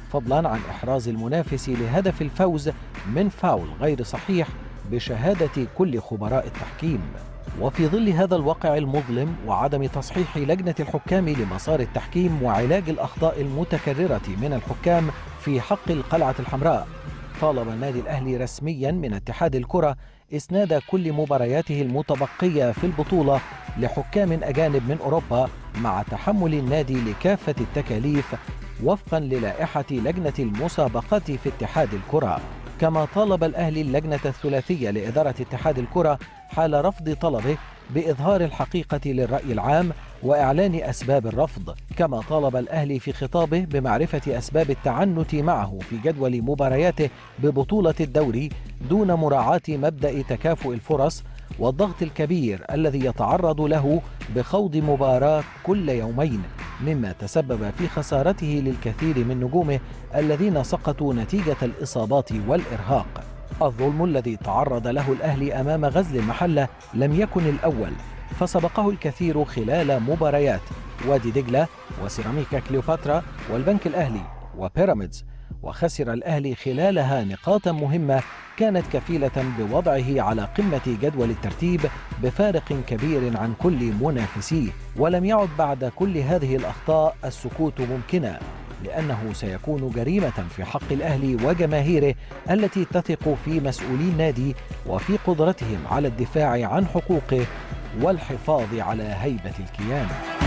فضلا عن إحراز المنافس لهدف الفوز من فاول غير صحيح بشهادة كل خبراء التحكيم وفي ظل هذا الواقع المظلم وعدم تصحيح لجنة الحكام لمسار التحكيم وعلاج الأخطاء المتكررة من الحكام في حق القلعة الحمراء طالب النادي الأهلي رسميا من اتحاد الكرة إسناد كل مبارياته المتبقية في البطولة لحكام أجانب من أوروبا مع تحمل النادي لكافة التكاليف وفقا للائحة لجنة المسابقات في اتحاد الكرة كما طالب الأهلي اللجنة الثلاثية لإدارة اتحاد الكرة حال رفض طلبه بإظهار الحقيقة للرأي العام وإعلان أسباب الرفض كما طالب الأهلي في خطابه بمعرفة أسباب التعنت معه في جدول مبارياته ببطولة الدوري دون مراعاة مبدأ تكافؤ الفرص والضغط الكبير الذي يتعرض له بخوض مباراة كل يومين مما تسبب في خسارته للكثير من نجومه الذين سقطوا نتيجة الإصابات والإرهاق الظلم الذي تعرض له الأهلي أمام غزل المحلة لم يكن الأول فسبقه الكثير خلال مباريات وادي دجلة وسيراميكا كليوباترا والبنك الأهلي وبيراميدز وخسر الأهلي خلالها نقاطا مهمة كانت كفيلة بوضعه على قمة جدول الترتيب بفارق كبير عن كل منافسيه ولم يعد بعد كل هذه الأخطاء السكوت ممكنا لأنه سيكون جريمة في حق الأهلي وجماهيره التي تثق في مسؤولي النادي وفي قدرتهم على الدفاع عن حقوقه والحفاظ على هيبة الكيان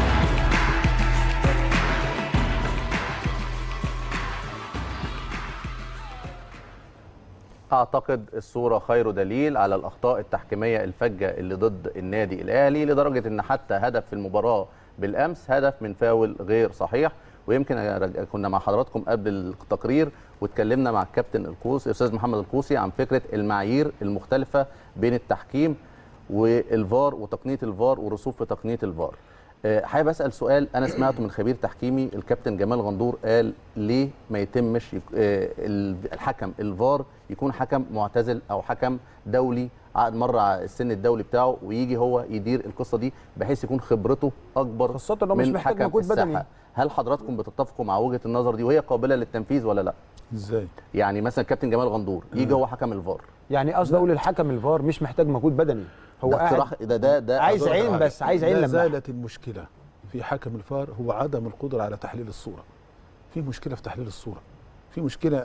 اعتقد الصوره خير دليل على الاخطاء التحكيميه الفجه اللي ضد النادي الاهلي لدرجه ان حتى هدف في المباراه بالامس هدف من فاول غير صحيح ويمكن كنا مع حضراتكم قبل التقرير واتكلمنا مع الكابتن الكوسي الاستاذ محمد الكوسي عن فكره المعايير المختلفه بين التحكيم والفار وتقنيه الفار ورسوب في تقنيه الفار آه، حابب اسال سؤال انا سمعته من خبير تحكيمي الكابتن جمال غندور قال ليه ما يتمش يك- آه، الحكم الفار يكون حكم معتزل او حكم دولي عقد مره على السن الدولي بتاعه ويجي هو يدير القصه دي بحيث يكون خبرته اكبر خاصة إن هو مش من محتاج حكم مجهود الساحة. بدني. هل حضراتكم بتتفقوا مع وجهه النظر دي وهي قابله للتنفيذ ولا لا ازاي يعني مثلا كابتن جمال غندور يجي هو حكم الفار يعني قصدي اقول الحكم الفار مش محتاج مجهود بدني هو ده قاعد بصراحه ده ده ده عايز أظن عين حاجة. بس عايز عين لا لما زالت المشكله في حكم الفار هو عدم القدره على تحليل الصوره في مشكله في تحليل الصوره في مشكله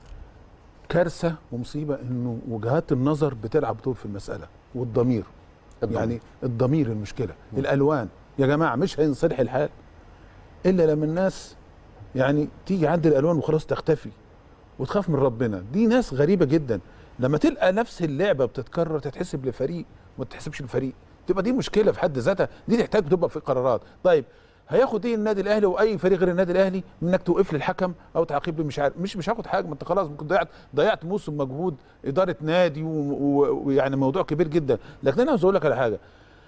كارثه ومصيبه انه وجهات النظر بتلعب دور في المساله والضمير الضمير. يعني الضمير المشكله الالوان يا جماعه مش هينصلح الحال الا لما الناس يعني تيجي عند الالوان وخلاص تختفي وتخاف من ربنا دي ناس غريبه جدا لما تلقى نفس اللعبه بتتكرر تتحسب لفريق وما تتحسبش لفريق تبقى دي مشكله في حد ذاتها دي تحتاج تبقى في قرارات طيب هياخد ايه النادي الاهلي واي فريق غير النادي الاهلي من انك توقف لي الحكم او تعاقب لي مش عارف مش مش هاخد حاجه ما انت خلاص ممكن ضيعت ضيعت موسم مجهود اداره نادي و- و- ويعني موضوع كبير جدا لكن انا عاوز اقول لك على حاجه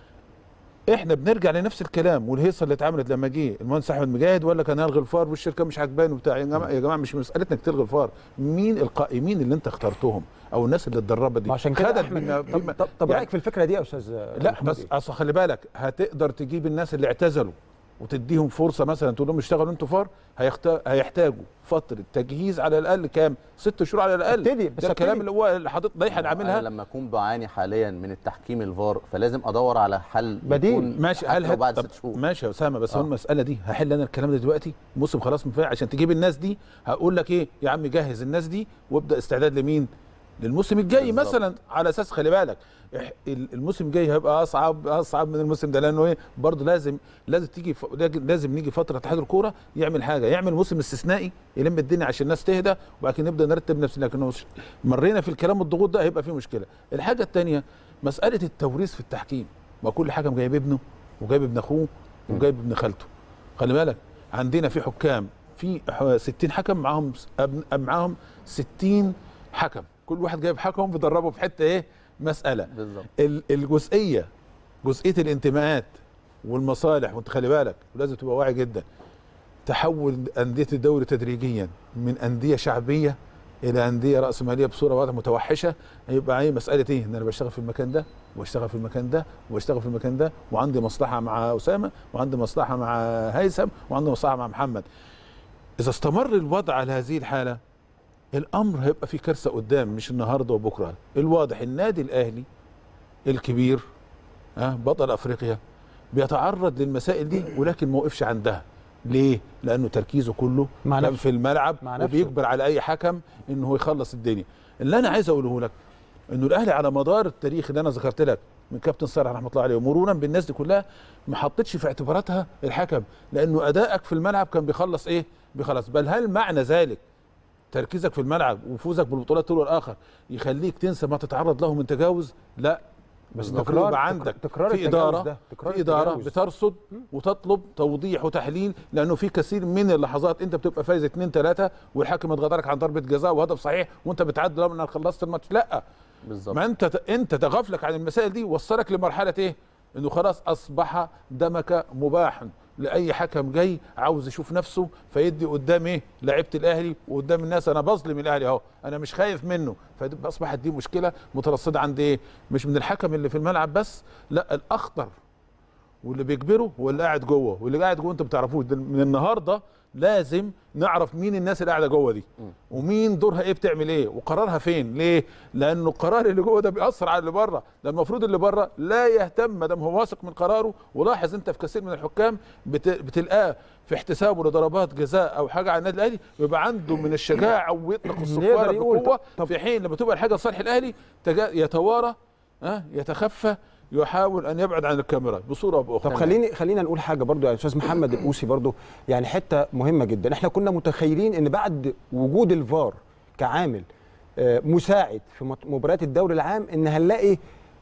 احنا بنرجع لنفس الكلام والهيصه اللي اتعملت لما جه المهندس احمد مجاهد ولا كان هلغي الفار والشركه مش عجباني وبتاع يا جماعه يا جماعه مش مسالتنا انك تلغي الفار مين القائمين اللي انت اخترتهم او الناس اللي اتدربت دي عشان كده خدت احمد بما- طب, بما- طب, طب يعني رايك في الفكره دي يا استاذ لا محمود بس إيه؟ اصل خلي بالك هتقدر تجيب الناس اللي اعتزلوا وتديهم فرصه مثلا تقول لهم اشتغلوا انتوا فار هيخت... هيحتاجوا فتره تجهيز على الاقل كام؟ ست شهور على الاقل ابتدي، بس ده الكلام ابتدي. اللي هو اللي حاطط لائحه اللي عاملها انا لما اكون بعاني حاليا من التحكيم الفار فلازم ادور على حل بديل. يكون ماشي حتى هل لو هت... بعد طب ست شهور ماشي يا اسامه بس آه. هو المساله دي هحل انا الكلام ده دلوقتي موسم خلاص مفاعل عشان تجيب الناس دي هقول لك ايه يا عم جهز الناس دي وابدا استعداد لمين؟ للموسم الجاي بالظبط. مثلا على اساس خلي بالك إح- ال- الموسم الجاي هيبقى اصعب اصعب من الموسم ده لانه ايه برضه لازم لازم تيجي ف... لازم نيجي فتره اتحاد الكوره يعمل حاجه يعمل موسم استثنائي يلم الدنيا عشان الناس تهدى وبعد كده نبدا نرتب نفسنا لكن هو ش- مرينا في الكلام والضغوط ده هيبقى فيه مشكله الحاجه الثانيه مساله التوريث في التحكيم ما كل حكم جايب ابنه وجايب ابن اخوه وجايب ابن خالته خلي بالك عندنا في حكام في ح- 60 حكم معاهم س- أب- معاهم 60 حكم كل واحد جايب حكم بيدربه في حته ايه مساله بالظبط ال- الجزئيه جزئيه الانتماءات والمصالح وانت خلي بالك ولازم تبقى واعي جدا تحول انديه الدوري تدريجيا من انديه شعبيه الى انديه راسماليه بصوره واضحه متوحشه هيبقى ايه مساله ايه ان انا بشتغل في المكان ده واشتغل في المكان ده واشتغل في المكان ده وعندي مصلحه مع اسامه وعندي مصلحه مع هيثم وعندي مصلحه مع محمد الكلام ده كله هيبقى ايه مساله ايه ان انا بشتغل في المكان ده واشتغل في المكان ده واشتغل في المكان ده وعندي مصلحه مع اسامه وعندي مصلحه مع هيثم وعندي مصلحه مع اذا استمر الوضع على هذه الحاله الامر هيبقى في كارثه قدام مش النهارده وبكره الواضح النادي الاهلي الكبير ها بطل افريقيا بيتعرض للمسائل دي ولكن ما وقفش عندها ليه؟ لانه تركيزه كله مع كان نفسه. في الملعب مع نفسه. وبيجبر على اي حكم انه هو يخلص الدنيا اللي انا عايز اقوله لك انه الاهلي على مدار التاريخ اللي انا ذكرت لك من كابتن صالح رحمه الله عليه ومرورا بالناس دي كلها ما حطتش في اعتباراتها الحكم لانه ادائك في الملعب كان بيخلص ايه؟ بيخلص بل هل معنى ذلك تركيزك في الملعب وفوزك بالبطولات طول الاخر يخليك تنسى ما تتعرض له من تجاوز؟ لا بس تكرار- المفروض يبقى عندك تكرار في التجاوز اداره ده، تكرار في اداره التجاوز. بترصد وتطلب توضيح وتحليل لانه في كثير من اللحظات انت بتبقى فايز 2 3 والحكم اتغدرك عن ضربه جزاء وهدف صحيح وانت بتعدل لو انك خلصت الماتش لا بالظبط ما انت انت تغفلك عن المسائل دي وصلك لمرحله ايه؟ انه خلاص اصبح دمك مباح لاي حكم جاي عاوز يشوف نفسه فيدي قدام ايه؟ لعيبه الاهلي وقدام الناس انا بظلم الاهلي اهو انا مش خايف منه فاصبحت دي مشكله مترصده عند ايه؟ مش من الحكم اللي في الملعب بس لا الاخطر واللي بيجبره هو اللي قاعد جوه واللي قاعد جوه انت ما بتعرفوش ده من النهارده لازم نعرف مين الناس اللي قاعده جوه دي ومين دورها ايه بتعمل ايه وقرارها فين ليه لانه القرار اللي جوه ده بيأثر على اللي بره ده المفروض اللي بره لا يهتم ما دام هو واثق من قراره ولاحظ انت في كثير من الحكام بت... بتلقاه في احتسابه لضربات جزاء او حاجه على النادي الاهلي بيبقى عنده من الشجاعه ويطلق الصفاره يقول بقوه طب- في حين لما تبقى الحاجه لصالح الاهلي تجا... يتوارى ها يتخفى يحاول ان يبعد عن الكاميرا بصوره او باخرى طب خليني خلينا نقول حاجه برضو يا استاذ محمد القوسي برضو يعني حته مهمه جدا احنا كنا متخيلين ان بعد وجود الفار كعامل آه، مساعد في مت- مباريات الدوري العام ان هنلاقي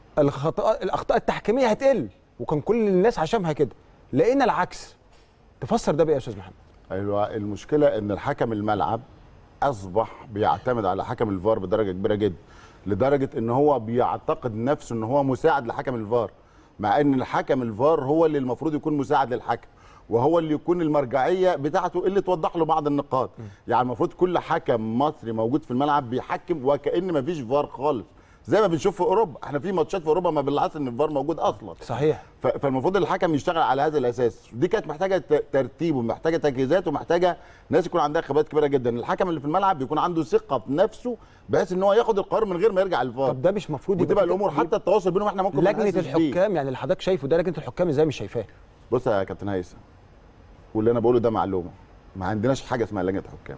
الخطا الاخطاء التحكيميه هتقل وكان كل الناس عشمها كده لقينا العكس تفسر ده بقى يا استاذ محمد ايوه المشكله ان الحكم الملعب اصبح بيعتمد على حكم الفار بدرجه كبيره جدا لدرجه ان هو بيعتقد نفسه ان هو مساعد لحكم الفار مع ان الحكم الفار هو اللي المفروض يكون مساعد للحكم وهو اللي يكون المرجعيه بتاعته اللي توضح له بعض النقاط يعني المفروض كل حكم مصري موجود في الملعب بيحكم وكأن مفيش فار خالص زي ما بنشوف في اوروبا احنا في ماتشات في اوروبا ما بنلاحظ ان الفار موجود اصلا صحيح ف- فالمفروض الحكم يشتغل على هذا الاساس دي كانت محتاجه ت- ترتيب ومحتاجه تجهيزات ومحتاجه ناس يكون عندها خبرات كبيره جدا الحكم اللي في الملعب بيكون عنده ثقه في نفسه بحيث ان هو ياخد القرار من غير ما يرجع للفار طب ده مش مفروض وتبقى في- الامور حتى التواصل بينهم احنا ممكن ما لجنه نحسش بيه. الحكام يعني اللي حضرتك شايفه ده لجنه الحكام ازاي مش شايفاه بص يا كابتن هيثم واللي انا بقوله ده معلومه ما عندناش حاجه اسمها لجنه حكام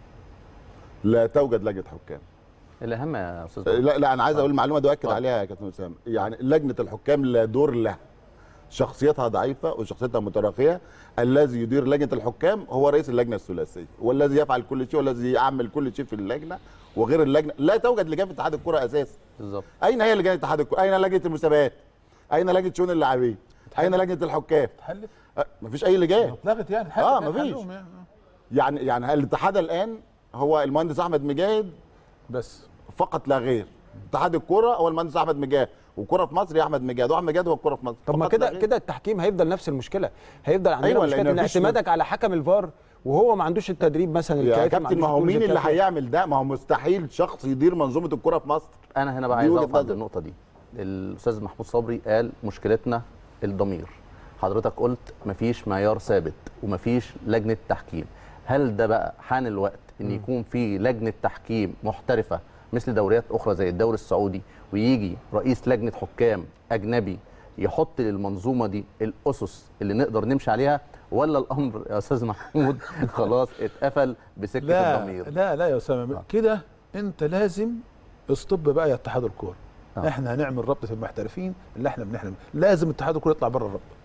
لا توجد لجنه حكام الاهم يا استاذ لا لا انا عايز اقول المعلومه دي واكد عليها يا كابتن اسامه يعني لجنه الحكام لا دور لها شخصيتها ضعيفه وشخصيتها متراخيه الذي يدير لجنه الحكام هو رئيس اللجنه الثلاثيه والذي يفعل كل شيء والذي يعمل كل شيء في اللجنه وغير اللجنه لا توجد لجان في اتحاد الكره اساسا بالظبط اين هي لجان اتحاد الكره اين لجنه المسابقات اين لجنه شؤون اللاعبين اين لجنه الحكام حلت أه، مفيش اي لجان اتلغت يعني آه، حلت مفيش. حلهم يعني. يعني يعني الاتحاد الان هو المهندس احمد مجاهد بس فقط لا غير اتحاد الكره هو المهندس احمد مجاهد والكره في مصر يا احمد مجاهد واحمد مجاهد هو الكره في مصر طب ما فقط لا كده غير. كده التحكيم هيفضل نفس المشكله هيفضل عندنا أيوة، مشكله لأن ان مفيش اعتمادك على حكم الفار وهو ما عندوش التدريب مثلا يا الكافي كابتن ما عندوش هو التولز مين اللي الكافية. هيعمل ده ما هو مستحيل شخص يدير منظومه الكره في مصر انا هنا بقى دي عايز وجهة اقف عند نظر. النقطه دي الاستاذ محمود صبري قال مشكلتنا الضمير حضرتك قلت مفيش معيار ثابت ومفيش لجنه تحكيم هل ده بقى حان الوقت ان يكون في لجنه تحكيم محترفه مثل دوريات اخرى زي الدوري السعودي ويجي رئيس لجنه حكام اجنبي يحط للمنظومه دي الاسس اللي نقدر نمشي عليها ولا الامر يا استاذ محمود خلاص اتقفل بسكه لا الضمير لا لا يا اسامه كده انت لازم اصطب بقى يا اتحاد الكوره آه. احنا هنعمل رابطه المحترفين اللي احنا بنحلم لازم اتحاد الكوره يطلع بره الرابطه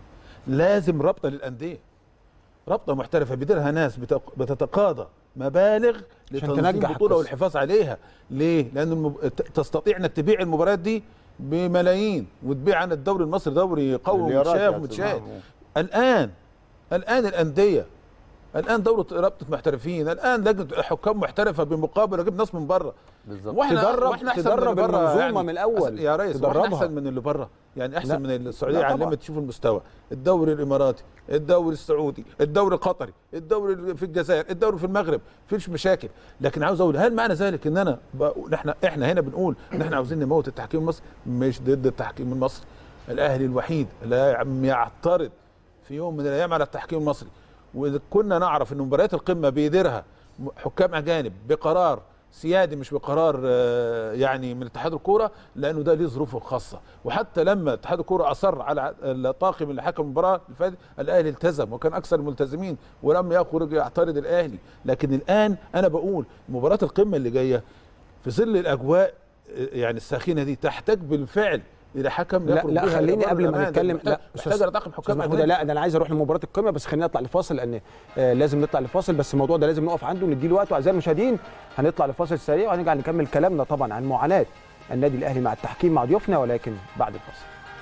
لازم رابطه للانديه رابطه محترفه بيديرها ناس بتق- بتتقاضى مبالغ عشان لتنظيم تنجح بطوله القصة. والحفاظ عليها ليه لان المب... ت- تستطيع انك تبيع المباريات دي بملايين وتبيع عن الدوري المصري دوري قوي مليارات يا ومتشاف أستاذ ومتشاهد محمود. الان الان الانديه الان دوره رابطه محترفين الان لجنه حكام محترفه بمقابل اجيب ناس من بره بالظبط واحنا تدرب- واحنا احسن تدرب من اللي بره المنظومة يعني. من الأول. أس- يا ريس واحنا تدربها. احسن من اللي بره يعني احسن لا. من السعوديه لا طبعا. علمت تشوف المستوى الدوري الاماراتي الدوري السعودي الدوري القطري الدوري في الجزائر الدوري في المغرب فيش مشاكل لكن عاوز اقول هل معنى ذلك ان انا بقول احنا احنا هنا بنقول ان احنا عاوزين نموت التحكيم المصري مش ضد التحكيم المصري الاهلي الوحيد اللي لم يعترض في يوم من الايام على التحكيم المصري وكنا نعرف ان مباريات القمه بيديرها م- حكام اجانب بقرار سيادي مش بقرار آه، يعني من اتحاد الكوره لانه ده ليه ظروفه الخاصه وحتى لما اتحاد الكوره اصر على الطاقم اللي حكم المباراه اللي فاتت الاهلي التزم وكان اكثر الملتزمين ولم يخرج يعترض الاهلي لكن الان انا بقول مباراه القمه اللي جايه في ظل الاجواء آه، يعني الساخنه دي تحتاج بالفعل الى حكم لا يخرج لا بها خليني إلى قبل بر ما الأمان. نتكلم محتاج- لا محتاج على طاقم أستاذ حكام محمود أجانب. لا ده انا عايز اروح لمباراه القمه بس خلينا نطلع لفاصل لان آه لازم نطلع لفاصل بس الموضوع ده لازم نقف عنده ونديله وقته اعزائي المشاهدين هنطلع لفاصل سريع وهنرجع نكمل كلامنا طبعا عن معاناه النادي الاهلي مع التحكيم مع ضيوفنا ولكن بعد الفاصل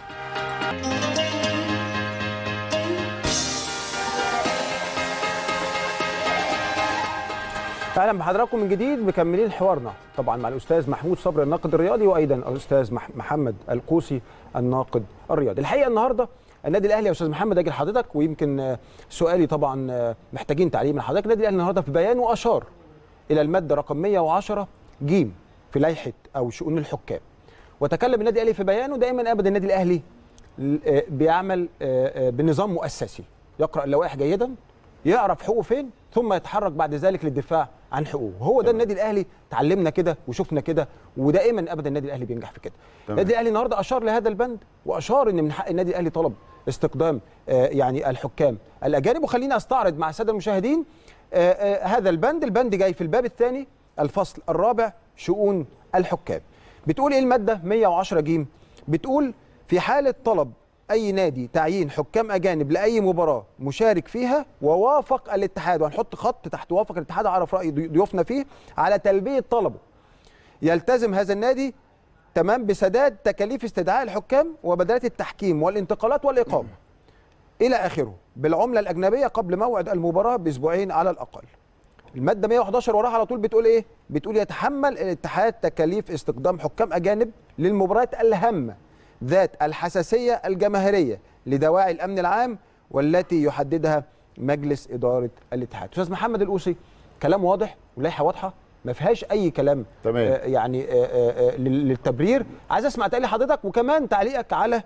اهلا بحضراتكم من جديد مكملين حوارنا طبعا مع الاستاذ محمود صبري الناقد الرياضي وايضا الاستاذ مح- محمد القوسي الناقد الرياضي الحقيقه النهارده النادي الاهلي يا استاذ محمد اجي لحضرتك ويمكن آه، سؤالي طبعا آه، محتاجين تعليق من حضرتك النادي الاهلي النهارده في بيانه اشار الى الماده رقم 110 جيم في لائحه او شؤون الحكام وتكلم النادي الاهلي في بيانه دائما ابدا النادي الاهلي ل- آه، بيعمل آه، آه، بنظام مؤسسي يقرا اللوائح جيدا يعرف حقوقه فين ثم يتحرك بعد ذلك للدفاع عن حقوقه هو ده النادي الاهلي اتعلمنا كده وشفنا كده ودائما ابدا النادي الاهلي بينجح في كده تمام. النادي الاهلي النهارده اشار لهذا البند واشار ان من حق النادي الاهلي طلب استقدام آه، يعني الحكام الاجانب وخليني استعرض مع الساده المشاهدين آه، آه، هذا البند البند جاي في الباب الثاني الفصل الرابع شؤون الحكام بتقول ايه الماده 110 جيم بتقول في حاله طلب اي نادي تعيين حكام اجانب لاي مباراه مشارك فيها ووافق الاتحاد وهنحط خط تحت وافق الاتحاد اعرف راي ضي- ضيوفنا فيه على تلبيه طلبه يلتزم هذا النادي تمام بسداد تكاليف استدعاء الحكام وبدلات التحكيم والانتقالات والاقامه الى اخره بالعمله الاجنبيه قبل موعد المباراه باسبوعين على الاقل الماده 111 وراها على طول بتقول ايه بتقول يتحمل الاتحاد تكاليف استقدام حكام اجانب للمباريات الهامه ذات الحساسيه الجماهيريه لدواعي الامن العام والتي يحددها مجلس اداره الاتحاد استاذ محمد القوسي كلام واضح ولائحه واضحه ما فيهاش اي كلام تمام. آه يعني آه آه آه لل- للتبرير عايز اسمع تقلي حضرتك وكمان تعليقك على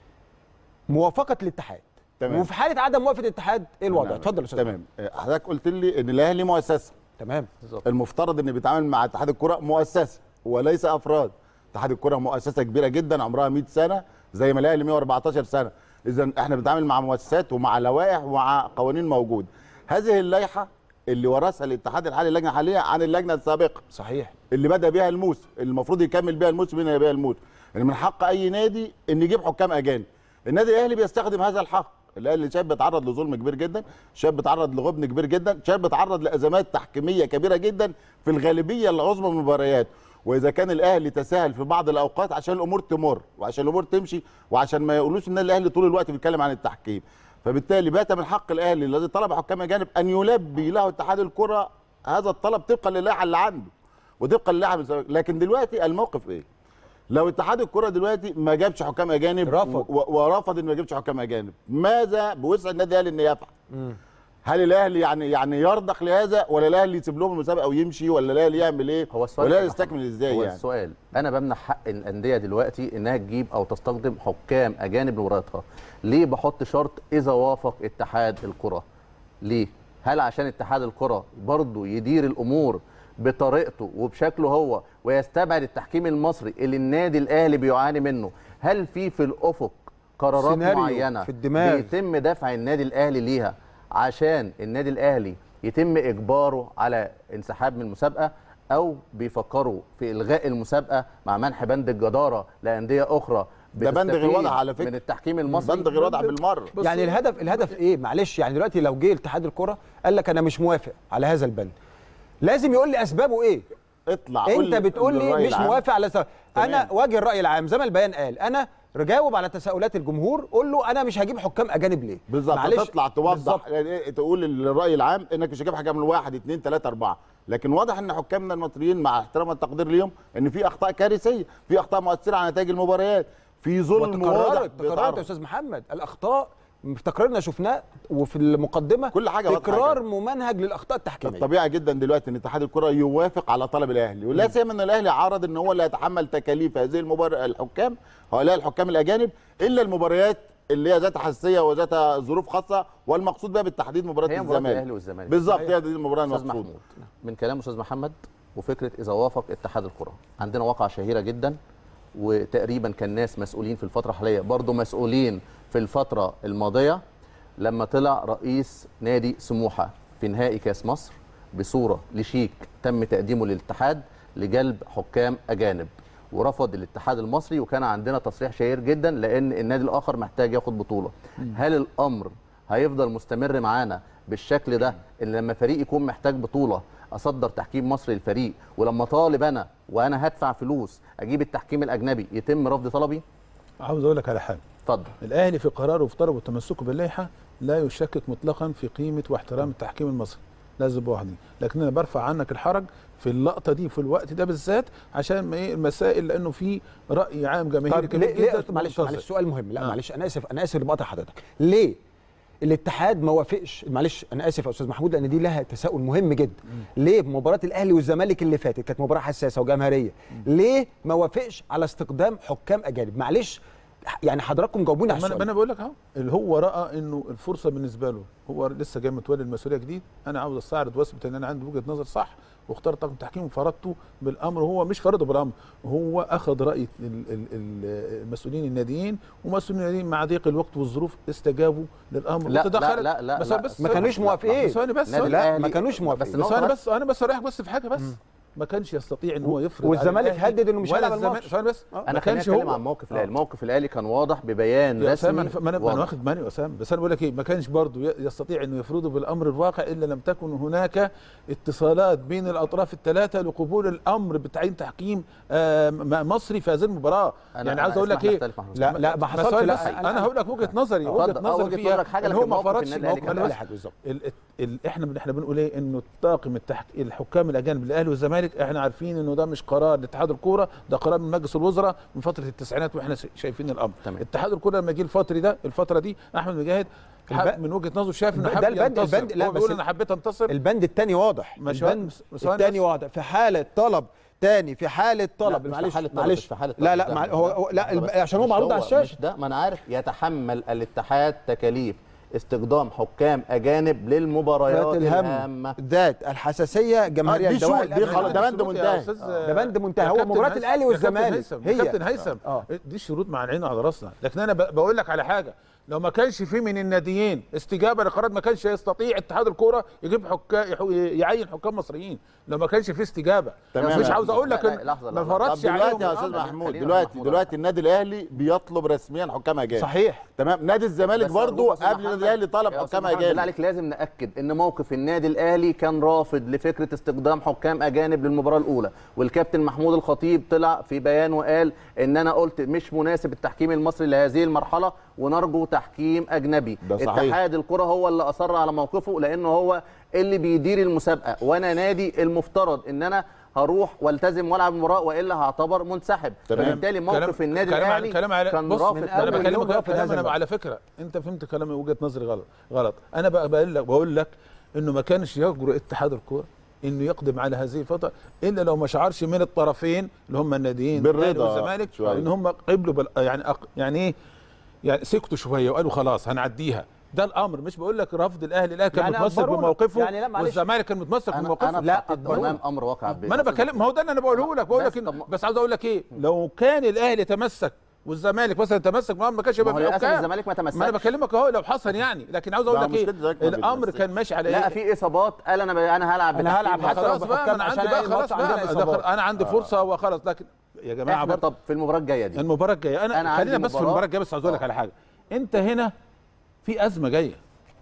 موافقه الاتحاد تمام. وفي حاله عدم موافقه الاتحاد ايه الوضع نعم. اتفضل يا استاذ تمام آه، حضرتك قلت لي ان الاهلي مؤسسه تمام المفترض ان بيتعامل مع اتحاد الكره مؤسسه وليس افراد اتحاد الكره مؤسسه كبيره جدا عمرها 100 سنه زي ما الاهلي 114 سنه اذا احنا بنتعامل مع مؤسسات ومع لوائح ومع قوانين موجوده هذه اللائحه اللي ورثها الاتحاد الحالي اللجنه الحاليه عن اللجنه السابقه صحيح اللي بدا بيها الموسم اللي المفروض يكمل بيها الموسم ينهي بيها الموسم ان من حق اي نادي ان يجيب حكام اجانب النادي الاهلي بيستخدم هذا الحق الاهلي شايف بيتعرض لظلم كبير جدا شايف بيتعرض لغبن كبير جدا شايف بيتعرض لازمات تحكيميه كبيره جدا في الغالبيه العظمى من المباريات واذا كان الاهلي تساهل في بعض الاوقات عشان الامور تمر وعشان الامور تمشي وعشان ما يقولوش ان الاهلي طول الوقت بيتكلم عن التحكيم فبالتالي بات من حق الاهلي الذي طلب حكام اجانب ان يلبي له اتحاد الكره هذا الطلب طبقا للائحه اللي عنده وطبقا للائحه من سابق. لكن دلوقتي الموقف ايه؟ لو اتحاد الكره دلوقتي ما جابش حكام اجانب رفض. و- و- ورفض انه ما يجيبش حكام اجانب ماذا بوسع النادي الاهلي انه يفعل؟ هل الاهلي يعني يعني يرضخ لهذا ولا الاهلي يسيب لهم المسابقه ويمشي ولا الاهلي يعمل ايه؟ هو السؤال ولا كده يستكمل ازاي هو يعني؟ السؤال انا بمنح حق الانديه دلوقتي انها تجيب او تستخدم حكام اجانب لمبارياتها ليه بحط شرط اذا وافق اتحاد الكره ليه هل عشان اتحاد الكره برضه يدير الامور بطريقته وبشكله هو ويستبعد التحكيم المصري اللي النادي الاهلي بيعاني منه هل في في الافق قرارات سيناريو معينه في الدماغ. بيتم دفع النادي الاهلي ليها عشان النادي الاهلي يتم اجباره على انسحاب من المسابقه او بيفكروا في الغاء المسابقه مع منح بند الجداره لانديه اخرى ده بند غير بتستفيد واضح على فكرة. من التحكيم المصري بند غير واضح بالمره بص- يعني الهدف الهدف ايه معلش يعني دلوقتي لو جه اتحاد الكره قال لك انا مش موافق على هذا البند لازم يقول لي اسبابه ايه اطلع قول انت بتقول لي للرأي مش العام. موافق على سبب. انا تمام. واجه الراي العام زي ما البيان قال انا جاوب على تساؤلات الجمهور قول له انا مش هجيب حكام اجانب ليه بالظبط معلش، تطلع بالظبط. توضح يعني إيه، تقول للراي العام انك مش هتجيب حكام من واحد اثنين ثلاثه اربعه لكن واضح ان حكامنا المصريين مع احترام والتقدير ليهم ان في اخطاء كارثيه في اخطاء مؤثره على نتائج المباريات في ظلم واضح وتكررت تكررت بيتعرض. يا استاذ محمد الاخطاء في تقريرنا شفناه وفي المقدمه كل حاجة واضحة تكرار كده. ممنهج للاخطاء التحكيميه الطبيعي جدا دلوقتي ان اتحاد الكره يوافق على طلب الاهلي ولا سيما ان الاهلي عرض ان هو اللي يتحمل تكاليف هذه المبار... الحكام هؤلاء الحكام الاجانب الا المباريات اللي هي ذات حساسيه وذات ظروف خاصه والمقصود بها بالتحديد مباراه هي مباراه الزمالك الاهلي والزمالك بالظبط هي دي المباراه استاذ المقصوده محمود من كلام استاذ محمد وفكره اذا وافق اتحاد الكره عندنا واقعه شهيره جدا وتقريبا كان ناس مسؤولين في الفتره الحاليه برضه مسؤولين في الفتره الماضيه لما طلع رئيس نادي سموحه في نهائي كاس مصر بصوره لشيك تم تقديمه للاتحاد لجلب حكام اجانب ورفض الاتحاد المصري وكان عندنا تصريح شهير جدا لان النادي الاخر محتاج ياخد بطوله هل الامر هيفضل مستمر معانا بالشكل ده ان لما فريق يكون محتاج بطوله اصدر تحكيم مصري للفريق ولما طالب انا وانا هدفع فلوس اجيب التحكيم الاجنبي يتم رفض طلبي عاوز اقول لك على حاجه اتفضل الاهلي في قراره وفي طلبه وتمسكه باللائحه لا يشكك مطلقا في قيمه واحترام التحكيم المصري لازم وحدي لكن انا برفع عنك الحرج في اللقطه دي في الوقت ده بالذات عشان ما ايه المسائل لانه في راي عام جماهيري طب ليه, ليه معلش منتظر. معلش سؤال مهم لا آه. معلش انا اسف انا اسف اللي بقطع حضرتك ليه الاتحاد ما وافقش معلش انا اسف يا استاذ محمود لان دي لها تساؤل مهم جدا ليه مباراه الاهلي والزمالك اللي فاتت كانت مباراه حساسه وجماهيريه ليه ما وافقش على استخدام حكام اجانب معلش يعني حضراتكم جاوبوني على ما انا ما السؤال انا بقول لك اهو اللي هو راى انه الفرصه بالنسبه له هو لسه جاي متولي المسؤوليه جديد انا عاوز استعرض واثبت ان انا عندي وجهه نظر صح واختار طاقم تحكيم وفرضته بالامر هو مش فرضه بالامر هو اخذ راي ال- ال- ال- المسؤولين الناديين ومسؤولين الناديين مع ضيق الوقت والظروف استجابوا للامر لا، وتدخلت. لا، لا، بس لا. أنا بس ما كانوش موافقين ثواني بس نادي ثواني. لا الأهلي- ما كانوش بس موافقين النقطة ثواني بس- بس انا بس اريحك بس في حاجه بس ما كانش يستطيع ان هو يفرض على والزمالك الأهلي هدد إنه مش ولا هيلعب الزمالك- الماتش. ثواني بس آه. انا ما خليني كانش اتكلم هو عن موقف آه. الاهلي موقف الاهلي كان واضح ببيان يا رسمي اسامه انا ف- ما انا ما انا واضح. واخد ماني يا اسامه بس انا بقول لك ايه ما كانش برضه ي- يستطيع انه يفرضه بالامر الواقع الا لم تكن هناك اتصالات بين الاطراف الثلاثه لقبول الامر بتعيين تحكيم آه، م- مصري في هذه المباراه أنا- يعني أنا عاوز اقول لك أسمح ايه نختلف مع حضرتك. لا لا ما بس حصلش ثواني لا بس انا هقول لك وجهه نظري اتفضل. وجهه آه، نظري وجهة فيها نظرك حاجة، اللي لكن هو ما موقف فرضش النادي الأهلي موقف- كان أنا لا بس- حاجه بالظبط ال ال احنا احنا بنقول ايه انه الطاقم التحك... الحكام الاجانب الاهلي والزمالك احنا عارفين انه ده مش قرار لاتحاد الكوره ده قرار من مجلس الوزراء من فتره التسعينات واحنا ش- شايفين الامر تمام. اتحاد الكوره لما جه الفتره ده الفتره دي احمد مجاهد حب الب- من وجهه نظره شايف انه ده حابب البند- ينتصر البند- لا، هو بس بيقول ال- انا حبيت انتصر البند الثاني واضح مش البند بس- ثواني الثاني بس. واضح في حاله طلب تاني في حاله طلب مش في معلش حالة طلب، معلش مش في حالة لا طلب. لا ده مع- مش هو ده. هو- لا الب- بس عشان هو مش معروض على الشاشه مش ده ما انا عارف يتحمل الاتحاد تكاليف استخدام حكام اجانب للمباريات ذات الهم الهامه ذات الحساسيه جماهيريه دي الدواء شو- دي الأمني. خلاص، ده بند شروط يا منتهي. أستاذ- ده بند منتهي. يا هو كابتن مباراة هيثم- الأهلي يا والزمالك. كابتن هيثم هي. يا كابتن هيثم آه. دي شروط مع العين وعلى راسنا لكن انا ب- بقول لك على حاجه لو ما كانش في من الناديين استجابه لقرار ما كانش يستطيع اتحاد الكوره يجيب حكام يعين حكام مصريين لو ما كانش في استجابه تمام. مش عاوز اقول لك لا، لا، إن لحظة، ما لحظة. طب فرضش عليهم دلوقتي يا استاذ الأمر. محمود خلينا دلوقتي محمود دلوقتي النادي الاهلي بيطلب رسميا حكام اجانب صحيح تمام نادي الزمالك بس برضو أرجوك يا أستاذ قبل النادي محمد- الاهلي طلب يا أستاذ حكام محمد، بالله اجانب عليك لازم ناكد ان موقف النادي الاهلي كان رافض لفكره استخدام حكام اجانب للمباراه الاولى والكابتن محمود الخطيب طلع في بيان وقال ان انا قلت مش مناسب التحكيم المصري لهذه المرحله ونرجو تحكيم اجنبي ده صحيح. اتحاد الكره هو اللي اصر على موقفه لانه هو اللي بيدير المسابقه وانا نادي المفترض ان انا هروح والتزم والعب المباراه والا هعتبر منسحب تمام. فبالتالي موقف النادي كلام على- الاهلي كلام على كان بص رافض من انا أول تماماً. يوم بكلمك رافض كلام هذا انا الوقت. على فكره انت فهمت كلامي وجهه نظري غلط غلط انا بقى بقول لك بقول لك انه ما كانش يجرؤ اتحاد الكوره انه يقدم على هذه الفتره الا لو ما شعرش من الطرفين اللي هم الناديين بالرضا الأهلي والزمالك شوية. ان هم قبلوا بال... يعني أق... يعني ايه يعني سكتوا شويه وقالوا خلاص هنعديها ده الامر مش بقول لك رفض الاهلي الاهلي كان يعني متمسك أكبرونا. بموقفه يعني لا معلش. والزمالك كان متمسك انا بموقفه انا لا، اتحطيت أكبرونا. امام امر واقع ما انا بكلم ما هو ده اللي انا بقوله لك بقول بس لك طب إن ما- بس عاوز اقول لك ايه لو كان الاهلي تمسك والزمالك مثلا تمسك ما ما كانش ما يبقى هو في للاسف حكام الزمالك ما ما انا تمسكش بكلمك اهو لو حصل يعني لكن عاوز اقول لا، لك ايه مشكلة الزمالك ما الامر بيتمسكش. كان ماشي على لا ايه في اصابات قال انا انا هلعب أنا هلعب بالتحكيم. حتى لو خلاص بقى ما انا بحكام عندي عشان بقى خلاص الماتش عندنا بقى إصابات. ده- انا عندي فرصه وخلاص لكن يا جماعه احنا برضه طب في المباراه الجايه دي المباراه الجايه انا, أنا عندي خلينا بس في مباراة- المباراه الجايه بس عاوز اقول لك آه. على حاجه انت هنا في ازمه جايه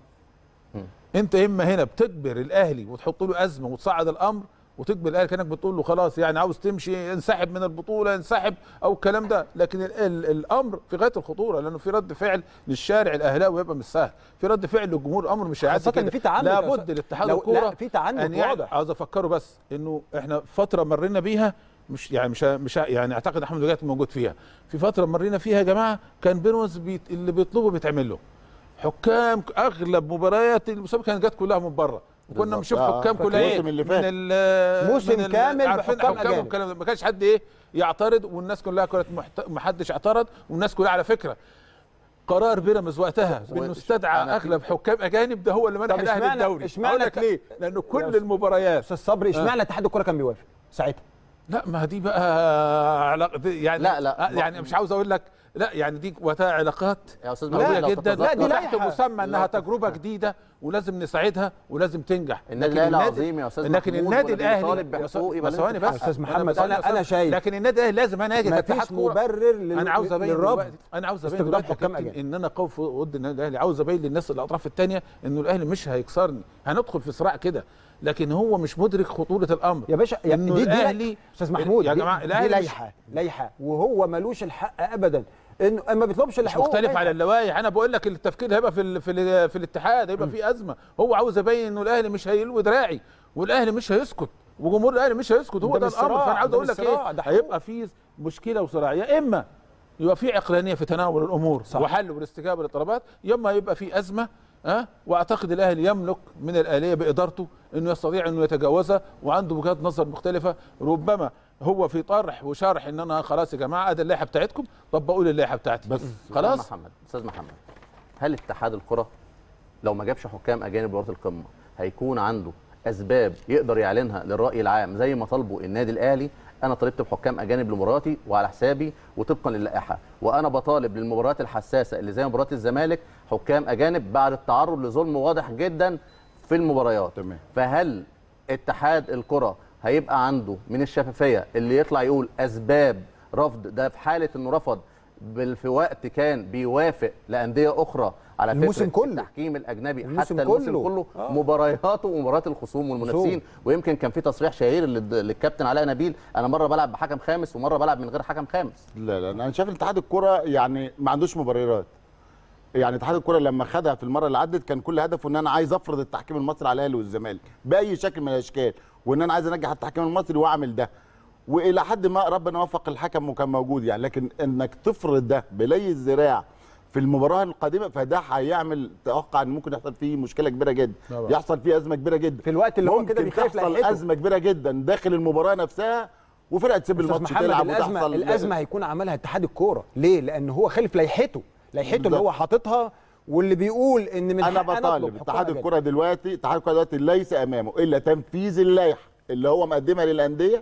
انت اما هنا بتجبر الاهلي وتحط له ازمه وتصعد الامر وتجبر الاهلي كانك بتقول له خلاص يعني عاوز تمشي انسحب من البطوله انسحب او الكلام ده لكن ال ال الامر في غايه الخطوره لانه في رد فعل للشارع الاهلاوي يبقى مش سهل في رد فعل للجمهور الامر مش هيعدي خاصة إن كده. في تعنت يا لابد أستاذ. لاتحاد لو- الكوره لا، في تعنت أن يع- واضح. عاوز افكره بس انه احنا فتره مرينا بيها مش يعني مش مش يعني اعتقد احمد وجات موجود فيها في فتره مرينا فيها يا جماعه كان بيراميدز بيت اللي بيطلبه بيتعمل له حكام اغلب مباريات المسابقه كانت جت كلها من بره وكنا بالظبط. بنشوف آه، حكام فاكر كلها ايه الموسم اللي فات. من ال- موسم من ال- كامل عارفين بحكام حكام أجانب. والكلام ده ما كانش حد ايه يعترض والناس كلها كانت محت... ما حدش اعترض والناس كلها على فكره قرار بيراميدز وقتها بانه أنا استدعى في- اغلب حكام اجانب ده هو اللي منح طب الاهلي اشمعنى- الدوري اشمعنى اقول لك ت- ليه لانه يا كل أستاذ- المباريات استاذ صبري اشمعنى اتحاد الكره كان بيوافق ساعتها لا ما دي بقى علاقة دي يعني لا، لا. آه، يعني مش عاوز اقول لك لا يعني دي وقتها علاقات يا استاذ لا، محمود قوية لو جدا تتذكر- لا، دي تحت لائحة. مسمى انها لو تجربه جديده ولازم نساعدها ولازم تنجح النادي لكن الأهلي عظيم يا أستاذ لكن محمود، النادي والذي الاهلي يطالب بحقوقه يبقى بس ثواني لازم بس تتحقق. أستاذ محمد، بسألني أنا- يا أستاذ. أنا شايف لكن النادي الاهلي لازم انا اجي ما كاتحاد فيش كورة. مبرر لل- انا عاوز ابين للرفض دلوقتي انا عاوز ابين استخدام دلوقتي يا حكام كابتن أجانب. ان انا قوي ضد النادي الاهلي عاوز ابين للناس الاطراف الثانيه انه الاهلي مش هيكسرني هندخل في صراع كده لكن هو مش مدرك خطوره الامر يا باشا يا إنه دي دي الأهلي- استاذ محمود يا دي- جماعة، دي الأهلي مش- لائحه لائحه وهو ملوش الحق ابدا انه ما بيطلبش مش الحقوق مختلف لائحة. على اللوائح انا بقول لك التفكير هيبقى في ال في ال في الاتحاد هيبقى في ازمه هو عاوز يبين انه الاهلي مش هيلوي دراعي والاهلي مش هيسكت وجمهور الاهلي مش هيسكت هو ده ده مش الامر صراع، فانا عاوز ده اقول مش لك صراع، ايه ده حقوق. هيبقى في مشكله وصراع يا اما يبقى في عقلانيه في تناول الامور صح. وحل والاستجابه للطلبات يا اما يبقى في ازمه ها واعتقد الاهلي يملك من الاليه بادارته انه يستطيع انه يتجاوزها وعنده وجهات نظر مختلفه ربما هو في طرح وشرح ان انا خلاص يا جماعه ادي اللائحه بتاعتكم طبقوا لي اللائحه بتاعتي بس خلاص أستاذ محمد استاذ محمد هل اتحاد الكره لو ما جابش حكام اجانب لمباراه القمه هيكون عنده اسباب يقدر يعلنها للراي العام زي ما طالبه النادي الاهلي انا طالبت بحكام اجانب لمباراتي وعلى حسابي وطبقا للائحه وانا بطالب للمباريات الحساسه اللي زي مباراه الزمالك حكام اجانب بعد التعرض لظلم واضح جدا في المباريات تمام. فهل اتحاد الكره هيبقى عنده من الشفافيه اللي يطلع يقول اسباب رفض ده في حاله انه رفض بال- في وقت كان بيوافق لانديه اخرى على الموسم فكره كله. التحكيم الاجنبي الموسم حتى الموسم كله. كله آه. مبارياته ومباريات الخصوم والمنافسين ويمكن كان في تصريح شهير للد- للكابتن علاء نبيل انا مره بلعب بحكم خامس ومره بلعب من غير حكم خامس لا لا انا شايف اتحاد الكره يعني ما عندوش مبررات يعني اتحاد الكره لما خدها في المره اللي عدت كان كل هدفه ان انا عايز افرض التحكيم المصري على الاهلي والزمالك باي شكل من الاشكال وان انا عايز انجح التحكيم المصري واعمل ده والى حد ما ربنا وفق الحكم وكان موجود يعني لكن انك تفرض ده بلي الذراع في المباراه القادمه فده هيعمل توقع ان ممكن يحصل فيه مشكله كبيره جدا طبعا. يحصل فيه ازمه كبيره جدا في الوقت اللي هو ممكن كده بيخالف تحصل لائحته. ازمه كبيره جدا داخل المباراه نفسها وفرقه تسيب استاذ الماتش محمد تلعب الازمه وتحصل الازمه هيكون عملها اتحاد الكوره ليه لان هو خالف لائحته لائحته اللي بالظبط. هو حاططها واللي بيقول ان من انا حقنا بطالب نطلب اتحاد حكام الكره دلوقتي اتحاد الكره دلوقتي ليس امامه الا تنفيذ اللائحه اللي هو مقدمها للانديه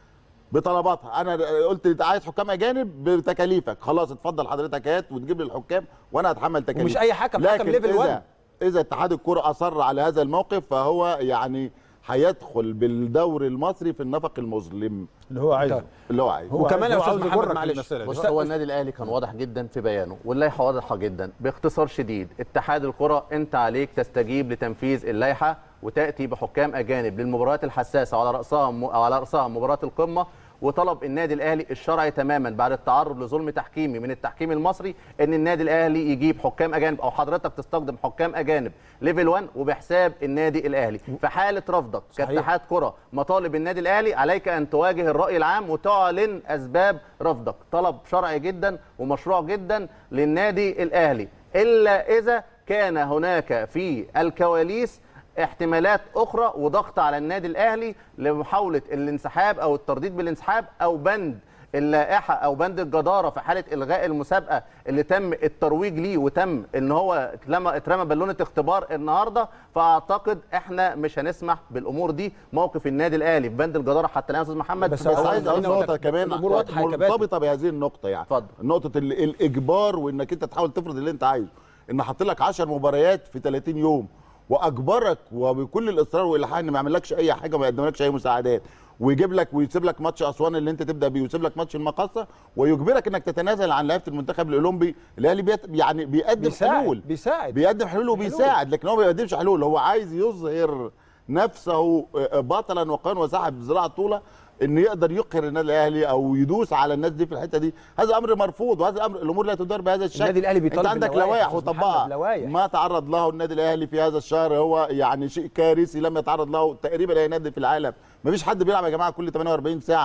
بطلباتها انا قلت عايز حكام اجانب بتكاليفك خلاص اتفضل حضرتك هات وتجيب لي الحكام وانا اتحمل تكاليف ومش أي حكم، حكم لكن ليفل إذا 1. اذا اتحاد الكره اصر على هذا الموقف فهو يعني هيدخل بالدوري المصري في النفق المظلم اللي هو عايزه اللي هو عايزه هو وكمان عايز- يا هو أستاذ عاوز محمد يجرك معلش. المسألة دي. بص هو النادي الاهلي كان واضح جدا في بيانه واللائحه واضحه جدا باختصار شديد اتحاد الكره انت عليك تستجيب لتنفيذ اللائحه وتاتي بحكام اجانب للمباريات الحساسه وعلى راسها م... أو على راسها مباراه القمه وطلب النادي الاهلي الشرعي تماما بعد التعرض لظلم تحكيمي من التحكيم المصري ان النادي الاهلي يجيب حكام اجانب او حضرتك تستخدم حكام اجانب ليفل 1 وبحساب النادي الاهلي في حاله رفضك صحيح. كاتحاد كره مطالب النادي الاهلي عليك ان تواجه الراي العام وتعلن اسباب رفضك طلب شرعي جدا ومشروع جدا للنادي الاهلي الا اذا كان هناك في الكواليس احتمالات اخرى وضغط على النادي الاهلي لمحاوله الانسحاب او الترديد بالانسحاب او بند اللائحه او بند الجداره في حاله الغاء المسابقه اللي تم الترويج ليه وتم ان هو اترمى اترمى بالونه اختبار النهارده فاعتقد احنا مش هنسمح بالامور دي موقف النادي الاهلي في بند الجداره حتى الان يا استاذ محمد بس بس هو عايز اقول خليني أقول نقطه لك، كمان الأمور واضحة يا كباتن. مرتبطه بهذه النقطه يعني اتفضل. نقطه ال- الاجبار وانك انت تحاول تفرض اللي انت عايزه ان حاط لك 10 مباريات في 30 يوم واجبرك وبكل الاصرار والالحاح ان ما يعملكش اي حاجه وما يقدملكش اي مساعدات ويجيب لك ويسيب لك ماتش اسوان اللي انت تبدا بيه ويسيب لك ماتش المقصه ويجبرك انك تتنازل عن لعيبه المنتخب الاولمبي الاهلي بيت يعني بيقدم بيساعد حلول بيساعد بيقدم حلول وبيساعد لكن هو ما بيقدمش حلول هو عايز يظهر نفسه بطلا وقويا وساحب بذراع طوله ان يقدر يقهر النادي الاهلي او يدوس على الناس دي في الحته دي هذا امر مرفوض وهذا امر الامور لا تدار بهذا الشكل النادي الأهلي بيطالب انت عندك باللوائح لوائح يا أستاذ وطبقها محمد، لوائح. ما تعرض له النادي الاهلي في هذا الشهر هو يعني شيء كارثي لم يتعرض له تقريبا اي نادي في العالم ما فيش حد بيلعب يا جماعه كل 48 ساعه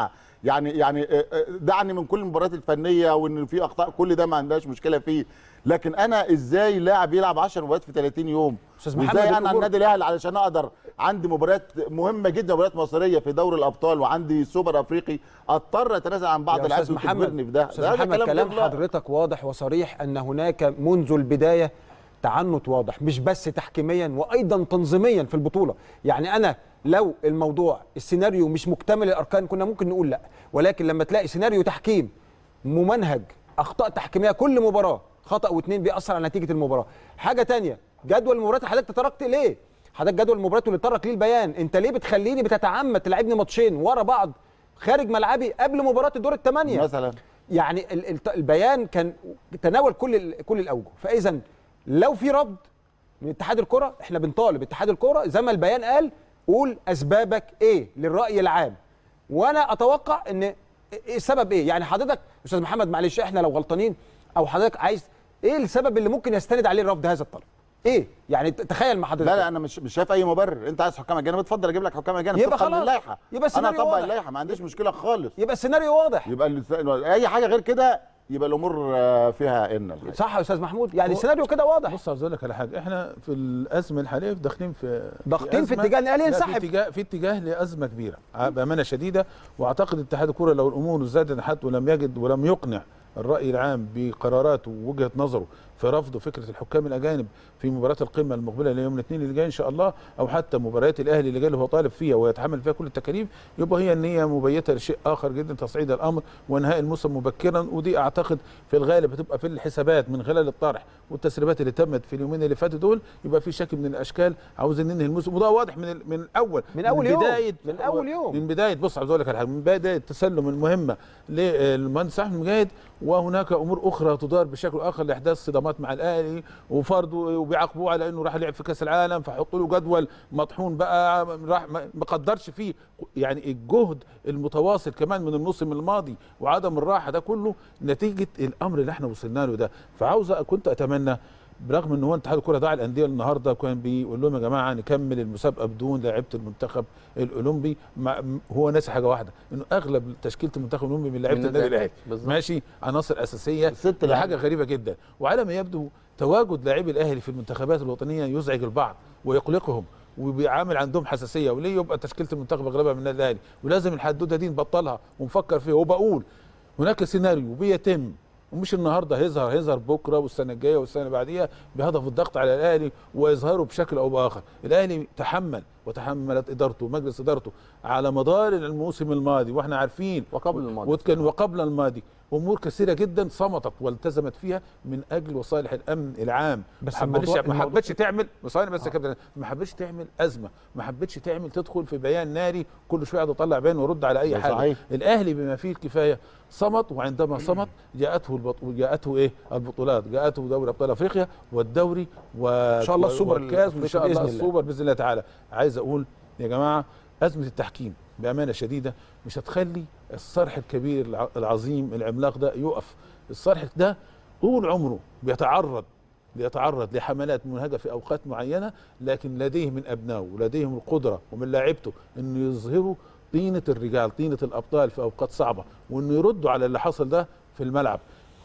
يعني يعني آه، آه، دعني من كل المباريات الفنيه وان في اخطاء كل ده ما عندناش مشكله فيه لكن انا ازاي لاعب يلعب 10 مباريات في 30 يوم أستاذ محمد، وازاي انا الأمور- النادي الاهلي علشان اقدر عندي مباريات مهمه جدا مباريات مصريه في دوري الابطال وعندي سوبر افريقي اضطر اتنازل عن بعض يا اللاعبين استاذ محمد وتجبرني في ده استاذ ده هذا محمد كلام كلام غير لائق. حضرتك واضح وصريح ان هناك منذ البدايه تعنت واضح مش بس تحكيميا وايضا تنظيميا في البطوله يعني انا لو الموضوع السيناريو مش مكتمل الاركان كنا ممكن نقول لا ولكن لما تلاقي سيناريو تحكيم ممنهج اخطاء تحكيميه كل مباراه خطا واثنين بيأثر على نتيجه المباراه حاجه تانية جدول المباريات اللي حضرتك تطرقت ليه حضرتك جدول المباريات اللي اتطرق ليه البيان انت ليه بتخليني بتتعمد تلعبني ماتشين ورا بعض خارج ملعبي قبل مباراه الدور الثمانيه مثلا يعني ال- ال- البيان كان تناول كل ال- كل الاوجه فاذا لو في رفض من اتحاد الكره احنا بنطالب اتحاد الكره زي ما البيان قال قول اسبابك ايه للراي العام وانا اتوقع ان إيه السبب ايه يعني حضرتك استاذ محمد معلش احنا لو غلطانين او حضرتك عايز ايه السبب اللي ممكن يستند عليه رفض هذا الطلب ايه يعني ت- تخيل مع حضرتك لا لا انا مش مش شايف اي مبرر انت عايز حكام اجانب اتفضل اجيب لك حكام اجانب يبقى طبقاً خلاص. للائحه يبقى انا السيناريو اطبق واضح. اللائحه ما عنديش مشكله خالص يبقى السيناريو واضح يبقى الس- اي حاجه غير كده يبقى الامور آه، فيها ان الحقيقة. صح يا استاذ محمود يعني السيناريو كده واضح بص عاوز اقول لك على حاجه احنا في الازمه الحاليه داخلين في ضاغطين في أزمة- اتجاه الأهلي لا، ينسحب. في اتجاه في اتجاه لازمه كبيره بامانه شديده واعتقد اتحاد الكره لو الامور زادت حتى ولم يجد ولم يقنع الراي العام بقراراته ووجهه نظره في رفض فكره الحكام الاجانب في مباراه القمه المقبله ليوم الاثنين اللي جاي ان شاء الله او حتى مباريات الاهلي اللي جاي اللي هو طالب فيها ويتحمل فيها كل التكاليف يبقى هي النيه مبيته لشيء اخر جدا تصعيد الامر وانهاء الموسم مبكرا ودي اعتقد في الغالب هتبقى في الحسابات من خلال الطرح والتسريبات اللي تمت في اليومين اللي فاتوا دول يبقى في شكل من الاشكال عاوزين ننهي الموسم وده واضح من ال- من الاول من أول يوم. بدايه من أول يوم. من بدايه بص عاوز اقول لك على حاجه من بدايه تسلم المهمه للمهندس احمد مجاهد وهناك امور اخرى تدار بشكل اخر لاحداث صدامات مع الاهلي وفرضه وبيعاقبوه على انه راح لعب في كاس العالم فحطوا له جدول مطحون بقى راح ما ما قدرش فيه يعني الجهد المتواصل كمان من الموسم الماضي وعدم الراحه ده كله نتيجه الامر اللي احنا وصلنا له ده فعاوز كنت اتمنى برغم ان هو اتحاد الكره دعا الانديه النهارده كان بيقول لهم يا جماعه نكمل المسابقه بدون لاعيبه المنتخب الاولمبي مع هو ناسي حاجه واحده انه اغلب تشكيله المنتخب الاولمبي من لعيبه من النادي النادي. الاهلي بالظبط. ماشي عناصر اساسيه ست دي لعيبة. حاجه غريبه جدا وعلى ما يبدو تواجد لاعبي الاهلي في المنتخبات الوطنيه يزعج البعض ويقلقهم وبيعامل عندهم حساسيه وليه يبقى تشكيله المنتخب اغلبها من النادي الاهلي ولازم الحدوته دي نبطلها ونفكر فيها وبقول هناك سيناريو بيتم ومش النهارده هيظهر هيظهر بكره والسنه الجايه والسنه اللي بعديها بهدف الضغط على الاهلي ويظهره بشكل او باخر، الاهلي تحمل وتحملت ادارته ومجلس ادارته على مدار الموسم الماضي واحنا عارفين وقبل الماضي. وكان وقبل الماضي امور كثيره جدا صمتت والتزمت فيها من اجل وصالح الامن العام بس ما حبتش الموضوع- ما الموضوع- حبتش تعمل ثواني بس يا كابتن ما حبتش تعمل ازمه ما حبتش تعمل تدخل في بيان ناري كل شويه قاعد اطلع بيان وارد على اي ده حاجه صحيح. الاهلي بما فيه الكفايه صمت وعندما صمت جاءته البط... جاءته ايه البطولات جاءته دوري ابطال افريقيا والدوري و... إن شاء الله السوبر والكاس وان شاء الأفريقي الله بإذن الله. السوبر باذن الله تعالى عايز اقول يا جماعه ازمه التحكيم بامانه شديده مش هتخلي الصرح الكبير الع- العظيم العملاق ده يقف الصرح ده طول عمره بيتعرض بيتعرض لحملات منهجه في اوقات معينه لكن لديه من ابنائه ولديهم القدره ومن لاعيبته انه يظهروا طينه الرجال طينه الابطال في اوقات صعبه وانه يردوا على اللي حصل ده في الملعب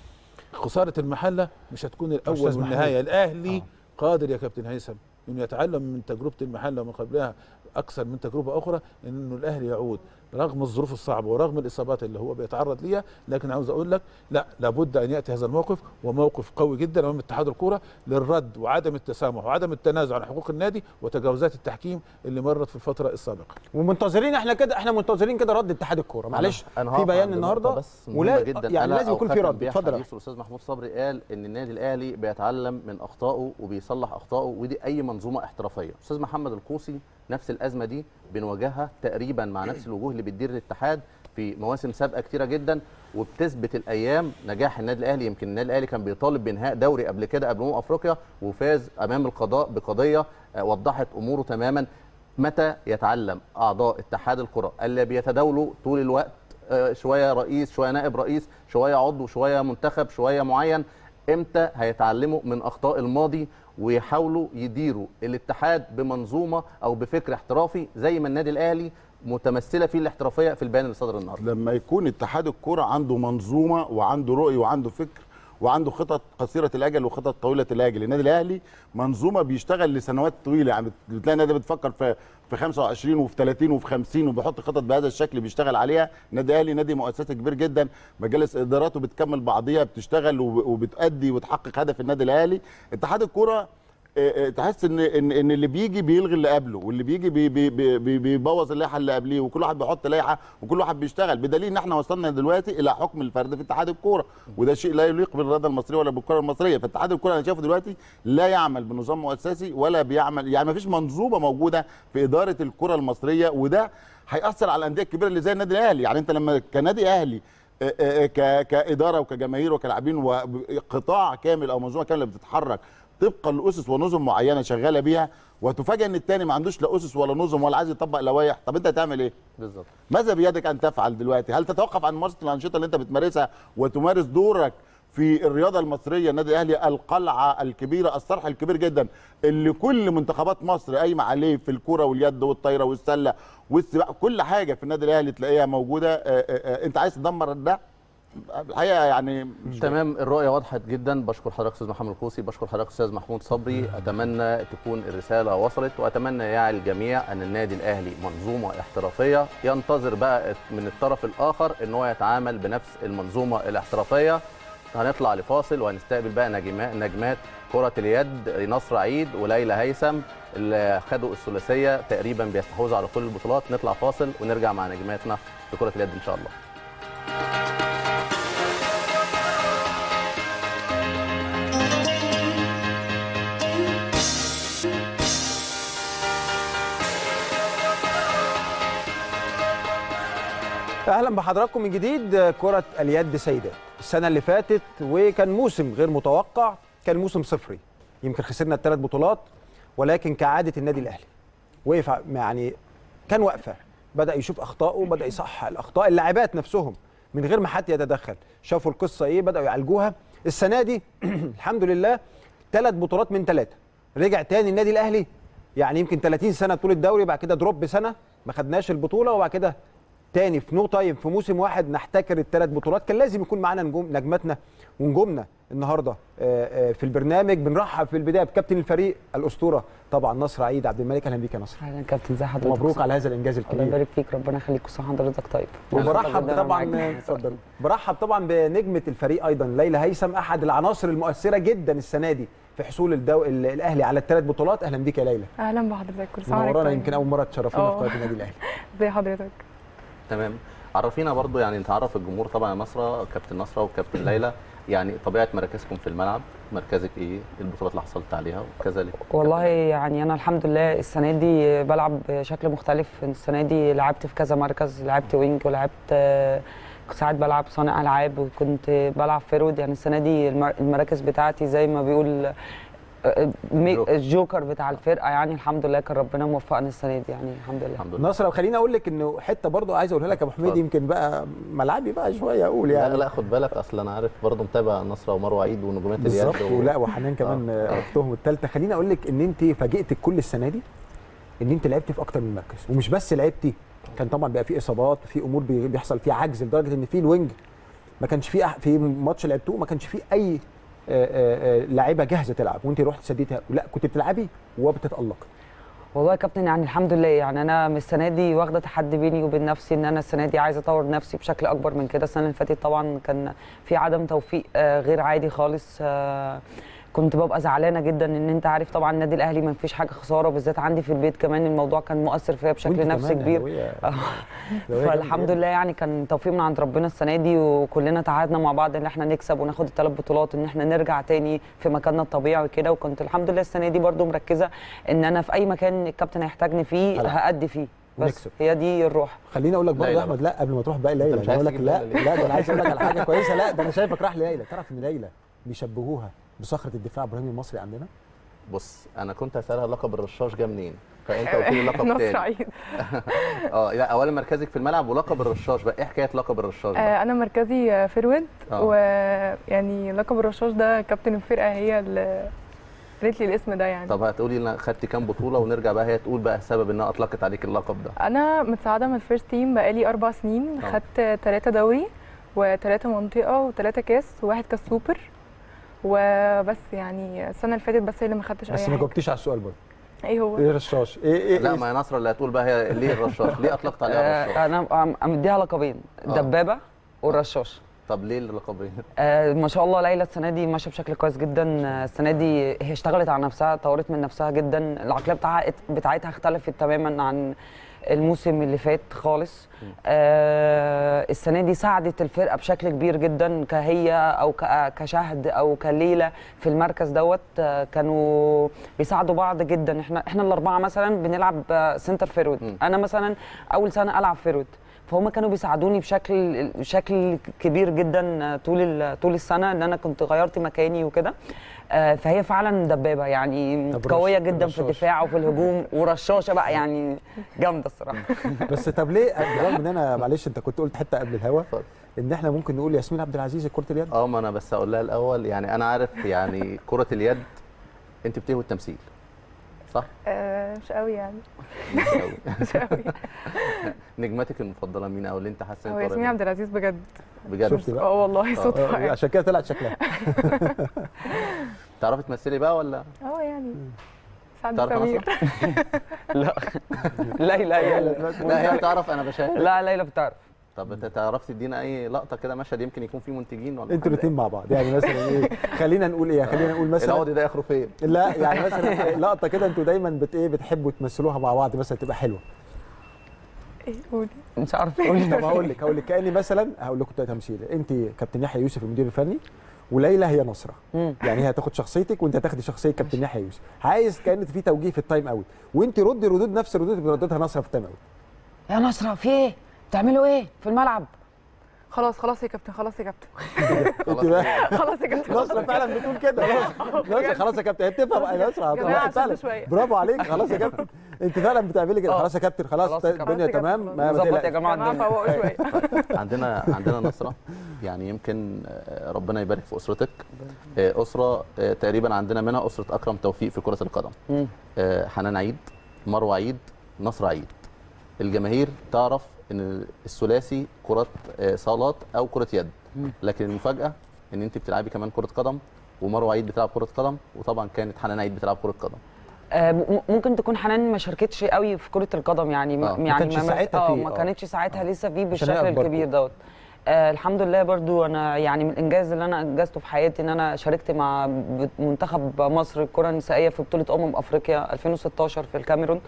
خساره المحله مش هتكون الاول أستاذ والنهايه الاهلي آه. قادر يا كابتن هيثم انه يتعلم من تجربه المحله ومن قبلها اكثر من تجربه اخرى انه الاهلي يعود رغم الظروف الصعبه ورغم الاصابات اللي هو بيتعرض ليها لكن عاوز اقول لك لا لابد ان ياتي هذا الموقف وموقف قوي جدا امام اتحاد الكوره للرد وعدم التسامح وعدم التنازل عن حقوق النادي وتجاوزات التحكيم اللي مرت في الفتره السابقه ومنتظرين احنا كده احنا منتظرين كده رد اتحاد الكوره معلش أنا في هقف بيان عند النهارده نقطة بس مهمة ولا جدا يعني أنا لازم يكون في أوقفا رد بيها اتفضل يا حديث الاستاذ محمود صبري قال ان النادي الاهلي بيتعلم من اخطائه وبيصلح اخطائه ودي اي منظومه احترافيه استاذ محمد القوسي نفس الازمه دي بنواجهها تقريبا مع نفس الوجوه اللي بتدير الاتحاد في مواسم سابقه كتيره جدا وبتثبت الايام نجاح النادي الاهلي يمكن النادي الاهلي كان بيطالب بانهاء دوري قبل كده قبل امم افريقيا وفاز امام القضاء بقضيه آه، وضحت اموره تماما متى يتعلم اعضاء اتحاد الكره اللي بيتداولوا طول الوقت آه، شويه رئيس شويه نائب رئيس شويه عضو شويه منتخب شويه معين امتى هيتعلموا من اخطاء الماضي ويحاولوا يديروا الاتحاد بمنظومه او بفكر احترافي زي ما النادي الاهلي متمثله فيه الاحترافيه في البيان اللي صدر النهارده لما يكون اتحاد الكرة عنده منظومة وعنده رؤية وعنده فكر وعنده خطط قصيرة الأجل وخطط طويلة الأجل النادي الأهلي منظومة بيشتغل لسنوات طويلة يعني بتلاقي النادي بتفكر في في 25 وفي 30 وفي 50 وبيحط خطط بهذا الشكل بيشتغل عليها النادي الاهلي نادي مؤسسي كبير جدا مجالس اداراته بتكمل بعضيها بتشتغل وب- وبتأدي وتحقق هدف النادي الاهلي اتحاد الكرة آه، آه، تحس ان ان ان اللي بيجي بيلغي اللي قبله واللي بيجي بي بي بي بي بيبوظ اللائحه اللي قبليه وكل واحد بيحط لائحه وكل واحد بيشتغل بدليل ان احنا وصلنا دلوقتي الى حكم الفرد في اتحاد الكوره وده شيء لا يليق بالرياضه المصريه ولا بالكره المصريه فاتحاد الكوره انا شايفه دلوقتي لا يعمل بنظام مؤسسي ولا بيعمل يعني ما فيش منظومه موجوده في اداره الكره المصريه وده هياثر على الانديه الكبيره اللي زي النادي الاهلي يعني انت لما كنادي اهلي آه، آه، ك- كاداره وكجماهير وكلاعبين وقطاع كامل او منظومه كامله بتتحرك طبقا لاسس ونظم معينه شغاله بيها وتفاجئ ان التاني ما عندوش لا اسس ولا نظم ولا عايز يطبق لوائح طب انت هتعمل ايه؟ بالظبط ماذا بيدك ان تفعل دلوقتي؟ هل تتوقف عن ممارسه الانشطه اللي انت بتمارسها وتمارس دورك في الرياضه المصريه النادي الاهلي القلعه الكبيره الصرح الكبير جدا اللي كل منتخبات مصر قايمه عليه في الكره واليد والطايره والسله والسباق كل حاجه في النادي الاهلي تلاقيها موجوده آه، آه، آه، انت عايز تدمر ده الحقيقه يعني مش تمام الرؤيه وضحت جدا بشكر حضرتك استاذ محمد الكوسي بشكر حضرتك استاذ محمود صبري اتمنى تكون الرساله وصلت واتمنى يعي الجميع ان النادي الاهلي منظومه احترافيه ينتظر بقى من الطرف الاخر ان هو يتعامل بنفس المنظومه الاحترافيه هنطلع لفاصل وهنستقبل بقى نجمات نجمات كرة اليد نصر عيد وليلى هيثم اللي خدوا الثلاثية تقريبا بيستحوذوا على كل البطولات نطلع فاصل ونرجع مع نجماتنا في كرة اليد إن شاء الله اهلا بحضراتكم من جديد كره اليد سيدات السنه اللي فاتت وكان موسم غير متوقع كان موسم صفري يمكن خسرنا الثلاث بطولات ولكن كعاده النادي الاهلي وقف ع- يعني كان واقفه بدا يشوف اخطائه بدا يصحح الاخطاء اللاعبات نفسهم من غير ما حد يتدخل شافوا القصه ايه بداوا يعالجوها السنه دي الحمد لله ثلاث بطولات من ثلاثه رجع تاني النادي الاهلي يعني يمكن 30 سنه طول الدوري بعد كده دروب سنه ما خدناش البطوله وبعد كده تاني في نو تايم في موسم واحد نحتكر الثلاث بطولات كان لازم يكون معانا نجوم نجماتنا ونجومنا النهارده آه، آه، في البرنامج بنرحب في البدايه بكابتن الفريق الاسطوره طبعا نصر عيد عبد الملك اهلا بيك يا نصر اهلا كابتن ازي حضرتك مبروك على هذا الانجاز الله الكبير يبارك فيك ربنا يخليك وصح حضرتك طيب وبرحب جداً طبعا معاك. اتفضل برحب طبعا بنجمه الفريق ايضا ليلى هيثم احد العناصر المؤثره جدا السنه دي في حصول الدو... ال- الاهلي على الثلاث بطولات اهلا بيك يا ليلى اهلا بحضرتك كل سنه وحضرتك منورانا طيب. يمكن اول مره تشرفونا اه. في قناه النادي الاهلي ازي حضرتك تمام عرفينا برضو يعني نتعرف الجمهور طبعا يا نصرة كابتن نصرة وكابتن ليلى يعني طبيعة مراكزكم في الملعب مركزك ايه البطولات اللي حصلت عليها وكذلك والله يعني انا الحمد لله السنه دي بلعب بشكل مختلف السنه دي لعبت في كذا مركز لعبت وينج ولعبت آه، ساعات بلعب صانع العاب وكنت بلعب فيرود يعني السنه دي المر- المراكز بتاعتي زي ما بيقول آه، مي- جوكر. الجوكر بتاع الفرقه يعني الحمد لله كان ربنا موفقني السنه دي يعني الحمد لله الحمد لله نصر وخليني اقول لك انه حته برضو عايز اقولها لك يا ابو حميد اتفضل. يمكن بقى ملعبي بقى شويه اقول لا يعني لا خد بالك اصل انا عارف برضو متابع نصرة ومروة عيد ونجومات اليد بالظبط و- ولا وحنان كمان آه. آه، اختهم الثالثه خليني اقول لك ان انت فاجئت الكل السنه دي ان انت لعبتي في اكتر من مركز ومش بس لعبتي كان طبعا بقى في اصابات في امور بي- بيحصل فيها عجز لدرجه ان في الوينج ما كانش في أح- في ماتش لعبتوه ما كانش في اي آه، آه، آه، لاعيبه جاهزه تلعب وانت رحت سديتها لا كنت بتلعبي وبتتالقي والله يا كابتن يعني الحمد لله يعني انا من السنه دي واخده تحدي بيني وبين نفسي ان انا السنه دي عايزه اطور نفسي بشكل اكبر من كده السنه اللي فاتت طبعا كان في عدم توفيق آه، غير عادي خالص آه، كنت ببقى زعلانه جدا ان انت عارف طبعا النادي الاهلي ما فيش حاجه خساره وبالذات عندي في البيت كمان الموضوع كان مؤثر فيا بشكل وانت نفسي كمان كبير أهلاوية. آه. أهلاوية فالحمد جامدة لله يعني كان توفيق من عند ربنا السنه دي وكلنا تعهدنا مع بعض ان احنا نكسب وناخد الثلاث بطولات ان احنا نرجع تاني في مكاننا الطبيعي كده وكنت الحمد لله السنه دي برضو مركزه ان انا في اي مكان الكابتن هيحتاجني فيه هلعب. هادي فيه بس ونكسب. هي دي الروح خليني اقول لك برضه ليلى يا احمد لا قبل ما تروح بقى ليلى مش أنا عايز اقول لك تجيب لا ليلى ليه؟ لا ده انا عايز اقول لك على حاجه كويسه لا ده انا شايفك راح لليلى تعرف ان ليلى بيشبهوها بصخره الدفاع ابراهيم المصري عندنا بص انا كنت هسألها لقب الرشاش جه منين فانت قلت لي لقب نصر تاني عيد اه لا اولا مركزك في الملعب ولقب الرشاش بقى ايه حكايه لقب الرشاش ده آه، انا مركزي آه، فيرود آه. ويعني لقب الرشاش ده كابتن الفرقه هي اللي قالت لي الاسم ده يعني طب هتقولي لنا خدتي كام بطوله ونرجع بقى هي تقول بقى السبب انها اطلقت عليك اللقب ده انا متساعده من الفيرست تيم بقالي اربع سنين آه. خدت ثلاثه دوري وثلاثه منطقه وثلاثه كاس وواحد كاس سوبر وبس يعني السنه اللي فاتت بس هي اللي ما خدتش اي بس ما حاجه جاوبتيش على السؤال برضه ايه هو ايه رشاش ايه ايه لا إيه؟ ما هي نصر اللي هتقول بقى هي ليه الرشاش ليه اطلقت عليها الرشاش آه، انا أم- مديها لقبين آه. دبابه والرشاش طب ليه اللقبين آه ما شاء الله ليلى السنه دي ماشيه بشكل كويس جدا آه، السنه دي هي اشتغلت على نفسها طورت من نفسها جدا العقليه بتاعها بتاعتها اختلفت تماما عن الموسم اللي فات خالص آه السنه دي ساعدت الفرقه بشكل كبير جدا كهي او ك- كشهد او كليله في المركز دوت آه كانوا بيساعدوا بعض جدا احنا احنا الاربعه مثلا بنلعب آه، سنتر فيرود مم. انا مثلا اول سنه العب فيرود فهم كانوا بيساعدوني بشكل بشكل كبير جدا طول ال- طول السنه ان انا كنت غيرت مكاني وكده آه، فهي فعلا دبابه يعني طب قويه رش- جدا في رشاش. الدفاع وفي الهجوم ورشاشه بقى يعني جامده الصراحه بس طب ليه بالرغم ان انا معلش انت كنت قلت حته قبل الهوا اتفضل. ان احنا ممكن نقول ياسمين عبد العزيز كره اليد اه ما انا بس اقول لها الاول يعني انا عارف يعني كره اليد انت بتهوي التمثيل صح؟ آه مش قوي يعني مش قوي. مش قوي نجمتك المفضله مين او اللي انت حاسه هو إنك ياسمين قريبة عبد العزيز بجد بجد شفتي بقى؟ اه والله صدفه آه، يعني عشان كده طلعت شكلها تعرفي تمثلي بقى ولا اه يعني سعد تعرف سمير لا ليلى هي لا هي بتعرف انا بشاهد لا ليلى بتعرف طب انت تعرف تدينا اي لقطه كده مشهد يمكن يكون فيه منتجين ولا انتوا الاثنين مع بعض يعني مثلا ايه خلينا نقول ايه خلينا نقول مثلا العقد ده يخرج فين لا يعني مثلا لقطه كده انتوا دايما بت ايه بتحبوا تمثلوها مع بعض مثلا تبقى حلوه ايه قولي مش عارف طب هقول لك هقول لك كاني مثلا هقول لكم تمثيل انت كابتن يحيى يوسف المدير الفني وليلى هي نصره مم. يعني هي هتاخد شخصيتك وانت هتاخدي شخصيه كابتن يحيى يوسف عايز كان في توجيه في التايم اوت وانت ردي ردود نفس الردود اللي ردتها نصره في التايم اوت يا نصره في ايه بتعملوا ايه في الملعب خلاص خلاص يا كابتن خلاص يا كابتن انت بقى خلاص يا كابتن نصره فعلا بتقول كده خلاص نصره خلاص يا كابتن اتفق بقى يا نصره جماعة خلاص فعلا شدوا شوية. برافو عليك خلاص يا كابتن انت فعلا بتعملي كده اه. خلاص يا كابتن خلاص خلاص يا كابتن. الدنيا خلاص يا تمام كابتن. ما ظبط يا تقلقش. جماعه جماعه الدنيا فوقوا شويه عندنا عندنا نصره يعني يمكن آه، ربنا يبارك في اسرتك آه، اسره آه، تقريبا عندنا منها اسره اكرم توفيق في كره القدم مم. آه، حنان عيد مروه عيد نصر عيد الجماهير تعرف ان الثلاثي كرة آه، صالات او كرة يد مم. لكن المفاجأة ان انت بتلعبي كمان كرة قدم ومروه عيد بتلعب كرة قدم وطبعا كانت حنان عيد بتلعب كرة قدم آه، م- ممكن تكون حنان ما شاركتش قوي في كره القدم يعني آه، م- ما يعني كانش ساعتها اه فيه، ما آه. كانتش ساعتها لسه فيه عشان هي بالشكل أكبركم. الكبير دوت آه الحمد لله برضو انا يعني من الانجاز اللي انا انجزته في حياتي ان انا شاركت مع ب- منتخب مصر الكره النسائيه في بطوله امم افريقيا 2016 في الكاميرون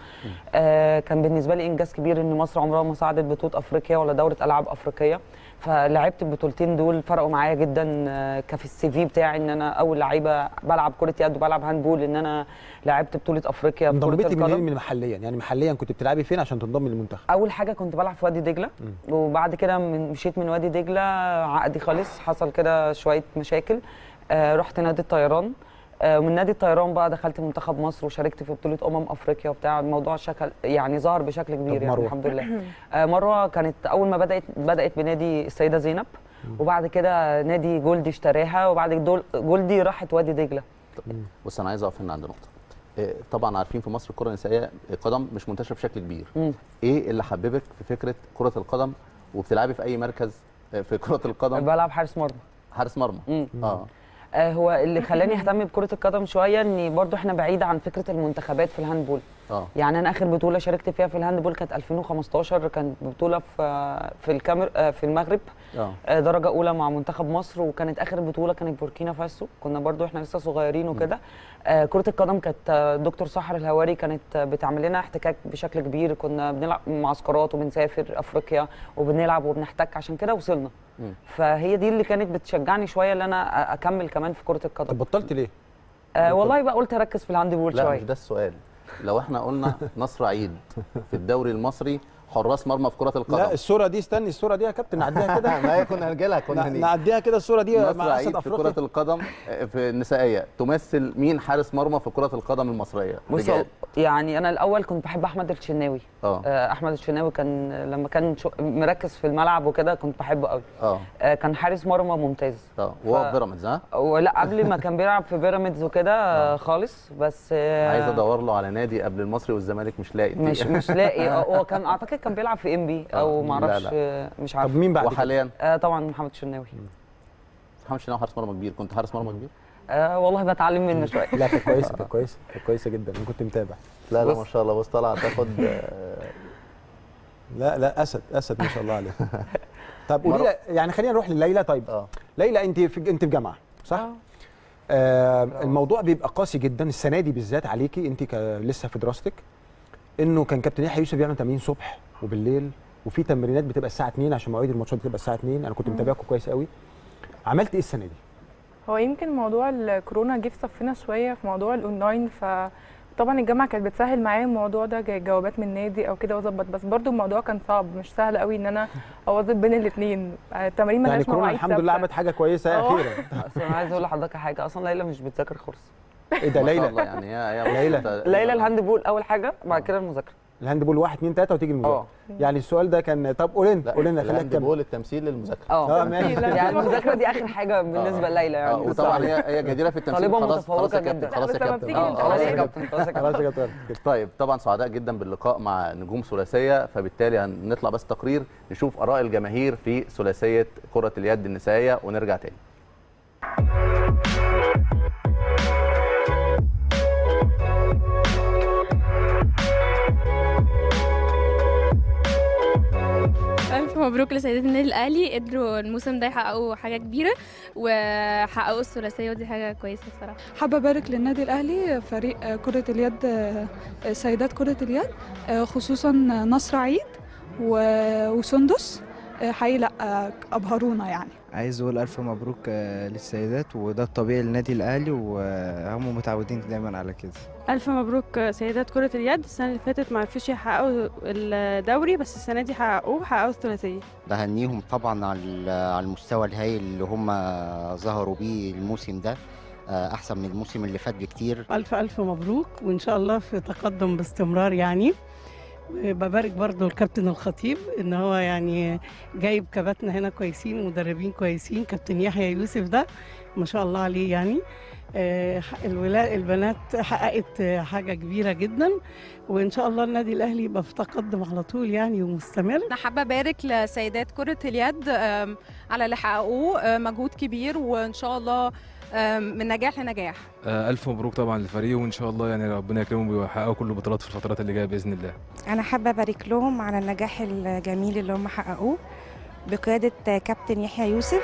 آه كان بالنسبه لي انجاز كبير ان مصر عمرها ما صعدت بطوله افريقيا ولا دوره العاب افريقيه فلعبت البطولتين دول فرقوا معايا جدا آه، كفي السي في بتاعي ان انا اول لعيبه بلعب كره يد وبلعب هاندبول ان انا لعبت بطوله افريقيا في كره انضميتي القدم منين من محليا يعني محليا كنت بتلعبي فين عشان تنضمي للمنتخب اول حاجه كنت بلعب في وادي دجله وبعد كده من مشيت من وادي دجله عقدي خلص حصل كده شويه مشاكل آه رحت نادي الطيران آه ومن نادي الطيران بقى دخلت منتخب مصر وشاركت في بطوله امم افريقيا وبتاع الموضوع شكل يعني ظهر بشكل كبير طب يعني مروة؟ الحمد لله آه مروه كانت اول ما بدات بدات بنادي السيده زينب وبعد كده نادي جولدي اشتراها وبعد دول جولدي راحت وادي دجله بص انا عايز اقف هنا عند نقطه إيه، طبعا عارفين في مصر الكره النسائيه القدم مش منتشره بشكل كبير مم. ايه اللي حببك في فكره كره القدم وبتلعبي في اي مركز آه، في كره القدم بلعب حارس مرمى حارس مرمى مم. اه آه، هو اللي خلاني اهتم بكره القدم شويه ان برضو احنا بعيد عن فكره المنتخبات في الهاندبول اه يعني انا اخر بطوله شاركت فيها في الهاندبول كانت 2015 كانت بطوله في في الكامير آه، في المغرب اه آه، درجه اولى مع منتخب مصر وكانت اخر بطوله كانت بوركينا فاسو كنا برضو احنا لسه صغيرين وكده آه، كره القدم كانت آه، دكتور سحر الهواري كانت آه، بتعمل لنا احتكاك بشكل كبير كنا بنلعب معسكرات وبنسافر افريقيا وبنلعب وبنحتك عشان كده وصلنا مم. فهي دي اللي كانت بتشجعني شويه ان انا أ- اكمل كمان في كره طب القدم بطلت ليه؟ آه والله بقى قلت اركز في الهاندبول لا شويه مش ده السؤال لو احنا قلنا نصر عيد في الدوري المصري حراس مرمى في كره القدم لا الصوره دي استني الصوره دي يا كابتن نعديها كده ما هي كنا هنجي لها كنا نع- هنيجي. نعديها كده الصوره دي مصر مع اسد عيد في كرة افريقيا القدم في النسائية تمثل مين حارس مرمى في كرة القدم المصرية؟ بص رجال. يعني انا الاول كنت بحب احمد الشناوي اه آه، احمد الشناوي كان لما كان شو- مركز في الملعب وكده كنت بحبه قوي اه آه، كان حارس مرمى ممتاز اه وهو ف- في بيراميدز ها؟ ولا قبل ما كان بيلعب في بيراميدز وكده آه، خالص بس آه، عايز ادور له على نادي قبل المصري والزمالك مش لاقي مش مش لاقي آه، هو كان اعتقد كان بيلعب في ام بي او آه، ما لا، اعرفش لا. آه، مش طب عارف مين بعد كده؟ وحاليا آه طبعا محمد الشناوي محمد شناوي حارس مرمى كبير كنت حارس مرمى كبير؟ آه والله بتعلم منه شويه لا كانت كويسه كانت كويسه كانت كويسه جدا انا كنت متابع لا لا بص. ما شاء الله بص طالع تاخد آه، لا لا اسد اسد ما شاء الله عليه طب قولي مرة- لي يعني خلينا نروح لليلى طيب اه ليلى انت في انت في جامعه صح؟ آه. آه الموضوع بيبقى قاسي جدا السنه دي بالذات عليكي انت ك- لسه في دراستك انه كان كابتن يحيى يوسف بيعمل تمرين صبح وبالليل وفي تمرينات بتبقى الساعه 2 عشان مواعيد الماتشات بتبقى الساعه 2 انا كنت متابعكم كويس قوي عملت ايه السنه دي؟ هو يمكن موضوع الكورونا جه في صفنا شويه في موضوع الاونلاين فطبعا الجامعه كانت بتسهل معايا الموضوع ده جا- جوابات من النادي او كده واظبط بس برضو الموضوع كان صعب مش سهل قوي ان انا اوظف بين الاثنين التمارين يعني ملهاش كورونا مواعيد الحمد لله ثابتة. عملت حاجه كويسه آه. اخيرا اصل انا عايز اقول لحضرتك حاجه اصلا ليلى مش بتذاكر خالص ايه ده ما شاء ليلى الله يعني هي هي ليلى. بص- ليلى الهاند بول اول حاجه بعد كده المذاكره الهاند بول 1 2 3 وتيجي المذاكره اه يعني السؤال ده كان طب قول لنا لا قول لنا خليك الهاند كمل بول التمثيل للمذاكرة اه اه ماشي لا، يعني المذاكره دي اخر حاجه بالنسبه لليلى اه يعني وطبعا هي هي جديره في التمثيل طالبة خلاص خلاص متفوقة يا كابتن جدا. خلاص يا بس لما كابتن بتيجي آه، خلاص خلاص يا يا كابتن خلاص يا كابتن خلاص يا كابتن كده. طيب طبعا سعداء جدا باللقاء مع نجوم ثلاثيه فبالتالي هنطلع بس تقرير نشوف اراء الجماهير في ثلاثيه كره اليد النسائيه ونرجع تاني ألف مبروك لسيدات النادي الأهلي قدروا الموسم ده يحققوا حاجة كبيرة وحققوا الثلاثية ودي حاجة كويسة بصراحة حابة أبارك للنادي الأهلي فريق كرة اليد سيدات كرة اليد خصوصا نصر عيد و- وسندس حقيقي لا أبهرونا يعني عايز اقول الف مبروك آه، للسيدات وده الطبيعي للنادي الاهلي وهم متعودين دايما على كده ألف مبروك سيدات كرة اليد السنة اللي فاتت ما عرفوش يحققوا الدوري بس السنة دي حققوه حققوا الثلاثية بهنيهم طبعا على ال- على المستوى الهائل اللي هم ظهروا بيه الموسم ده آه، احسن من الموسم اللي فات بكتير ألف ألف مبروك وإن شاء الله في تقدم باستمرار يعني ببارك برضو الكابتن الخطيب ان هو يعني جايب كباتنا هنا كويسين ومدربين كويسين كابتن يحيى يوسف ده ما شاء الله عليه يعني آه، الولا البنات حققت آه، حاجه كبيره جدا وان شاء الله النادي الاهلي يبقى في تقدم على طول يعني ومستمر أنا حابة أبارك لسيدات كرة اليد آم، على اللي حققوه آه، مجهود كبير وإن شاء الله آم، من نجاح لنجاح ألف مبروك طبعا للفريق وإن شاء الله يعني ربنا يكرمهم ويحققوا كل البطولات في الفترات اللي جاية بإذن الله انا حابه ابارك لهم على النجاح الجميل اللي هم حققوه بقياده كابتن يحيى يوسف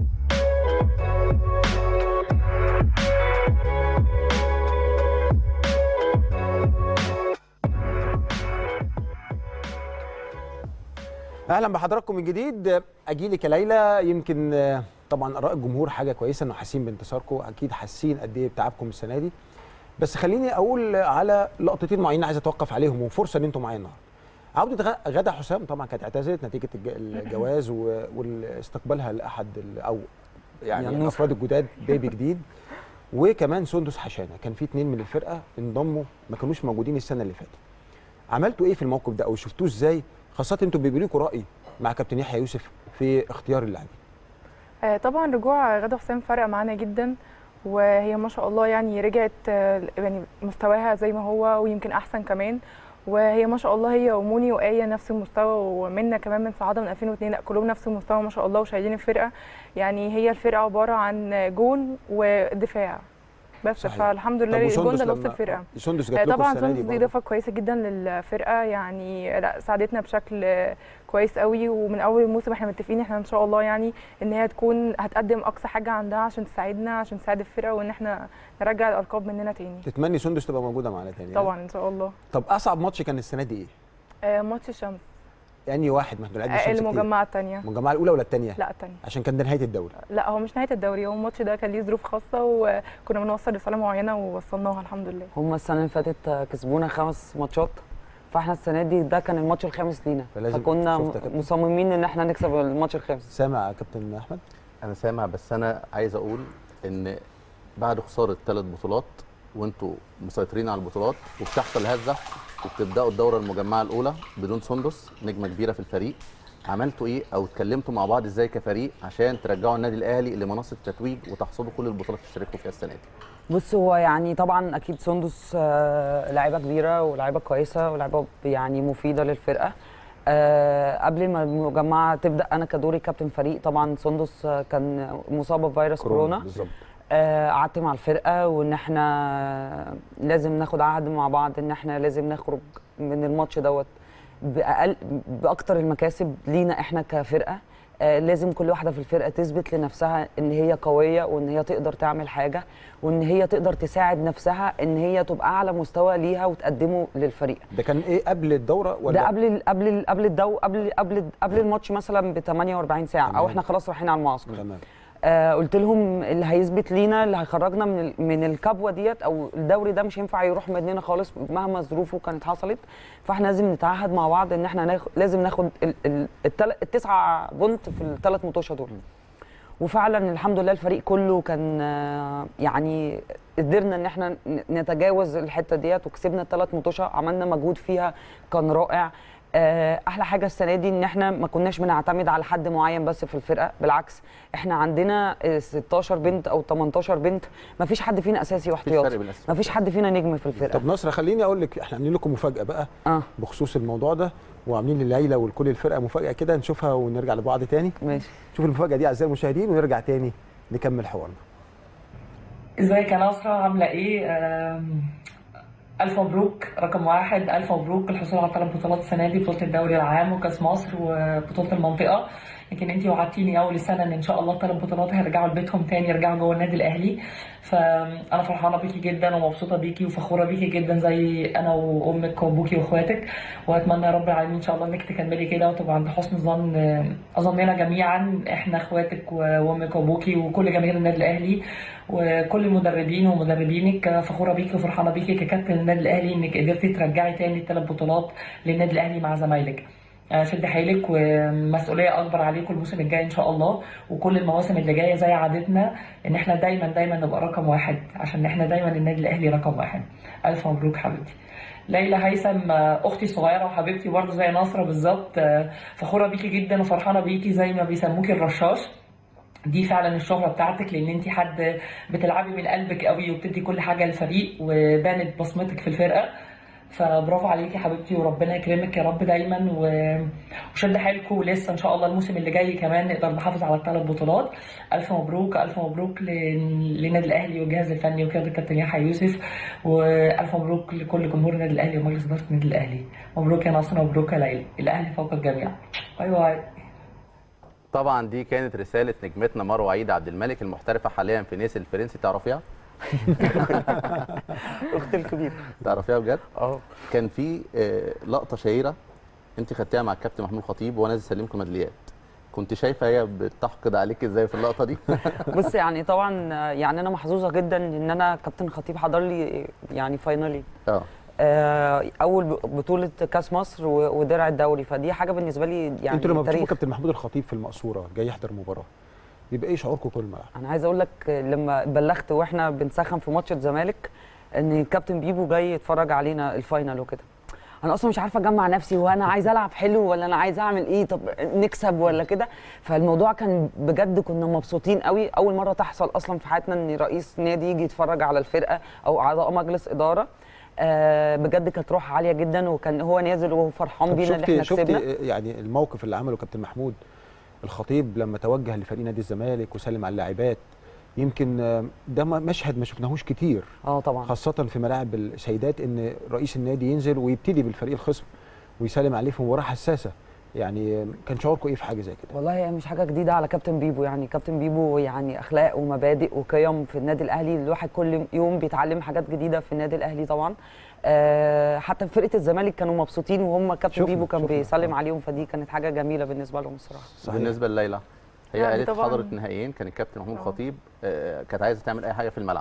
اهلا بحضراتكم من جديد اجي لك يا ليلى يمكن آه، طبعا اراء الجمهور حاجه كويسه انه حاسين بانتصاركم اكيد حاسين قد ايه بتعبكم السنه دي بس خليني اقول على لقطتين معينين عايز اتوقف عليهم وفرصه ان انتم معايا النهارده عوده غ- غدا حسام طبعا كانت اعتزلت نتيجه الج- الجواز و- واستقبالها لاحد ال- او يعني ينوسة. الافراد الجداد بيبي جديد وكمان سندس حشانه كان في اتنين من الفرقه انضموا ما كانوش موجودين السنه اللي فاتت عملتوا ايه في الموقف ده او شفتوه ازاي خاصه انتوا بيبقى لكم راي مع كابتن يحيى يوسف في اختيار اللاعبين آه، طبعا رجوع غدا حسام فرق معانا جدا وهي ما شاء الله يعني رجعت آه، يعني مستواها زي ما هو ويمكن احسن كمان وهي ما شاء الله هي وموني وآية نفس المستوى ومنا كمان من صعادة من 2002 لا كلهم نفس المستوى ما شاء الله وشايلين الفرقة يعني هي الفرقة عبارة عن جون ودفاع بس صحيح. فالحمد لله طب الجون وسندس ده نص لما- الفرقه سندس آه، جات لكم طبعا السنه دي سندس دي برضه. اضافه كويسه جدا للفرقه يعني لا ساعدتنا بشكل آه، كويس قوي ومن اول الموسم احنا متفقين احنا ان شاء الله يعني ان هي تكون هتقدم اقصى حاجه عندها عشان تساعدنا عشان تساعد الفرقه وان احنا نرجع الالقاب مننا تاني تتمني سندس تبقى موجوده معانا تاني طبعا ان شاء الله طب اصعب ماتش كان السنه دي ايه؟ آه، ماتش الشمس انهي واحد ما احنا لعبنا آه، الشمس كتير. المجمعه الثانيه المجمعه الاولى ولا الثانيه؟ لا الثانيه عشان كان ده نهايه الدوري لا هو مش نهايه الدوري هو الماتش ده كان ليه ظروف خاصه وكنا بنوصل رساله معينه ووصلناها الحمد لله هم السنه اللي فاتت كسبونا خمس ماتشات فاحنا السنه دي ده كان الماتش الخامس لينا فلازم- فكنا شفت يا كابتن؟ مصممين ان احنا نكسب الماتش الخامس سامع يا كابتن احمد انا سامع بس انا عايز اقول ان بعد خساره ثلاث بطولات وانتوا مسيطرين على البطولات وبتحصل هزه وبتبداوا الدوره المجمعه الاولى بدون سندس نجمه كبيره في الفريق عملتوا ايه او اتكلمتوا مع بعض ازاي كفريق عشان ترجعوا النادي الاهلي لمنصه التتويج وتحصدوا كل البطولات اللي تشاركوا فيها السنه دي بص هو يعني طبعا اكيد سندس آه، لاعيبه كبيره ولاعيبه كويسه ولاعيبه يعني مفيده للفرقه آه، قبل ما المجمعه تبدا انا كدوري كابتن فريق طبعا سندس آه، كان مصابه بفيروس كورونا بالظبط آه، قعدت مع الفرقه وان احنا لازم ناخد عهد مع بعض ان احنا لازم نخرج من الماتش دوت باقل باكتر المكاسب لينا احنا كفرقه آه، لازم كل واحده في الفرقه تثبت لنفسها ان هي قويه وان هي تقدر تعمل حاجه وان هي تقدر تساعد نفسها ان هي تبقى اعلى مستوى ليها وتقدمه للفريق ده كان ايه قبل الدوره ولا ده قبل ال- قبل ال- قبل الدو قبل قبل قبل الماتش مثلا ب 48 ساعه او تمام. احنا خلاص رايحين على المعسكر تمام آه قلت لهم اللي هيثبت لينا اللي هيخرجنا من ال- من الكبوه ديت او الدوري ده مش هينفع يروح مننا خالص مهما ظروفه كانت حصلت فاحنا لازم نتعهد مع بعض ان احنا ناخد لازم ناخد ال- ال- التل- التسعه بونت في الثلاث مطوشه دول وفعلا الحمد لله الفريق كله كان آه، يعني قدرنا ان احنا ن- نتجاوز الحته ديت وكسبنا الثلاث مطوشه عملنا مجهود فيها كان رائع آه، احلى حاجه السنه دي ان احنا ما كناش بنعتمد على حد معين بس في الفرقه بالعكس احنا عندنا آه، 16 بنت او 18 بنت ما فيش حد فينا اساسي فرق واحتياطي بين الأساسي ما فيش حد فينا نجم في الفرقه طب نصر خليني اقول لك احنا عاملين لكم مفاجاه بقى اه بخصوص الموضوع ده وعاملين لليلى ولكل الفرقه مفاجاه كده نشوفها ونرجع لبعض تاني ماشي شوف المفاجاه دي اعزائي المشاهدين ونرجع تاني نكمل حوارنا ازيك يا نصرة عاملة ايه؟ آم، ألف مبروك رقم واحد ألف مبروك الحصول على ثلاث بطولات السنة دي بطولة الدوري العام وكأس مصر وبطولة المنطقة يمكن انتي وعدتيني أول السنة إن إن شاء الله الثلاث بطولات هيرجعوا لبيتهم تاني يرجعوا جوه النادي الأهلي فأنا فرحانة بيكي جدا ومبسوطة بيكي وفخورة بيكي جدا زي أنا وأمك وأبوكي وأخواتك وأتمنى يا رب العالمين إن شاء الله إنك تكملي كده وتبقى عند حسن ظن أظننا جميعا إحنا أخواتك وأمك وأبوكي وكل جماهير النادي الأهلي وكل المدربين ومدربينك فخوره بيكي وفرحانه بيكي ككابتن النادي الاهلي انك قدرتي ترجعي تاني الثلاث بطولات للنادي الاهلي مع زمايلك آه، شد حيلك ومسؤوليه اكبر عليكم الموسم الجاي ان شاء الله وكل المواسم اللي جايه زي عادتنا ان احنا دايما دايما نبقى رقم واحد عشان احنا دايما النادي الاهلي رقم واحد الف مبروك حبيبتي ليلى هيثم آه، اختي الصغيره وحبيبتي برضه زي نصره بالظبط آه، فخوره بيكي جدا وفرحانه بيكي زي ما بيسموكي الرشاش دي فعلا الشهره بتاعتك لان انت حد بتلعبي من قلبك قوي وبتدي كل حاجه للفريق وبانت بصمتك في الفرقه فبرافو عليكي يا حبيبتي وربنا يكرمك يا رب دايما و- وشد حيلكم ولسه ان شاء الله الموسم اللي جاي كمان نقدر نحافظ على الثلاث بطولات الف مبروك الف مبروك ل- للنادي الاهلي والجهاز الفني وقياده الكابتن يحيى يوسف والف مبروك لكل جمهور النادي الاهلي ومجلس اداره النادي الاهلي مبروك يا ناصر مبروك يا ليلى الاهلي فوق الجميع باي باي طبعا دي كانت رساله نجمتنا مروه عيد عبد الملك المحترفه حاليا في نيس الفرنسي تعرفيها اختي الكبيره تعرفيها بجد اه كان في آه، لقطه شهيره انت خدتيها مع الكابتن محمود خطيب وانا نازل اسلمكم ميداليات كنت شايفه هي بتحقد عليك ازاي في اللقطه دي بص يعني طبعا آه، يعني انا محظوظه جدا ان انا كابتن خطيب حضر لي يعني فاينالي اه آه، اول ب- بطوله كاس مصر و- ودرع الدوري فدي حاجه بالنسبه لي يعني انتوا لما بتشوفوا تاريخ كابتن محمود الخطيب في المقصوره جاي يحضر مباراه بيبقى ايه شعوركم كل الملعب انا عايزه اقول لك لما بلغت واحنا بنسخن في ماتش الزمالك ان الكابتن بيبو جاي يتفرج علينا الفاينل وكده انا اصلا مش عارفه اجمع نفسي وانا عايزه العب حلو ولا انا عايزه اعمل ايه طب نكسب ولا كده فالموضوع كان بجد كنا مبسوطين قوي اول مره تحصل اصلا في حياتنا ان رئيس نادي يجي يتفرج على الفرقه او اعضاء مجلس اداره آه بجد كانت روح عاليه جدا وكان هو نازل وهو فرحان طب بينا اللي احنا شفتي كسبنا شفتي يعني الموقف اللي عمله كابتن محمود الخطيب لما توجه لفريق نادي الزمالك وسلم على اللاعبات يمكن آه، ده م- مشهد ما شفناهوش كتير اه طبعا خاصة في ملاعب السيدات ان رئيس النادي ينزل ويبتدي بالفريق الخصم ويسلم عليه في مباراة حساسة يعني آه، كان شعوركم ايه في حاجة زي كده؟ والله هي مش حاجه جديده على كابتن بيبو يعني كابتن بيبو يعني اخلاق ومبادئ وقيم في النادي الاهلي الواحد كل يوم بيتعلم حاجات جديده في النادي الاهلي طبعا آه حتى في فرقه الزمالك كانوا مبسوطين وهم كابتن شفنا- بيبو كان شفنا، بيسلم عليهم فدي كانت حاجه جميله بالنسبه لهم الصراحه بالنسبه لليلى هي يعني قالت طبعاً- حضرت نهائيين كان الكابتن محمود خطيب آه، كانت عايزه تعمل اي حاجه في الملعب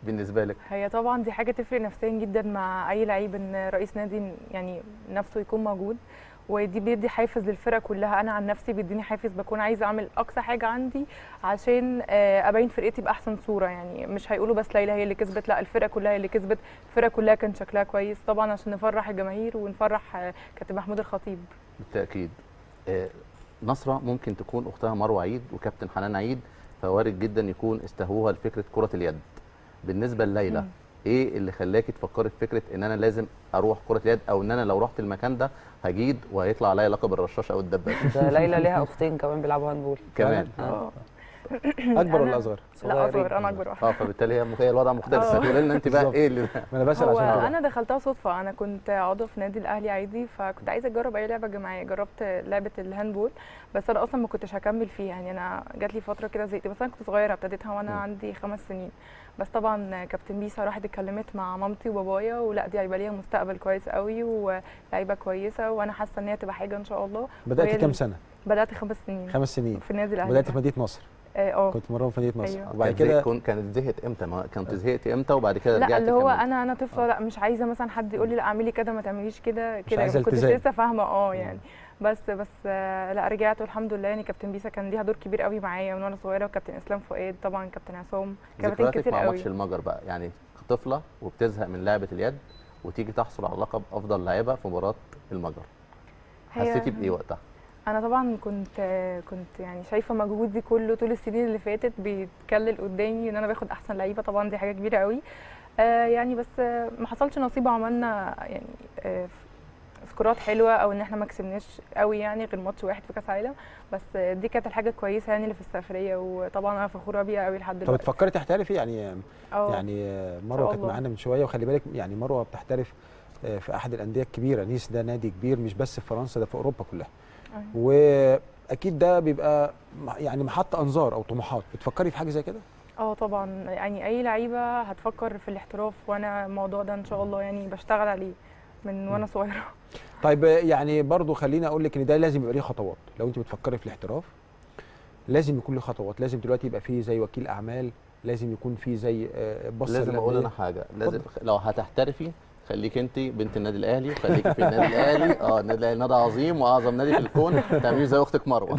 بالنسبه لك هي طبعا دي حاجه تفرق نفسيا جدا مع اي لعيب ان رئيس نادي يعني نفسه يكون موجود ودي بيدي حافز للفرقه كلها انا عن نفسي بيديني حافز بكون عايزه اعمل اقصى حاجه عندي عشان آه، ابين فرقتي باحسن صوره يعني مش هيقولوا بس ليلى هي اللي كسبت لا الفرقه كلها هي اللي كسبت الفرقه كلها كان شكلها كويس طبعا عشان نفرح الجماهير ونفرح آه، كابتن محمود الخطيب بالتاكيد آه، نصره ممكن تكون اختها مروه عيد وكابتن حنان عيد فوارد جدا يكون استهووها لفكره كره اليد بالنسبه لليلى مم. ايه اللي خلاكي تفكري في فكره ان انا لازم اروح كره اليد او ان انا لو رحت المكان ده هجيد وهيطلع عليا لقب الرشاش او الدبابه ده ليلى ليها اختين كمان بيلعبوا هاندبول كمان اه اكبر ولا اصغر؟ لا اصغر انا اكبر واحده اه فبالتالي هي هي الوضع مختلف آه. تقولي لنا انت بقى بالظبط. ايه اللي ما انا بسال هو عشان كده انا دخلتها صدفه انا كنت عضو في نادي الاهلي عادي فكنت عايزه اجرب اي لعبه جماعيه جربت لعبه الهاندبول بس انا اصلا ما كنتش هكمل فيها يعني انا جات لي فتره كده زهقت بس انا كنت صغيره ابتديتها وانا م. عندي خمس سنين بس طبعا كابتن بيسا راحت اتكلمت مع مامتي وبابايا ولا دي هيبقى ليها مستقبل كويس قوي ولعيبه كويسه وانا حاسه ان هي تبقى حاجه ان شاء الله بدات وهي كام اللي- سنه؟ بدات خمس سنين خمس سنين في النادي الاهلي بدات في مدينه نصر اه آه. كنت مرة في مدينه نصر أيوة. وبعد كانت زهقت- كده كون- كانت زهقت امتى ما كنت زهقتي امتى وبعد كده لا رجعتي اللي هو كملتي؟ انا انا طفله لا مش عايزه مثلا حد يقول لي لا اعملي كده ما تعمليش كده كده عايزة ما كنتش التزام. لسه فاهمه اه يعني بس بس آه، لا رجعت والحمد لله يعني كابتن بيسا كان ليها دور كبير قوي معايا من وانا صغيره وكابتن اسلام فؤاد طبعا كابتن عصام كابتن ذكرياتك كتير مع قوي ماتش المجر بقى يعني طفله وبتزهق من لعبه اليد وتيجي تحصل على لقب افضل لاعبه في مباراه المجر هي- حسيتي بايه وقتها انا طبعا كنت كنت يعني شايفه مجهودي كله طول السنين اللي فاتت بيتكلل قدامي ان انا باخد احسن لعيبه طبعا دي حاجه كبيره قوي آه يعني بس آه ما حصلش نصيب وعملنا يعني آه سكورات حلوه او ان احنا ما كسبناش قوي يعني غير ماتش واحد في كاس عالم بس آه دي كانت الحاجه الكويسه يعني اللي في السفريه وطبعا انا فخوره بيها قوي لحد طب دلوقتي تفكري تحترفي يعني اه يعني آه، إن مروه شاء كانت الله. معانا من شويه وخلي بالك يعني مروه بتحترف آه، في احد الانديه الكبيره نيس ده نادي كبير مش بس في فرنسا ده في اوروبا كلها أيوة. واكيد ده بيبقى م- يعني محط انظار او طموحات بتفكري في حاجه زي كده اه طبعا يعني اي لعيبه هتفكر في الاحتراف وانا الموضوع ده ان شاء الله يعني بشتغل عليه من وانا صغيره طيب آه، يعني برضو خليني اقول لك ان ده لازم يبقى ليه خطوات لو انت بتفكري في الاحتراف لازم يكون له خطوات لازم دلوقتي يبقى فيه زي وكيل اعمال لازم يكون فيه زي آه، بص لازم اقول انا حاجه لازم لو هتحترفي خليك انت بنت النادي الاهلي خليكي في النادي الاهلي اه النادي الاهلي نادي عظيم واعظم نادي في الكون تعملي زي اختك مروه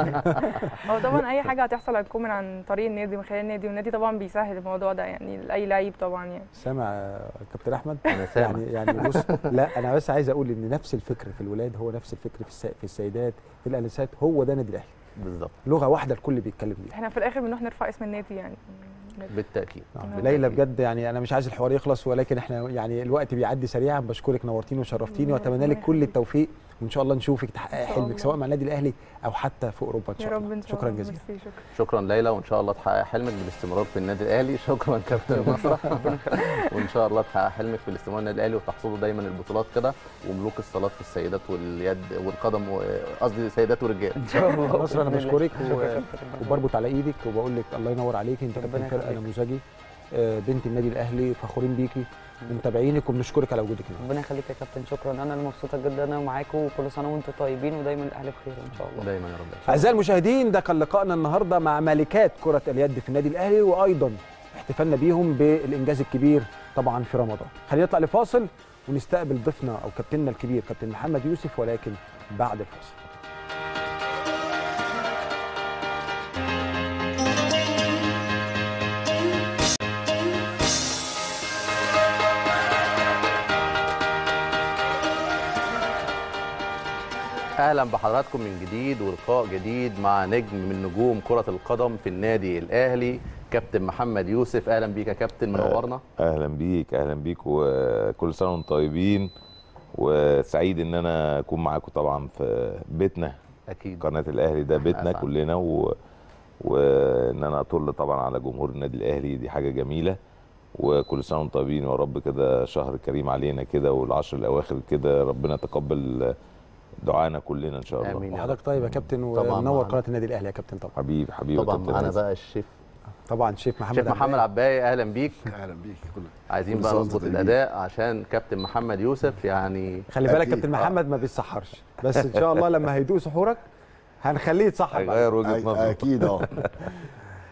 هو طبعا اي حاجه هتحصل هتكون من عن طريق النادي من خلال النادي والنادي طبعا بيسهل الموضوع ده يعني لاي لعيب طبعا يعني سامع آه، كابتن احمد انا سامع يعني يعني بص لا انا بس عايز اقول ان نفس الفكر في الولاد هو نفس الفكر في السا- في السيدات في الانسات هو ده نادي الاهلي بالظبط لغه واحده الكل بيتكلم بيها احنا في الاخر بنروح نرفع اسم النادي يعني بالتاكيد نعم. ليلى بجد يعني انا مش عايز الحوار يخلص ولكن احنا يعني الوقت بيعدي سريعا بشكرك نورتيني وشرفتيني واتمنى لك كل التوفيق وان شاء الله نشوفك تحققي شاء حلمك الله. سواء مع النادي الاهلي او حتى في اوروبا ان يا شاء رب الله ان شاء شكرا الله جزيلا ميرسي، شكرا شكرا ليلى وان شاء الله تحقق حلمك بالاستمرار في النادي الاهلي شكرا كابتن نصره وان شاء الله تحقق حلمك في الاستمرار النادي الاهلي وتحصدوا دايما البطولات كده وملوك الصالات في السيدات واليد والقدم و- قصدي سيدات ورجال ان شاء الله نصر انا بإذن الله. بشكرك و... شكراً. وبربط على ايدك وبقول لك الله ينور عليك انت كابتن فرقه نموذجي آه، بنت النادي الاهلي فخورين بيكي متابعينك وبنشكرك على وجودك هنا ربنا يخليك يا كابتن شكرا انا اللي مبسوطه جدا انا معاكم وكل سنه وانتم طيبين ودايما الاهلي بخير ان شاء الله دايما يا رب اعزائي المشاهدين ده كان لقائنا النهارده مع ملكات كره اليد في النادي الاهلي وايضا احتفالنا بيهم بالانجاز الكبير طبعا في رمضان خلينا نطلع لفاصل ونستقبل ضيفنا او كابتننا الكبير كابتن محمد يوسف ولكن بعد الفاصل اهلا بحضراتكم من جديد ولقاء جديد مع نجم من نجوم كره القدم في النادي الاهلي كابتن محمد يوسف اهلا بيك يا كابتن منورنا اهلا بيك اهلا بيك وكل سنه وانتم طيبين وسعيد ان انا اكون معاكم طبعا في بيتنا اكيد قناه الاهلي ده بيتنا أسعد. كلنا و... وان انا اطل طبعا على جمهور النادي الاهلي دي حاجه جميله وكل سنه وانتم طيبين ويا رب كده شهر كريم علينا كده والعشر الاواخر كده ربنا يتقبل دعانا كلنا ان شاء الله آمين يا رب. وحضرتك طيب يا كابتن طبعاً ومنور معانا. قناه النادي الاهلي يا كابتن طبعا حبيبي حبيبي طبعا كابتن معانا هيثم. بقى الشيف طبعا شيف محمد شيف محمد عباية اهلا بيك اهلا بيك كل عايزين كل بقى سنة وأنتم نظبط طيبين. الاداء عشان كابتن محمد يوسف يعني خلي بالك أكيد. كابتن محمد ما بيتسحرش بس ان شاء الله لما هيدوق سحورك هنخليه يتسحر بعد. هيغير وجهه أي- نظر اكيد اه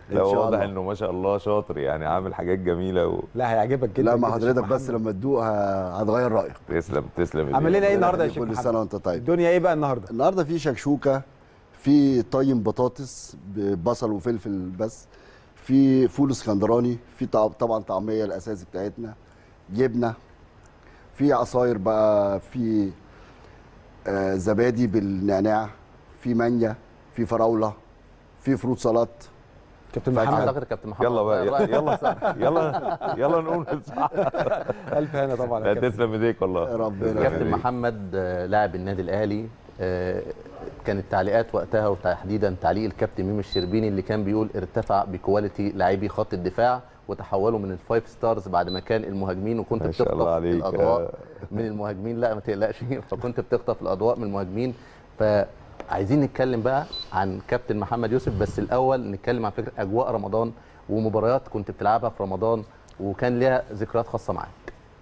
لا إن شاء واضح الله. انه ما شاء الله شاطر يعني عامل حاجات جميله و... لا هيعجبك جدا لا جدا مع يا شيخ حضرتك بس محمد. لما تدوق ه- هتغير رايك تسلم تسلم عمل لنا ايه النهارده يا شيخ كل محمد؟ سنه وانت طيب الدنيا ايه بقى النهارده النهارده في شكشوكه في طين بطاطس ببصل وفلفل بس في فول اسكندراني في طع- طبعا طعميه الاساسي بتاعتنا جبنه في عصاير بقى في آه زبادي بالنعناع في مانجا في فراوله في فروت سلطات كابتن فاكهة. محمد اعتقد كابتن محمد يلا بقى الرأي يلا صح. يلا يلا نقول صح الف هنا طبعا يا لا كابتن. تسلم ايديك والله ربنا تسلم كابتن إيديك. محمد آه، لاعب النادي الاهلي آه، كانت تعليقات وقتها وتحديدا تعليق الكابتن ميمي الشربيني اللي كان بيقول ارتفع بكواليتي لاعبي خط الدفاع وتحولوا من الفايف ستارز بعد ما كان المهاجمين وكنت ما شاء بتخطف الله عليك. الاضواء من المهاجمين لا ما تقلقش فكنت بتخطف الاضواء من المهاجمين فعايزين نتكلم بقى عن كابتن محمد يوسف بس الاول نتكلم عن فكره اجواء رمضان ومباريات كنت بتلعبها في رمضان وكان ليها ذكريات خاصه معاك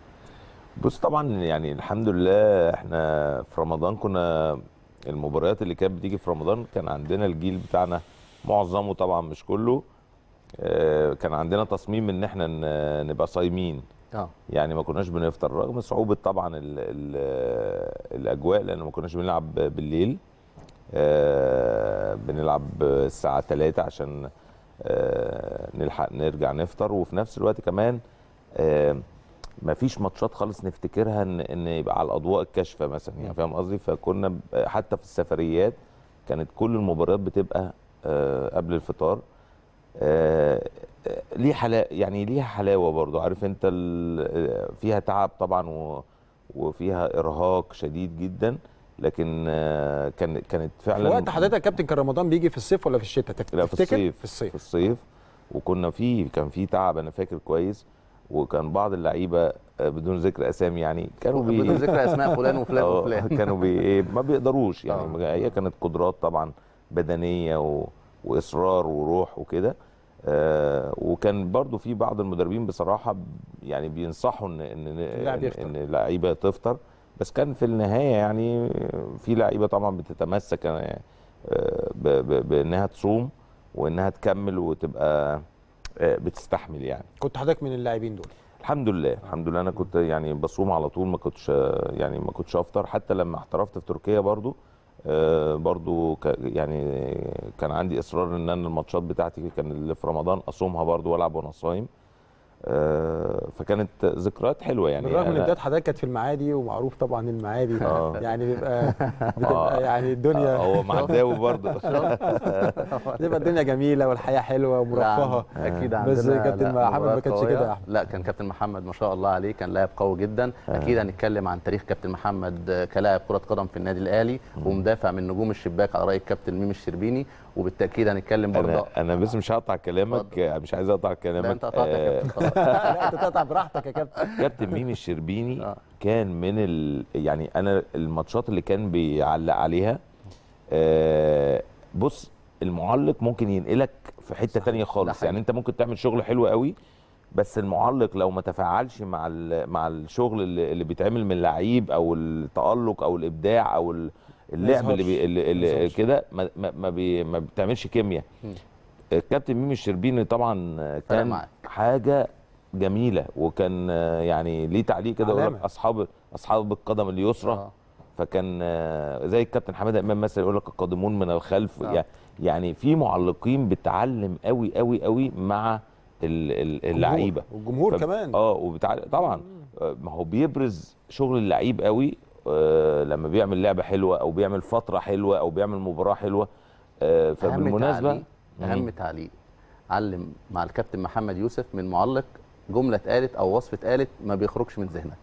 بص طبعا يعني الحمد لله احنا في رمضان كنا المباريات اللي كانت بتيجي في رمضان كان عندنا الجيل بتاعنا معظمه طبعا مش كله آه، كان عندنا تصميم ان احنا ن- نبقى صايمين اه يعني ما كناش بنفطر رغم صعوبة طبعا ال ال الأجواء لأن ما كناش بنلعب بالليل آه، بنلعب الساعة 3 عشان آه، نلحق نرجع نفطر وفي نفس الوقت كمان آه، ما فيش ماتشات خالص نفتكرها ان ان يبقى على الاضواء الكاشفه مثلا يعني فاهم قصدي فكنا ب- حتى في السفريات كانت كل المباريات بتبقى آه، قبل الفطار آه، آه، ليه حلا يعني ليها حلاوه برضو عارف انت ال- آه، فيها تعب طبعا و- وفيها ارهاق شديد جدا لكن آه، كان كانت في فعلا وقت حضرتك يا كابتن كان رمضان بيجي في الصيف ولا في الشتاء تف- لا في تفتكر؟ الصيف في الصيف في الصيف وكنا في كان في تعب انا فاكر كويس وكان بعض اللعيبه آه، بدون ذكر اسامي يعني كانوا بي بدون ذكر أسماء فلان وفلان آه، وفلان. كانوا بي إيه، ما بيقدروش يعني آه. هي كانت قدرات طبعا بدنيه و... واصرار وروح وكده آه وكان برضو في بعض المدربين بصراحه ب- يعني بينصحوا ان ان اللاعب ان, يفطر. إن اللعيبه تفطر بس كان في النهايه يعني في لعيبه طبعا بتتمسك آه، ب- ب- بانها تصوم وانها تكمل وتبقى آه، بتستحمل يعني كنت حضرتك من اللاعبين دول الحمد لله الحمد لله انا كنت يعني بصوم على طول ما كنتش آه، يعني ما كنتش افطر حتى لما احترفت في تركيا برضو آه، برضو ك- يعني كان عندي اصرار ان انا الماتشات بتاعتي كان اللي في رمضان اصومها برضو والعب وانا صايم آه، فكانت ذكريات حلوه يعني بالرغم ان أنا- بداية حضرتك كانت في المعادي ومعروف طبعا المعادي آه. يعني بيبقى آه. بتبقى يعني الدنيا آه، هو معداوي برضه بتبقى الدنيا جميله والحياه حلوه ومرفهه لا، اكيد عندنا بس كابتن لا، محمد ما مباريات كانش قوية. كده يا احمد لا كان كابتن محمد ما شاء الله عليه كان لاعب قوي جدا اكيد هنتكلم عن تاريخ كابتن محمد كلاعب كره قدم في النادي الاهلي ومدافع من نجوم الشباك على راي الكابتن ميمي الشربيني وبالتاكيد هنتكلم برضه انا انا بس مش هقطع كلامك مش عايز اقطع كلامك لا انت قطعت يا آه، كابتن خلاص. لا انت تقطع براحتك يا كابتن كابتن ميمي الشربيني كان من ال... يعني انا الماتشات اللي كان بيعلق عليها آه، بص المعلق ممكن ينقلك في حته تانية خالص يعني انت ممكن تعمل شغل حلو قوي بس المعلق لو ما تفاعلش مع ال... مع الشغل اللي, اللي بيتعمل من اللعيب او التالق او الابداع او ال- اللعب اللي, بي... اللي, اللي يظهرش. كده ما ما ما, بي... ما بتعملش كيمياء الكابتن ميمي الشربيني طبعا كان معاك. حاجه جميله وكان آه، يعني ليه تعليق كده يقول لك علامة. اصحاب اصحاب القدم اليسرى آه. فكان آه، زي الكابتن حماده امام مثلا يقول لك القادمون من الخلف آه. يعني يعني في معلقين بتعلم قوي قوي قوي مع ال- ال- اللعيبه والجمهور ف- كمان. اه وبتع... طبعا آه، ما هو بيبرز شغل اللعيب قوي آه، لما بيعمل لعبه حلوه او بيعمل فتره حلوه او بيعمل مباراه حلوه آه، اهم فبالمناسبه تعليق اهم تعليق علم مع الكابتن محمد يوسف من معلق جمله اتقالت او وصف اتقالت ما بيخرجش من ذهنك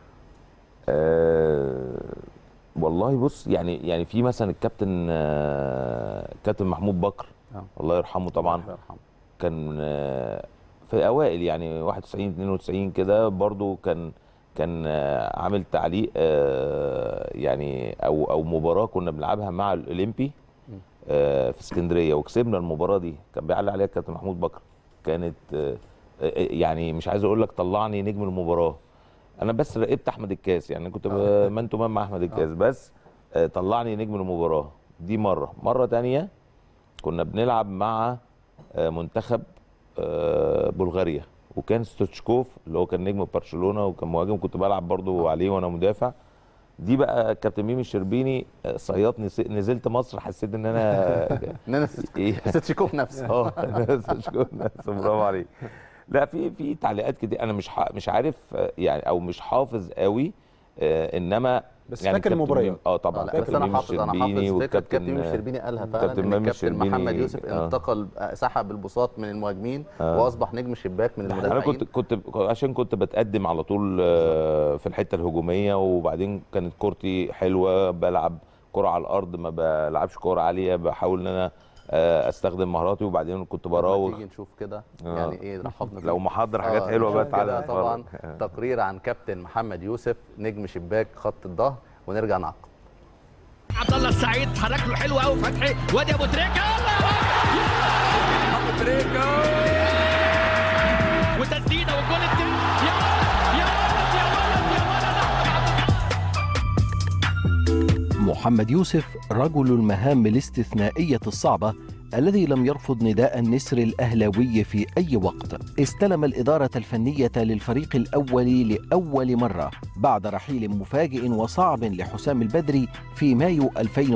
آه والله بص يعني يعني في مثلا الكابتن آه كابتن محمود بكر آه. الله يرحمه طبعا الله يرحمه. كان آه في اوائل يعني 91 92 كده برضو كان كان آه عامل تعليق آه يعني او او مباراه كنا بنلعبها مع الاولمبي آه في اسكندريه وكسبنا المباراه دي كان بيعلق عليها الكابتن محمود بكر كانت آه آه، يعني مش عايز اقول لك طلعني نجم المباراه انا بس راقبت احمد الكاس يعني كنت مان تو مان مع احمد الكاس بس آه، طلعني نجم المباراه دي مره مره تانية كنا بنلعب مع آه، منتخب آه، بلغاريا وكان ستوتشكوف اللي هو كان نجم برشلونه وكان مهاجم كنت بلعب برضو عليه وانا مدافع دي بقى كابتن ميمي الشربيني آه، صيطني س- نزلت مصر حسيت ان انا ان انا إيه؟ ستشيكوف نفسه اه أنا ستشكوف نفسه برافو عليك لا في في تعليقات كده انا مش ح- مش عارف آه، يعني او مش حافظ قوي آه، انما بس يعني فاكر كابتن المباريات. ميمي- اه طبعا لا، بس كابتن انا ميمي حافظ انا الشربيني حافظ فكره والكابتن- كابتن ميمي الشربيني قالها فعلا كابتن ان ميمي الكابتن محمد الشربيني، يوسف آه. انتقل آه، سحب البساط من المهاجمين آه. واصبح نجم شباك من المدافعين انا كنت كنت عشان كنت بتقدم على طول آه، في الحته الهجوميه وبعدين كانت كورتي حلوه بلعب كره على الارض ما بلعبش كره عاليه بحاول ان انا آه، استخدم مهاراتي وبعدين كنت براوغ تيجي نشوف كده آه. يعني ايه رحبنا لو محضر حاجات حلوه بقى تعالى كده نتفرج. طبعا آه. تقرير عن كابتن محمد يوسف نجم شباك خط الظهر ونرجع نعقب عبد الله السعيد حرك له حلو قوي فتحي وادي ابو تريكه ابو تريكه وتسديده وجول التاني يا ولد يا ولد يا ولد يا ولد محمد يوسف رجل المهام الاستثنائية الصعبة الذي لم يرفض نداء النسر الأهلاوي في أي وقت استلم الإدارة الفنية للفريق الأول لأول مرة بعد رحيل مفاجئ وصعب لحسام البدري في مايو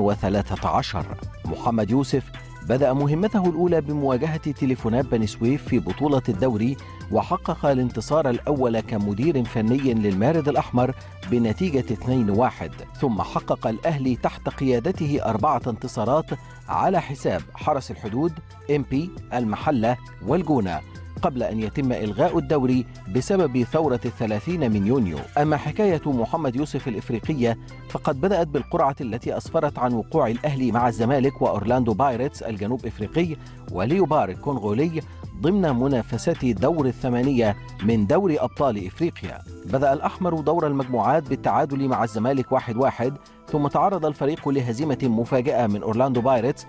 2013 محمد يوسف بدأ مهمته الأولى بمواجهة تليفونات بني سويف في بطولة الدوري وحقق الانتصار الأول كمدير فني للمارد الأحمر بنتيجة 2-1 ثم حقق الأهلي تحت قيادته أربعة انتصارات على حساب حرس الحدود إمبي المحلة والجونة قبل أن يتم إلغاء الدوري بسبب ثورة الثلاثين من يونيو أما حكاية محمد يوسف الإفريقية فقد بدأت بالقرعة التي أسفرت عن وقوع الأهلي مع الزمالك وأورلاندو بايرتس الجنوب إفريقي وليوبار الكونغولي ضمن منافسات دور الثمانية من دوري أبطال إفريقيا بدأ الأحمر دور المجموعات بالتعادل مع الزمالك 1-1 ثم تعرض الفريق لهزيمة مفاجئة من أورلاندو بايرتس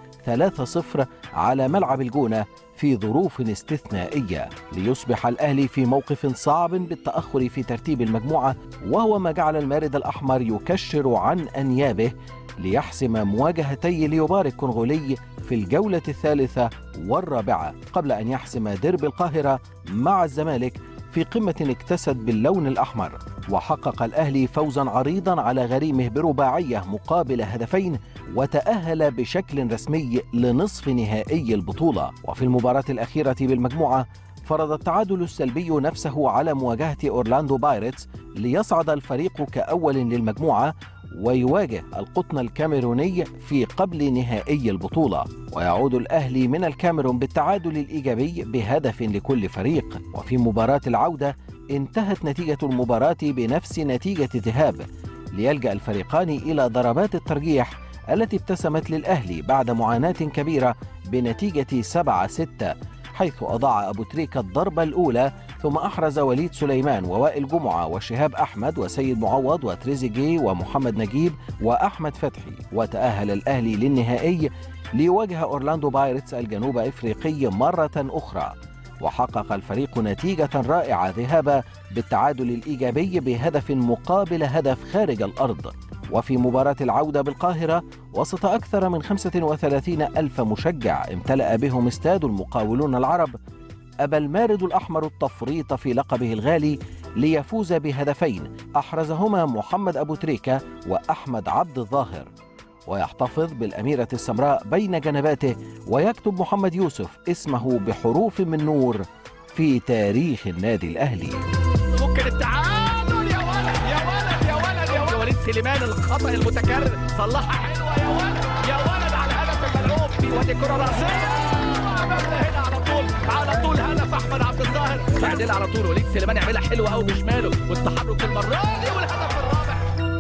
3-0 على ملعب الجونة في ظروف استثنائية ليصبح الأهلي في موقف صعب بالتأخر في ترتيب المجموعة وهو ما جعل المارد الأحمر يكشر عن أنيابه ليحسم مواجهتي ليوبار الكونغولي في الجولة الثالثة والرابعة قبل أن يحسم ديربي القاهرة مع الزمالك في قمة اكتست باللون الأحمر وحقق الأهلي فوزا عريضا على غريمه برباعية مقابل هدفين وتأهل بشكل رسمي لنصف نهائي البطولة وفي المباراة الأخيرة بالمجموعة فرض التعادل السلبي نفسه على مواجهة أورلاندو بايرتس ليصعد الفريق كأول للمجموعة ويواجه القطن الكاميروني في قبل نهائي البطولة ويعود الأهلي من الكاميرون بالتعادل الإيجابي بهدف لكل فريق وفي مباراة العودة انتهت نتيجة المباراة بنفس نتيجة الذهاب ليلجأ الفريقان إلى ضربات الترجيح التي ابتسمت للأهلي بعد معاناة كبيرة بنتيجة 7-6 حيث أضاع أبو تريكة الضربة الأولى ثم أحرز وليد سليمان ووائل جمعة وشهاب أحمد وسيد معوض وتريزيجيه ومحمد نجيب وأحمد فتحي وتأهل الأهلي للنهائي ليواجه أورلاندو بايرتس الجنوب إفريقي مرة أخرى وحقق الفريق نتيجة رائعة ذهابا بالتعادل الإيجابي بهدف مقابل هدف خارج الأرض وفي مباراة العودة بالقاهرة وسط أكثر من 35 ألف مشجع امتلأ بهم استاد المقاولون العرب أبى المارد الأحمر التفريط في لقبه الغالي ليفوز بهدفين أحرزهما محمد أبو تريكة وأحمد عبد الظاهر ويحتفظ بالأميرة السمراء بين جنباته ويكتب محمد يوسف اسمه بحروف من نور في تاريخ النادي الأهلي ممكن التعادل يا ولد يا ولد يا ولد يا ولد وليد سليمان الخطا المتكرر صلحها حلوه يا ولد يا ولد على هدف الملعوب في وادي الكره الراسيه عملنا هنا على طول على طول هدف احمد عبد الظاهر تعديل على طول وليد سليمان يعملها حلوه قوي بشماله والتحرك المره دي والهدف الرابع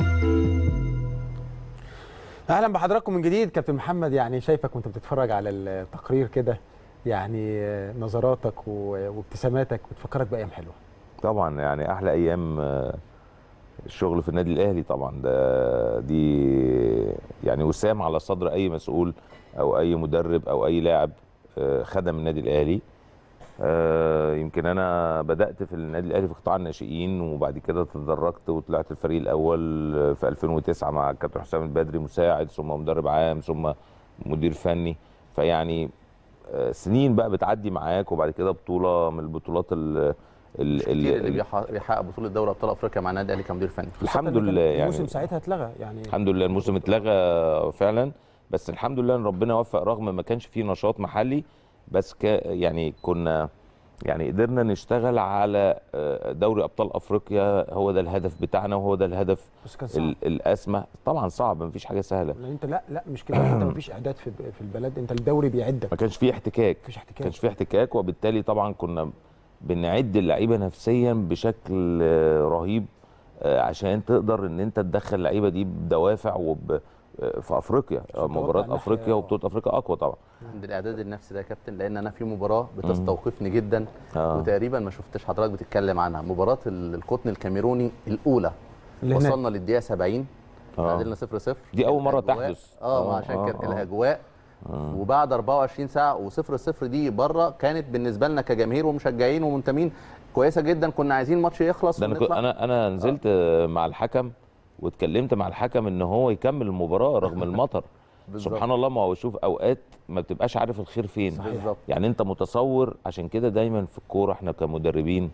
اهلا بحضراتكم من جديد كابتن محمد يعني شايفك وانت بتتفرج على التقرير كده يعني نظراتك و- وابتساماتك بتفكرك بايام حلوه طبعا يعني احلى ايام آه، الشغل في النادي الاهلي طبعا ده دي يعني وسام على صدر اي مسؤول او اي مدرب او اي لاعب آه، خدم النادي الاهلي آه، يمكن انا بدات في النادي الاهلي في قطاع الناشئين وبعد كده تدرجت وطلعت الفريق الاول في 2009 مع الكابتن حسام البدري مساعد ثم مدرب عام ثم مدير فني فيعني آه، سنين بقى بتعدي معاك وبعد كده بطوله من البطولات ال ال كتير اللي ال بيحقق بيحقق بطوله دوري ابطال افريقيا مع النادي الاهلي كمدير فني الحمد لله يعني الموسم ساعتها اتلغى يعني الحمد لله الموسم اتلغى فعلا بس الحمد لله ان ربنا وفق رغم ما كانش فيه نشاط محلي بس ك يعني كنا يعني قدرنا نشتغل على آه، دوري ابطال افريقيا هو ده الهدف بتاعنا وهو ده الهدف بس كان صعب. ال- الاسمى طبعا صعب مفيش حاجه سهله لان انت لا لا مش كده انت مفيش اعداد في في البلد انت الدوري بيعدك ما كانش فيه احتكاك مفيش احتكاك كانش فيه احتكاك وبالتالي طبعا كنا بنعد اللعيبه نفسيا بشكل آه، رهيب آه، عشان تقدر ان انت تدخل اللعيبه دي بدوافع وب آه، في افريقيا آه، مباراه الناحية- افريقيا وبطوله افريقيا اقوى طبعا عند الاعداد النفسي ده يا كابتن لان انا في مباراه بتستوقفني جدا آه. وتقريبا ما شفتش حضرتك بتتكلم عنها مباراه ال- القطن الكاميروني الاولى اللي هناك. وصلنا للدقيقه 70 آه. تعادلنا 0 0 دي أول مرة تحدث. اه ما آه، عشان آه، كده آه. الاجواء وبعد 24 ساعه و0 0 دي بره كانت بالنسبه لنا كجماهير ومشجعين ومنتمين كويسه جدا كنا عايزين الماتش يخلص ده انا كنت- ونطلع. انا انا نزلت آه، مع الحكم واتكلمت مع الحكم ان هو يكمل المباراه رغم المطر بالظبط. سبحان الله ما هو شوف اوقات ما بتبقاش عارف الخير فين بالظبط. يعني انت متصور عشان كده دايما في الكوره احنا كمدربين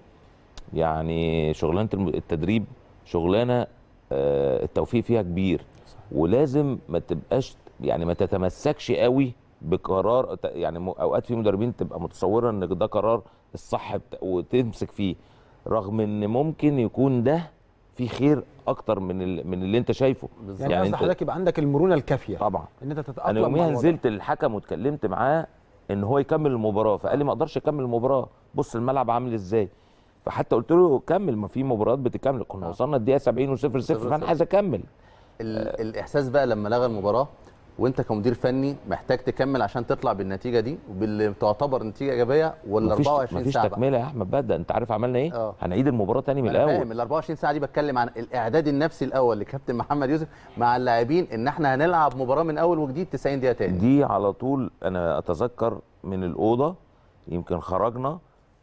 يعني شغلانه الم- التدريب شغلانه آه، التوفيق فيها كبير ولازم ما تبقاش يعني ما تتمسكش قوي بقرار يعني م- اوقات في مدربين تبقى متصوره ان ده قرار الصح بتا- وتمسك فيه رغم ان ممكن يكون ده في خير اكتر من ال- من اللي انت شايفه يعني, يعني حضرتك يبقى عندك المرونه الكافيه طبعا ان انت تتاقلم انا مع يوميها الوضع. نزلت الحكم واتكلمت معاه ان هو يكمل المباراه فقال لي ما اقدرش اكمل المباراه بص الملعب عامل ازاي فحتى قلت له كمل ما في مباريات بتكمل كنا وصلنا الدقيقه 70 و0 0 صفر فانا صفر. عايز اكمل ال- الاحساس بقى لما لغى المباراه وانت كمدير فني محتاج تكمل عشان تطلع بالنتيجه دي وباللي تعتبر نتيجه ايجابيه ولا مفيش 24 مفيش ساعه بقى؟ تكمله يا احمد بقى ده انت عارف عملنا ايه اه. هنعيد المباراه تاني من انا الاول فاهم ال 24 ساعه دي بتكلم عن الاعداد النفسي الاول لكابتن محمد يوسف مع اللاعبين ان احنا هنلعب مباراه من اول وجديد 90 دقيقه تاني دي على طول انا اتذكر من الاوضه يمكن خرجنا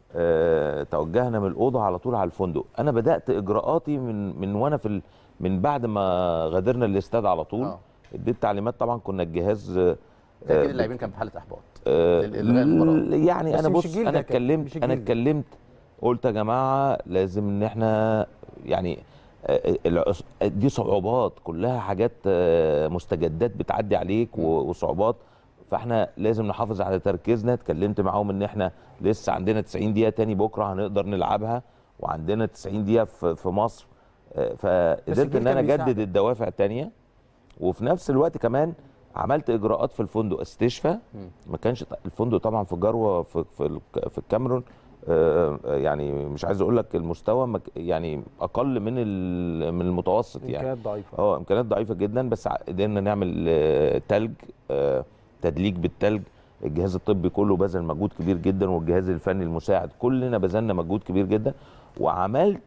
آه، توجهنا من الاوضه على طول على الفندق انا بدات اجراءاتي من من وانا في ال- من بعد ما غادرنا الاستاد على طول آه. اديت تعليمات طبعا كنا الجهاز آه، اكيد آه، اللاعبين كان في حاله احباط آه، لإلغاء المباراة. ل- يعني بس انا مش بص الجيل ده انا كان- اتكلمت مش انا الجيل ده. اتكلمت قلت يا جماعه لازم ان احنا يعني آه، العص- دي صعوبات كلها حاجات آه، مستجدات بتعدي عليك و- وصعوبات فاحنا لازم نحافظ على تركيزنا اتكلمت معاهم ان احنا لسه عندنا 90 دقيقه تاني بكره هنقدر نلعبها وعندنا 90 دقيقه في في مصر آه، فقدرت الجيل ان انا كان اجدد بيساعدك. الدوافع تانية وفي نفس الوقت كمان عملت اجراءات في الفندق استشفاء ما كانش ط- الفندق طبعا في جروه في في الك- في الكاميرون آه، آه، يعني مش عايز اقول لك المستوى مك- يعني اقل من ال- من المتوسط يعني امكانيات ضعيفه اه امكانيات ضعيفه جدا بس ع- قدرنا نعمل آه، تلج آه، تدليك بالتلج الجهاز الطبي كله بذل مجهود كبير جدا والجهاز الفني المساعد كلنا بذلنا مجهود كبير جدا وعملت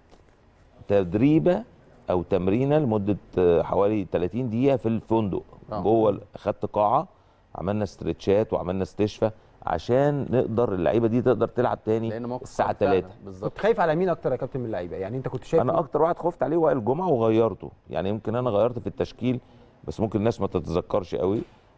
تدريبه او تمرينه لمده آه، حوالي 30 دقيقه في الفندق آه. جوه ال- خدت قاعه عملنا استرتشات وعملنا استشفاء عشان نقدر اللعيبه دي تقدر تلعب تاني لان موقف الساعه صعب فعلاً. 3 بالظبط كنت خايف على مين اكتر يا كابتن من اللعيبه يعني انت كنت شايف انا اكتر واحد خفت عليه وائل جمعه وغيرته يعني يمكن انا غيرت في التشكيل بس ممكن الناس ما تتذكرش قوي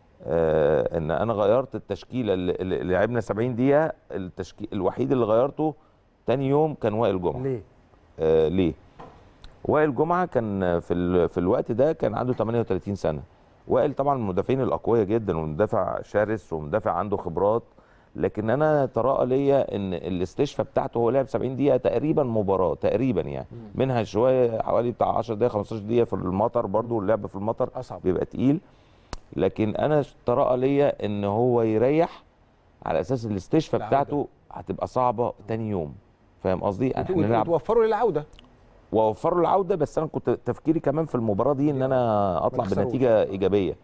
آه ان انا غيرت التشكيله اللي, اللي لعبنا 70 دقيقه التشكيل الوحيد اللي غيرته تاني يوم كان وائل جمعه ليه آه ليه وائل جمعه كان في ال... في الوقت ده كان عنده 38 سنه وائل طبعا من المدافعين الاقوياء جدا ومدافع شرس ومدافع عنده خبرات لكن انا تراءى ليا ان الاستشفاء بتاعته هو لعب 70 دقيقه تقريبا مباراه تقريبا يعني منها شويه حوالي بتاع 10 دقائق 15 دقيقه في المطر برضو اللعب في المطر أصعب. بيبقى تقيل لكن انا تراءى ليا ان هو يريح على اساس الاستشفاء العودة. بتاعته هتبقى صعبه تاني يوم فاهم قصدي احنا نلعب وتوفروا للعوده واوفر له العوده بس انا كنت تفكيري كمان في المباراه دي ان انا اطلع تخسروش. بنتيجه ايجابيه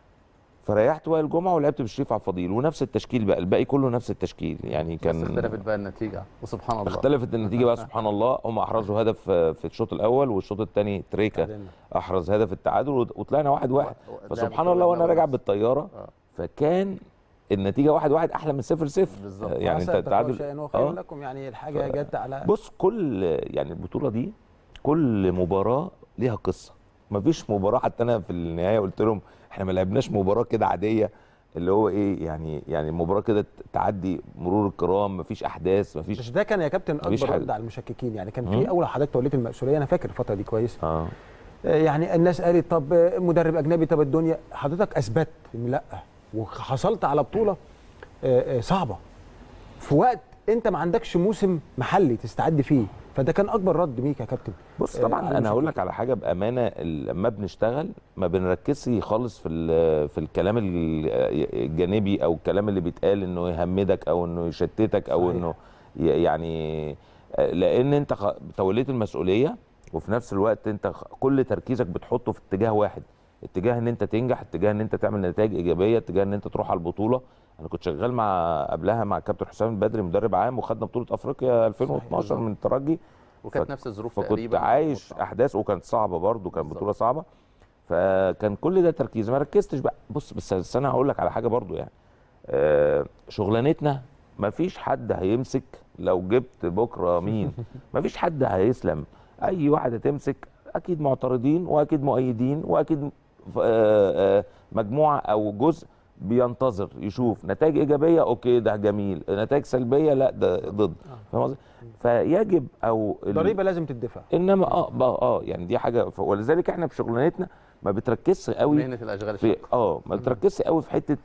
فريحت وائل جمعه ولعبت بشريف عبد الفضيل ونفس التشكيل بقى الباقي كله نفس التشكيل يعني بس كان اختلفت بقى النتيجه وسبحان الله اختلفت النتيجه بقى سبحان الله هم احرزوا هدف آه، في الشوط الاول والشوط الثاني تريكا تعادلنا. احرز هدف التعادل وط- وطلعنا واحد واحد لعب فسبحان الكرة الله وانا الأول راجع بس. بالطياره فكان النتيجه واحد واحد احلى من صفر صفر بالظبط. يعني انت عسى تكرهوا تعادل شيئا وهو خير آه. لكم يعني الحاجه جت على بص كل يعني البطوله دي كل مباراه ليها قصه مفيش مباراه حتى انا في النهايه قلت لهم احنا ما لعبناش مباراه كده عاديه اللي هو ايه يعني يعني المباراه كده تعدي مرور الكرام مفيش احداث بس مفيش ده كان يا كابتن مفيش اكبر حاجة. رد على المشككين يعني كان مم. في اول حضرتك توليت المسؤوليه انا فاكر الفتره دي كويس اه آه، يعني الناس قالت طب آه، مدرب اجنبي طب الدنيا حضرتك اثبت ان لا وحصلت على بطوله آه، آه، صعبه في وقت انت ما عندكش موسم محلي تستعد فيه فده كان اكبر رد ميك يا كابتن بص آه، طبعا على انا هقول لك المشككين. على حاجه بامانه ال- لما بنشتغل ما بنركزش خالص في ال- في الكلام ال- الجانبي او الكلام اللي بيتقال انه يهمدك او انه يشتتك او صحيح. انه ي- يعني لان انت خ- توليت المسؤوليه وفي نفس الوقت انت خ- كل تركيزك بتحطه في اتجاه واحد اتجاه ان انت تنجح اتجاه ان انت تعمل نتائج ايجابيه اتجاه ان انت تروح على البطوله انا كنت شغال مع قبلها مع كابتن حسام البدري مدرب عام وخدنا بطوله افريقيا 2012 من الترجي وكانت ف- نفس الظروف فكنت تقريبا عايش احداث وكانت صعبه برضو كانت بطوله صعبه فكان كل ده تركيز ما ركزتش بقى بص بس, بس انا هقول لك على حاجه برضو يعني آه شغلانتنا ما فيش حد هيمسك لو جبت بكره مين ما فيش حد هيسلم اي واحد هتمسك اكيد معترضين واكيد مؤيدين واكيد ف- آه، آه، مجموعه او جزء بينتظر يشوف نتائج ايجابيه اوكي ده جميل نتائج سلبيه لا ده ضد فاهم قصدي؟ فيجب او ال- ضريبه لازم تدفع انما اه بقى اه يعني دي حاجه ف- ولذلك احنا في شغلانتنا ما بتركزش قوي مهنه الاشغال في الشاقه اه ما بتركزش قوي في حته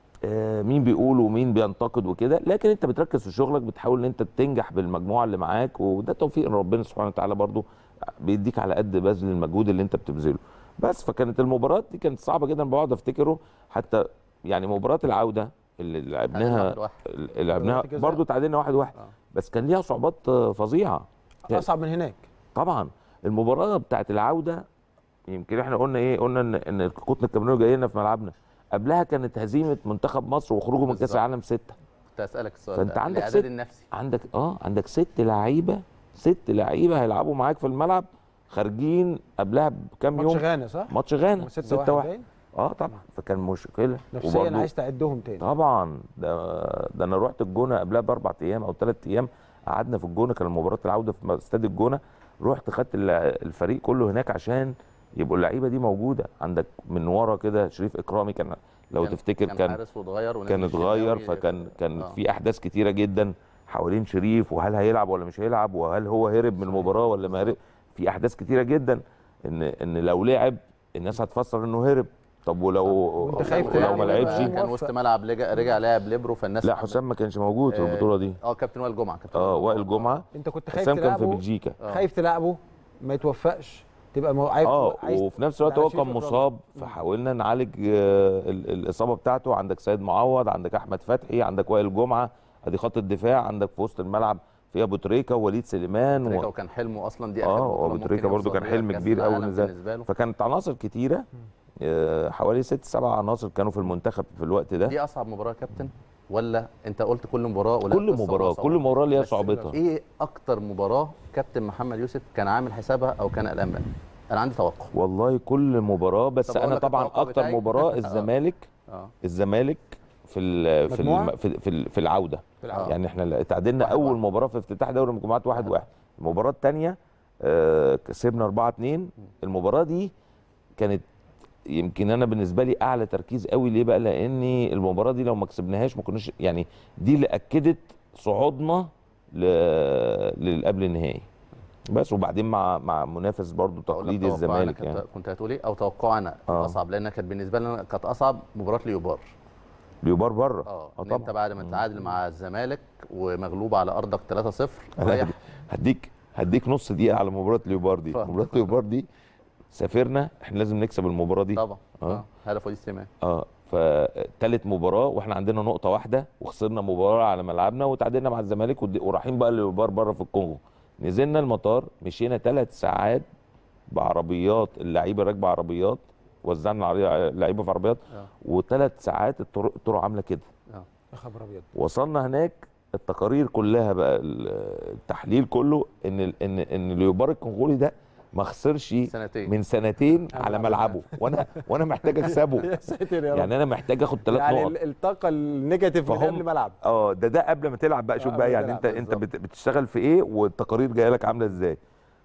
آه مين بيقول ومين بينتقد وكده لكن انت بتركز في شغلك بتحاول ان انت تنجح بالمجموعه اللي معاك وده توفيق من ربنا سبحانه وتعالى برضو بيديك على قد بذل المجهود اللي انت بتبذله بس فكانت المباراه دي كانت صعبه جدا بقعد افتكره حتى يعني مباراه العوده اللي لعبناها واحد واحد. اللي لعبناها ضربات جزاء. برضو تعادلنا واحد واحد بس كان ليها صعوبات آه، فظيعه اصعب من هناك طبعا المباراه بتاعت العوده يمكن احنا قلنا ايه قلنا ان ان القطن الكاميروني جاي لنا في ملعبنا قبلها كانت هزيمه منتخب مصر وخروجه من كاس بالظبط. العالم سته كنت اسالك السؤال فانت ده عندك الاعداد ست النفسي عندك اه عندك ست لعيبه ست لعيبه هيلعبوا معاك في الملعب خارجين قبلها بكام يوم ماتش غانا صح؟ ماتش غانا 6 6 1 1 باين؟ اه طبعا فكان مشكله نفسيا وبرضو- عايز تعدهم تاني طبعا ده ده انا رحت الجونه قبلها باربع ايام او ثلاث ايام قعدنا في الجونه كان مباراه العوده في استاد الجونه رحت خدت الع- الفريق كله هناك عشان يبقوا اللعيبه دي موجوده عندك من ورا كده شريف اكرامي كان لو كان- تفتكر كان كان حارس واتغير ونزل كان اتغير الشناوي فكان كان آه. في احداث كتيره جدا حوالين شريف وهل هيلعب ولا مش هيلعب وهل هو هرب من المباراه ولا ما هرب في احداث كتيره جدا ان ان لو لعب الناس هتفسر انه هرب طب ولو وانت خايف ولو تلعب ما يبقى لعبش كان وسط ملعب رجع رجع لاعب ليبرو فالناس لا حسام ما كانش موجود في البطوله دي اه كابتن وائل جمعه كابتن اه وائل جمعه انت كنت خايف حسام كان في تلعبه بلجيكا خايف تلعبه ما يتوفقش تبقى مو... عايز اه عايز وفي نفس الوقت على هو شريف كان إكرامي. مصاب فحاولنا نعالج آه، ال- الاصابه بتاعته عندك سيد معوض عندك احمد فتحي عندك وائل جمعه ادي خط الدفاع عندك في وسط الملعب في ابو تريكه ووليد سليمان تريكا و... وكان حلمه اصلا دي اخر اه بطولة وابو ممكن تريكه برضو يوصل كان بيها حلم لكأس كبير قوي العالم بالنسبه بالنسبه له فكانت عناصر كتيره آه، حوالي ست سبع عناصر كانوا في المنتخب في الوقت ده دي اصعب مباراه يا كابتن ولا انت قلت كل مباراه ولا كل قصة مباراه ولا كل مباراه ليها بس صعوبتها ايه اكتر مباراه كابتن محمد يوسف كان عامل حسابها او كان قلقان منها انا عندي توقع والله كل مباراه بس طب أقول انا لك طبعا التوقع اكتر بتاعي؟ مباراه آه. الزمالك اه الزمالك في ال في مجموعة؟ الم في, في, ال- في العوده في العودة. يعني احنا تعادلنا اول مباراه في افتتاح دوري المجموعات 1 1 المباراه الثانيه آه كسبنا 4 2 المباراه دي كانت يمكن انا بالنسبه لي اعلى تركيز قوي ليه بقى لاني المباراه دي لو ما كسبناهاش ما كناش يعني دي اللي اكدت صعودنا ل- للقبل النهائي بس وبعدين مع مع منافس برضو تقليدي توقعنا الزمالك كنت, يعني كنت هتقول ايه او توقعنا آه. اصعب لان كانت بالنسبه لنا كانت اصعب مباراه ليوبار ليوبار بره اه آه ان انت بعد ما تتعادل مع الزمالك ومغلوب على ارضك 3-0 أنا رايح هديك هديك نص دقيقه على مباراه ليوبار دي اتفضل. مباراه ليوبار دي سافرنا احنا لازم نكسب المباراه دي طبعا اه اه هدف وليد سليمان اه فتالت مباراه واحنا عندنا نقطه واحده وخسرنا مباراه على ملعبنا وتعادلنا مع الزمالك ود- ورايحين بقى ليوبار بره في الكونغو نزلنا المطار مشينا ثلاث ساعات بعربيات اللعيبه راكبه عربيات وزعنا العربية- اللعيبه في عربيات آه. وثلاث ساعات الطرق الطرق عامله كده اه يا خبر ابيض وصلنا هناك التقارير كلها بقى ال- التحليل كله ان ال- ان ان اليوبار الكونغولي ده ما خسرش سنتين. من سنتين على ملعبه وانا وانا محتاج اكسبه يا ساتر يا رب يعني انا محتاج اخد ثلاث يعني نقط ال- الطاقه النيجاتيف من فهم- قبل الملعب اه ده ده قبل ما تلعب بقى شوف آه، بقى قبل ما يعني انت تلعب انت بت- بتشتغل في ايه والتقارير جايه لك عامله ازاي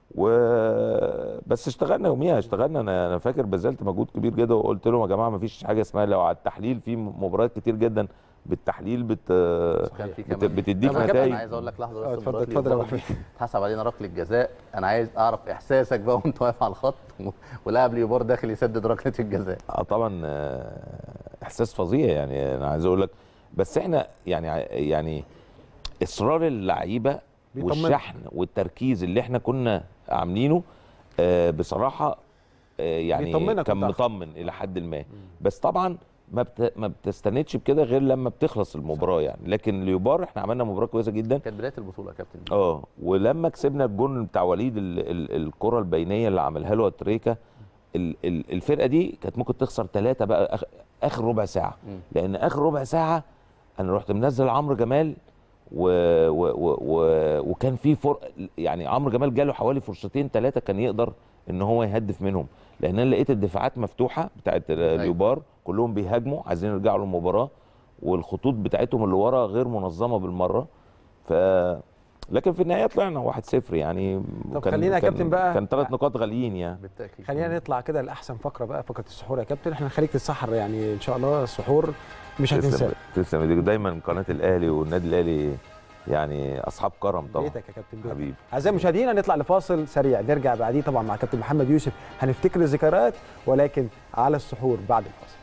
و بس اشتغلنا يوميها اشتغلنا انا انا فاكر بذلت مجهود كبير جدا وقلت لهم يا جماعه ما فيش حاجه اسمها لو على التحليل في مباريات كتير جدا بالتحليل بت, كان في بت... كمان بتديك طب يا كابتن، نتائج انا عايز اقول لك لحظه آه، بس اتفضل- مرات اتفضل يا لي أبو حميد. اتحسب علينا ركله جزاء انا عايز اعرف احساسك بقى وانت واقف على الخط ولاعب ليبار داخل يسدد ركله الجزاء اه طبعا آه، احساس فظيع يعني انا عايز اقول لك بس احنا يعني ع- يعني اصرار اللعيبه بيطمنك. والشحن والتركيز اللي احنا كنا عاملينه آه، بصراحه آه، يعني بيطمنك كان وأنت مطمن الى حد ما بس طبعا ما بت... ما بتستندش بكده غير لما بتخلص المباراه يعني لكن ليوبار احنا عملنا مباراه كويسه جدا كانت بدايه البطوله يا كابتن اه ولما كسبنا الجون بتاع وليد ال... ال... الكره البينيه اللي عملها له تريكا ال... ال... الفرقه دي كانت ممكن تخسر ثلاثه بقى آخ... اخر ربع ساعه مم. لان اخر ربع ساعه انا رحت منزل عمرو جمال و... و... و... و... وكان في فر... يعني عمرو جمال جاله حوالي فرصتين ثلاثه كان يقدر ان هو يهدف منهم لان انا لقيت الدفاعات مفتوحه بتاعت ليوبار كلهم بيهاجموا عايزين يرجعوا للمباراه والخطوط بتاعتهم اللي ورا غير منظمه بالمره ف لكن في النهايه طلعنا 1-0 يعني طب كان- خلينا يا كان- كابتن بقى- كان ثلاث نقاط غاليين يعني بالتاكيد خلينا نطلع كده لاحسن فقره بقى فقره السحور يا كابتن احنا هنخليك تتسحر يعني ان شاء الله السحور مش هتنساه تسلم تسلم ايديك. دايما قناه الاهلي والنادي الاهلي يعني اصحاب كرم طبعا بيتك يا كابتن بيتك. حبيبي اعزائي المشاهدين هنطلع لفاصل سريع نرجع بعديه طبعا مع كابتن محمد يوسف هنفتكر الذكريات ولكن على السحور بعد الفاصل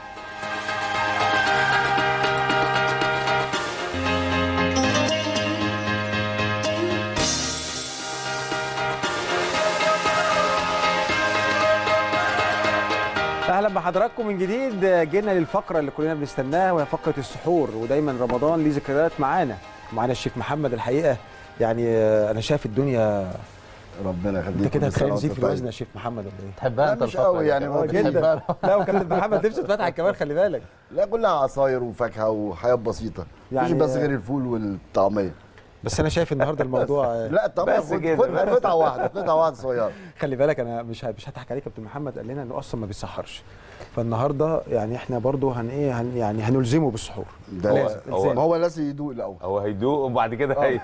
اهلا بحضراتكم من جديد جينا للفقره اللي كلنا بنستناها وهي فقره السحور ودايما رمضان ليه ذكريات معانا معانا الشيف محمد الحقيقه يعني آه، انا شايف الدنيا ربنا يخليك انت كده كل سنة هتخليني وأنت نزيد في طيب. الوزن يا شيف محمد ولا ايه؟ تحبها لا انت مش الفقرة قوي دي يعني كمان. هو جدا بتحبها لا وكابتن محمد نفسه اتفتح كمان خلي بالك لا كلها عصاير وفاكهه وحياه بسيطه يعني- يعني بس غير الفول والطعميه بس انا شايف النهارده الموضوع آه، لا الطعميه بس خد كده. خد قطعه واحده قطعه واحده صغيره خلي بالك انا مش ه- مش هضحك عليك كابتن محمد قال لنا انه اصلا ما بيسحرش فالنهارده يعني احنا برضو هن ايه هن يعني هنلزمه بالسحور ده لازم، هو إلزام. هو لازم يدوق الاول هو هيدوق وبعد كده هي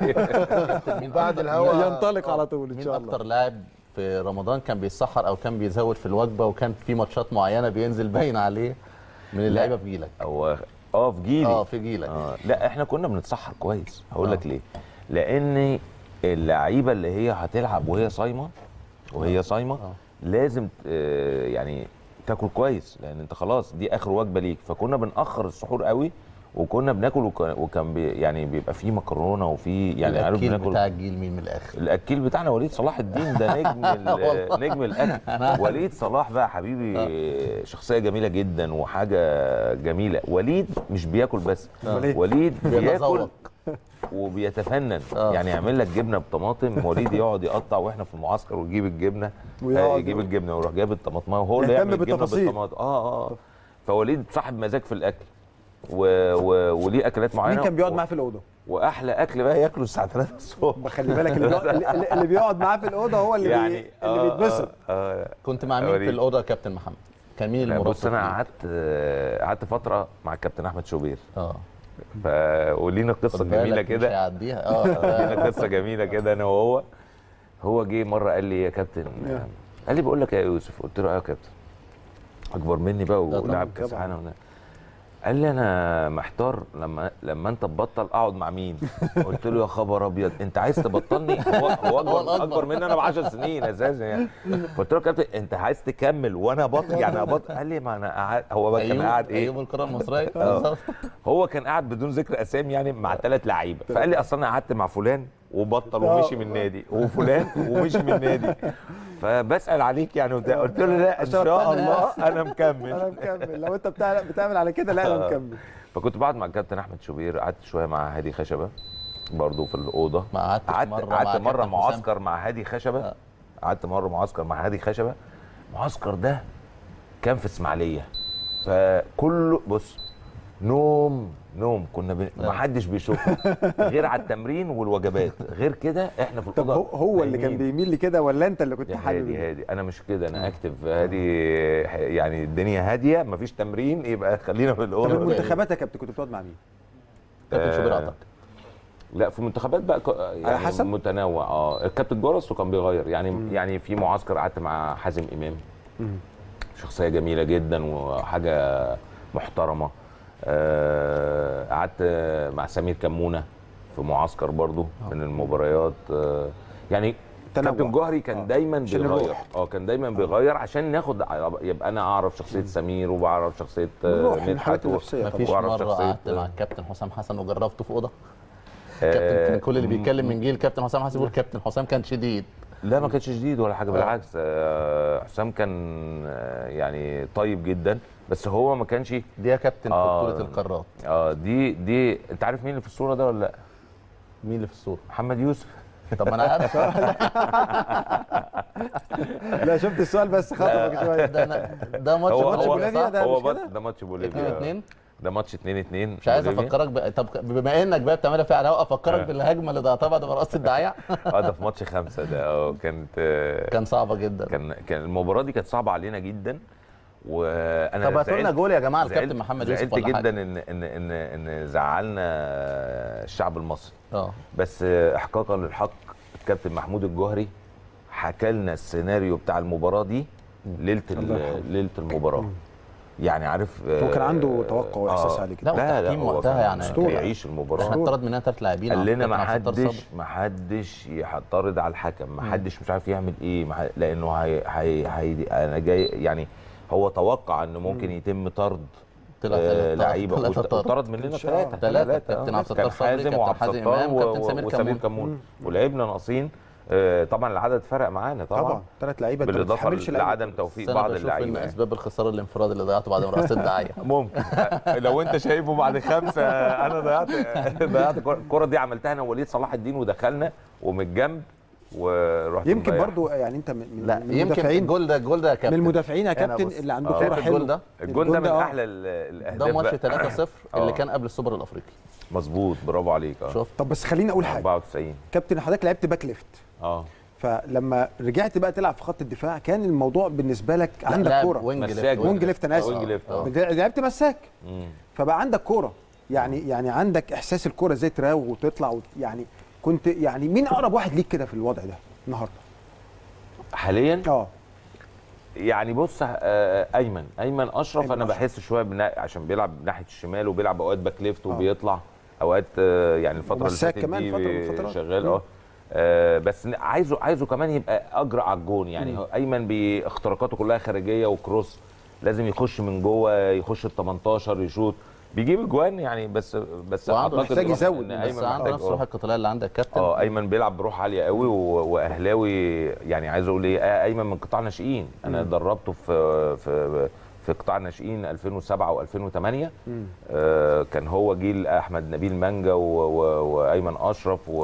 بعد الهوا ينطلق على طول ان مين شاء الله اكتر لاعب في رمضان كان بيتسحر او كان بيزود في الوجبه وكان في ماتشات معينه بينزل باين عليه من اللعيبه في جيلك هو اه في جيلي اه في جيلك آه لا احنا كنا بنتسحر كويس هقول آه. لك ليه لان اللعيبه اللي هي هتلعب وهي صايمه وهي صايمه آه. لازم آه، يعني تاكل كويس لان انت خلاص دي اخر وجبه ليك فكنا بنأخر السحور قوي وكنا بناكل وك- وكان بي يعني بيبقى فيه مكرونه وفي يعني عارف الاكيل بناكل بتاع الجيل مين من الاخر الاكيل بتاعنا وليد صلاح الدين ده نجم ال- والله. نجم الاكل وليد صلاح بقى حبيبي شخصيه جميله جدا وحاجه جميله وليد مش بياكل بس أمال إيه؟ وليد بياكل بيتذوق. وبيتفنن آه. يعني يعمل لك جبنه بطماطم وليد يقعد يقطع واحنا في المعسكر ويجيب الجبنه ويقعد- آه، يجيب الجبنه ويروح جايب الطماطمايه وهو اللي يهتم يعمل الجبنه بالتفاصيل. بالطماطم اه اه فوليد صاحب مزاج في الاكل و... و... وليه اكلات معينه مين كان بيقعد و- معاه في الاوضه؟ واحلى اكل بقى ياكله الساعه 3 الصبح خلي بالك اللي بيقعد, اللي- اللي بيقعد معاه في الاوضه هو اللي يعني بي... اللي بيتبسط آه آه كنت مع مين أوريك. في الاوضه يا كابتن محمد كان مين لا، المرافق بص انا ليك؟ قعدت آه، قعدت فتره مع الكابتن احمد شوبير اه ف ولينا قصه خد جميله بالك مش كده هيعديها اه لينا قصه جميله كده انا وهو هو جه مره قال لي يا كابتن آه، قال لي بقول لك يا يوسف قلت له ايوه يا كابتن اكبر مني بقى طبعاً، ولاعب كاس طبعاً. عالم وده. قال لي انا محتار لما لما انت تبطل اقعد مع مين قلت له يا خبر ابيض انت عايز تبطلني هو هو هو اكبر الأكبر. اكبر مني انا ب 10 سنين اساسا يعني فقلت له يا كابتن انت عايز تكمل وانا بطل يعني ابطل قال لي ما انا قاعد هو بقى كان أيوب- قاعد ايه ايوب الكره المصريه آه. بالظبط. هو كان قاعد بدون ذكر اسامي يعني مع ثلاث لعيبه فقال لي اصل انا قعدت مع فلان وبطل ومشي من النادي وفلان ومشي من النادي فبسال عليك يعني وبتاع. قلت له لا ان عشان شاء أقتنع. الله انا مكمل انا مكمل لو انت بتعمل, بتعمل على كده لا انا آه. مكمل فكنت بقعد مع الكابتن احمد شوبير قعدت شويه مع هادي خشبه برضه في الاوضه ما قعدتش قعدت مرة مع قعدت كابتن مره حسام؟ معسكر مع هادي خشبه آه. قعدت مره معسكر مع هادي خشبه المعسكر ده كان في اسماعيليه فكله بص نوم نوم كنا ب... ما حدش بيشوفنا غير على التمرين والوجبات غير كده احنا في طب الاوضه هو, هو اللي كان نايمين. بيميل لكده ولا انت اللي كنت يا حابب هادي ده؟ هادي انا مش كده انا اكتف هادي يعني الدنيا هاديه مفيش تمرين يبقى خلينا في طب الاوضه المنتخبات يا كابتن كنت بتقعد مع مين؟ كابتن شوبير آه، اعتقد لا في المنتخبات بقى ك- يعني حسب؟ متنوع اه الكابتن جرس وكان بيغير يعني مم. يعني في معسكر قعدت مع حازم امام شخصيه جميله جدا وحاجه محترمه آه، قعدت مع سمير كمونه في معسكر برضو من المباريات آه، يعني تنوع. كابتن جوهري كان دايما عشان بيغير الروح. اه كان دايما بيغير عشان ناخد يبقى انا اعرف شخصيه سمير وبعرف شخصيه آه، الروح، مدحت الحالات و- النفسية مفيش وأعرف مره شخصية- قعدت مع الكابتن حسام حسن وجربته في اوضه آه، كابتن كل اللي بيتكلم من جيل كابتن حسام حسن يقول كابتن حسام كان شديد لا ما كانش شديد ولا حاجه آه. بالعكس آه، حسام كان آه، يعني طيب جدا بس هو ما كانش دي يا كابتن في آه. بطوله القارات اه دي دي انت عارف مين اللي في الصوره ده ولا لا؟ مين اللي في الصوره؟ محمد يوسف طب ما انا عارف لا شفت السؤال بس خطفك شويه ده أنا- ده ماتش هو ماتش هو بوليفيا ده هو مش مات- كده؟ ده ماتش بوليفيا 2-2 ده ماتش 2 2 مش عايز افكرك ب... طب بما انك بقى بتعملها في على الهواء افكرك آه. بالهجمه اللي ضيعتها بعد ما رقصت الدعايه اه ده في ماتش خمسة ده اه كانت آه، كان صعبه جدا كان كان المباراه دي كانت صعبه علينا جدا وانا طب هاتوا لنا زعلت- جول يا جماعه الكابتن زعلت- محمد يوسف زعلت ولا جدا حاجه ان ان ان ان زعلنا الشعب المصري اه بس احقاقا للحق الكابتن محمود الجوهري حكى لنا السيناريو بتاع المباراه دي ليله ال- الله يرحمه. ليله المباراه يعني عارف هو كان عنده توقع واحساس آه، عليه كده. لا والتحكيم هو وقتها كان يعني أسطورة. بيعيش المباراه احنا اتطرد مننا ثلاث لاعبين قال لنا ما كابتن عبد الستار حدش صبري. ما حدش يعترض على الحكم ما حدش مش عارف يعمل ايه ما ح- لانه هي هي هي انا جاي يعني هو توقع ان ممكن يتم طرد طلع آه، ثلاثة- لعيبه ثلاثة وط- طرد. وطرد مننا شاء ثلاثه ثلاثة. كابتن عبد الستار كان صبري، حازم كابتن وعبد حازم الستار إمام، و- كابتن سمير وسمير كمون. كمون ولعبنا ناقصين آه، طبعا العدد فرق معانا طبعا طبعا ثلاث لعيبه انت ما بالاضافه بتتحملش لعيبة. لعدم توفيق بس انا بعض بشوف ان اللعيبه اسباب الخساره الانفراد اللي ضيعته بعد ما رقصت الدعايه ممكن لو انت شايفه بعد خمسه انا ضيعت ضيعت الكرة- الكره دي عملتها انا ووليد صلاح الدين ودخلنا ومن الجنب ورحت يمكن مضيع. برضو يعني انت من من لا من يمكن المدافعين الجول ده الجول ده يا من كابتن المدافعين يا أنا كابتن بص- اللي عنده آه. كوره شايف حلوه الجول ده الجول ده من آه. احلى ال- الاهداف ده ماتش بقى. 3-0 اللي آه. كان قبل السوبر الافريقي مظبوط برافو عليك اه شوف طب بس خليني اقول حاجه 94 كابتن حضرتك لعبت باك ليفت اه فلما رجعت بقى تلعب في خط الدفاع كان الموضوع بالنسبه لك لا، عندك لاعب كوره وينج مساك ليفت وينج ليفت انا اسف وينج ليفت اه لعبت مساك مم. فبقى عندك كوره يعني يعني عندك احساس الكوره ازاي تراوغ وتطلع وت- يعني كنت يعني مين اقرب واحد ليك كده في الوضع ده النهارده حاليا اه يعني بص آه، ايمن ايمن اشرف أيمن انا أشرف. بحس شويه بنا... عشان بيلعب ناحيه الشمال وبيلعب اوقات باك ليفت آه. وبيطلع اوقات آه، يعني الفتره اللي ومساك فاتت كمان دي فترة من الفترات. شغال مم. اه آه، بس ن- عايزه عايزه كمان يبقى اجرأ على الجون يعني مم. هو ايمن باختراقاته كلها خارجيه وكروس لازم يخش من جوه يخش ال 18 يشوط بيجيب اجوان يعني بس بس وعنده أعتقد محتاج إن يزود، بس أيمن عنده محتاج- نفس آه. روح القتاليه اللي عندك كابتن اه ايمن بيلعب بروح عاليه قوي و- واهلاوي يعني عايز اقول ايه آه، ايمن من قطاع ناشئين انا دربته في في في قطاع ناشئين 2007 و2008 مم. آه كان هو جيل احمد نبيل مانجا و- و- وايمن اشرف و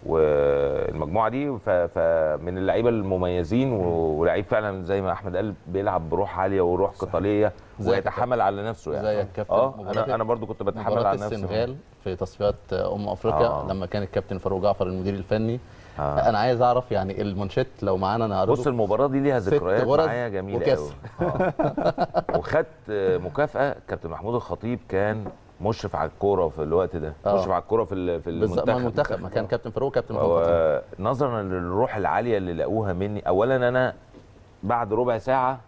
والمجموعه دي ف- فمن اللعيبه المميزين و- ولعيب فعلا زي ما احمد قال بيلعب بروح عاليه وروح قتاليه زي ويتحمل على نفسه يعني زي الكابتن اه مباراة انا انا برضو كنت بتحمل مباراة على نفسي السنغال في تصفيات امم افريقيا آه. لما كان الكابتن فاروق جعفر المدير الفني آه. انا عايز اعرف يعني المونشيت لو معانا نعرضه بص المباراه دي ليها ست ذكريات غرز معايا جميله قوي وكسر. وخدت مكافاه كابتن محمود الخطيب كان مشرف على الكوره في الوقت ده آه. مشرف على الكوره في ال- في بالظبط المنتخب ما المنتخب ما كان كابتن فاروق كابتن محمود خطيب. و- نظرا للروح العاليه اللي لقوها مني اولا انا بعد ربع ساعه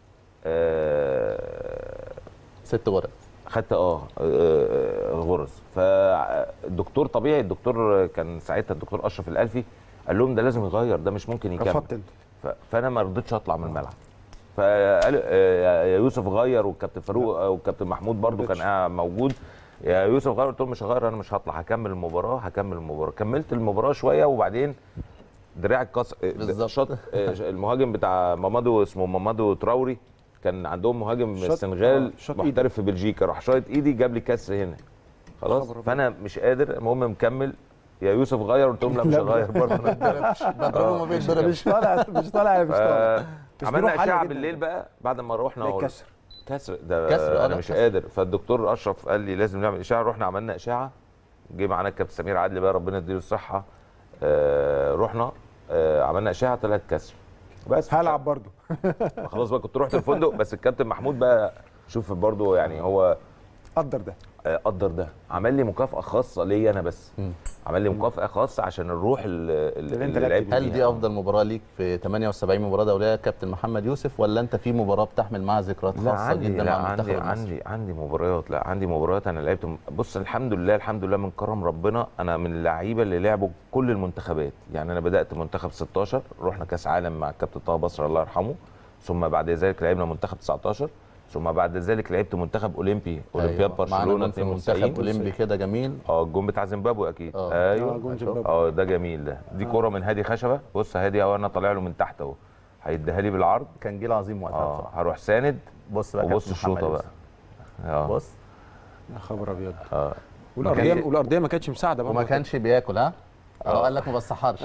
آه، ست غرز خدت اه آه، غرز فالدكتور طبيعي الدكتور كان ساعتها الدكتور اشرف الالفي قال لهم ده لازم يغير ده مش ممكن يكمل رفضت انت ف- فانا ما رضيتش اطلع من الملعب فقال آه، يا يوسف غير والكابتن فاروق آه، والكابتن محمود برضو كان قاعد موجود يا يوسف غير قلت لهم مش هغير انا مش هطلع هكمل المباراه هكمل المباراه كملت المباراه شويه وبعدين دراعي اتكسر بالظبط. شاط آه، المهاجم بتاع مامادو اسمه مامادو تراوري كان عندهم مهاجم من شاط- السنغال آه، شاط إيده. محترف في بلجيكا راح شايط ايدي جاب لي كسر هنا خلاص خبر أبيض. فانا مش قادر المهم مكمل يا يوسف غير قلت لهم لا مش لا، هغير برضه انا بضربه ما بيتضربش مش طالع مش طالع مش طالع بس عملنا بيروح عالية اشعه جداً. بالليل بقى بعد ما روحنا تلاقي وال- كسر كسر ده كسر، آه، انا لا، مش كسر. قادر فالدكتور اشرف قال لي لازم نعمل اشعه رحنا عملنا اشعه جه معانا الكابتن سمير عدلي بقى ربنا يديله الصحه آه رحنا آه عملنا اشعه طلعت كسر بس هلعب برضو خلاص بقى كنت رحت الفندق بس الكابتن محمود بقى شوف برضو يعني هو قدر ده آه، قدر ده عمل لي مكافاه خاصه ليا انا بس عمل لي مكافاه خاصه عشان الروح اللي, اللي اللي لعبت هل بيها. دي افضل مباراه ليك في 78 مباراه دوليه كابتن محمد يوسف ولا انت في مباراه بتحمل معاها ذكريات لا خاصه عندي جدا لا مع المنتخب عندي المصري عندي عندي مباريات لا عندي مباريات انا لعبت بص الحمد لله الحمد لله من كرم ربنا انا من اللعيبه اللي لعبوا كل المنتخبات يعني انا بدات منتخب 16 رحنا كاس عالم مع الكابتن طه بصر الله يرحمه ثم بعد ذلك لعبنا منتخب 19 ثم بعد ذلك لعبت منتخب اولمبي اولمبياد أيوة. معانا برشلونه جون في منتخب 92 اولمبي كده جميل اه الجون بتاع زيمبابوي اكيد آه. ايوه آه، جون زيمبابوي. اه ده جميل ده دي كوره من هادي خشبه بص هادي اهو انا طالع له من تحت اهو هيديها لي بالعرض كان جيل عظيم وقتها اه بصراحة. هروح ساند بص بقى وبص كابتن محمد الشوطه بقى اه بص يا خبر ابيض اه والارضيه والارضيه ما كانتش مساعده برضه وما كانش بياكل ها آه. اه قال لك ما بصحرش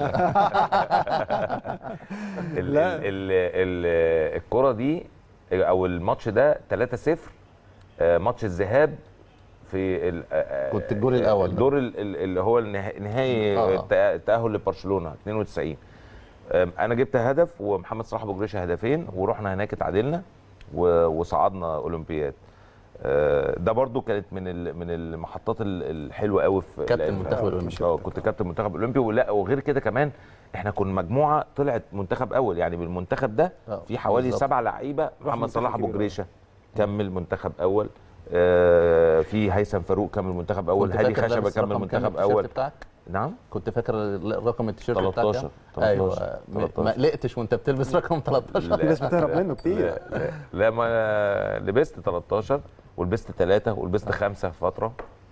ال- ال- ال- ال- الكره دي او الماتش ده 3-0 آه، ماتش الذهاب في ال- آه، كنت الجول الأول ده. الدور ال- ال- اللي هو النها- نهائي آه. الت- التاهل لبرشلونه 92 آم، انا جبت هدف ومحمد صلاح ابو جريشه هدفين ورحنا هناك اتعادلنا و- وصعدنا اولمبياد آه، ده برضو كانت من ال- من المحطات ال- الحلوه قوي في كابتن لأن- المنتخب الأولمبي. اه كنت كابتن المنتخب الاولمبي ولا وغير كده كمان احنا كنا مجموعه طلعت منتخب اول يعني بالمنتخب ده آه، في حوالي بالظبط. سبع لعيبه محمد منتخب صلاح ابو كبير. جريشه كمل منتخب اول آه، في هيثم فاروق كمل منتخب اول كنت هادي فاكر خشبه لابس كمل رقم كام منتخب التيشيرت اول بتاعك؟ نعم كنت فاكر رقم التيشيرت بتاعك 13 كام؟ ايوه 13. م- ما قلقتش وانت بتلبس رقم 13 لا، لا، لا, لا ما لبست 13 ولبست 3 ولبست 5 في فتره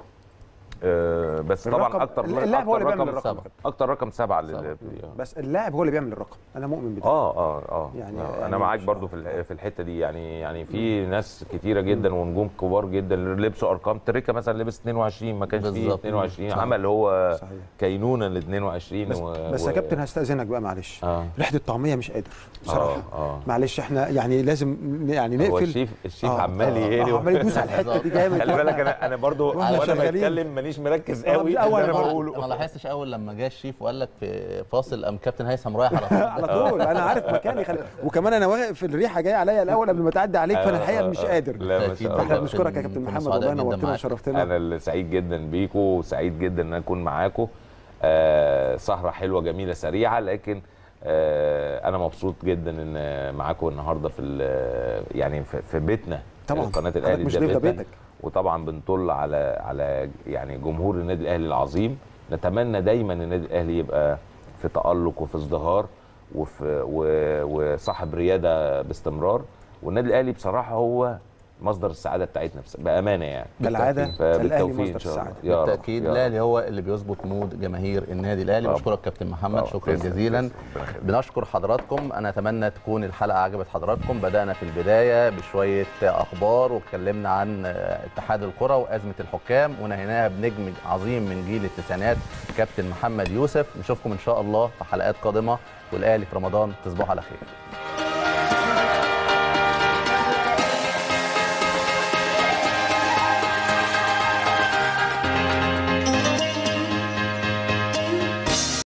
آه، بس طبعا الرقم- اكتر اللاعب هو اللي أكتر بيعمل رقم الرقم. اكتر رقم سبعه لل- بس اللاعب هو اللي بيعمل الرقم انا مؤمن بده اه اه اه يعني- يعني يعني انا معاك برضو في ال- في الحته دي يعني يعني في ناس كتيره جدا ونجوم كبار جدا لبسوا ارقام تريكا مثلا لبس 22 ما كانش فيه بالظبط. 22 صح. عمل هو صحيح. كينونه ل 22 بس, و... بس و- يا كابتن هستاذنك بقى معلش اه ريحه الطعميه مش قادر بصراحه اه اه معلش احنا يعني لازم ن- يعني نقفل هو الشيف الشيف آه، عمال آه، يهري آه، عمال يدوس على الحته دي جامد خلي بالك انا انا برضو وإحنا وانا شغالين. بتكلم مانيش مركز آه، قوي مش في اللي أول انا مرة. بقوله ما لاحظتش اول لما جه الشيف وقال لك في فاصل قام كابتن هيثم رايح على طول على طول انا عارف مكاني خلي... وكمان انا واقف الريحه جايه عليا الاول قبل ما تعدي عليك فانا الحقيقه مش قادر لا ما شاء الله احنا بنشكرك يا كابتن محمد والله نورتنا وشرفتنا انا اللي سعيد جدا بيكم وسعيد جدا ان أنا اكون معاكم آه سهره حلوه جميله سريعه لكن آه انا مبسوط جدا ان معاكم النهارده في ال- يعني في في بيتنا طبعاً. قناه حضرتك الاهلي مش ده ضيف، ده بيتنا. بيتك. وطبعا بنطل على على يعني جمهور النادي الاهلي العظيم نتمنى دايما النادي الاهلي يبقى في تالق وفي ازدهار وفي و- وصاحب رياده باستمرار والنادي الاهلي بصراحه هو مصدر السعاده بتاعتنا بس- بامانه يعني كالعادة، بالتوفيق. الأهلي فبالتوفيق مصدر ان شاء الله السعادة. يا رب، بالتاكيد يا رب. الاهلي هو اللي بيظبط مود جماهير النادي الاهلي طبعاً. بشكرك كابتن محمد طبعاً. شكرا تسلم، جزيلا تسلم. ربنا يخليك. بنشكر حضراتكم انا اتمنى تكون الحلقه عجبت حضراتكم بدانا في البدايه بشويه اخبار واتكلمنا عن اتحاد الكره وازمه الحكام ونهيناها بنجم عظيم من جيل التسعينات كابتن محمد يوسف نشوفكم ان شاء الله في حلقات قادمه والاهلي في رمضان تصبحوا على خير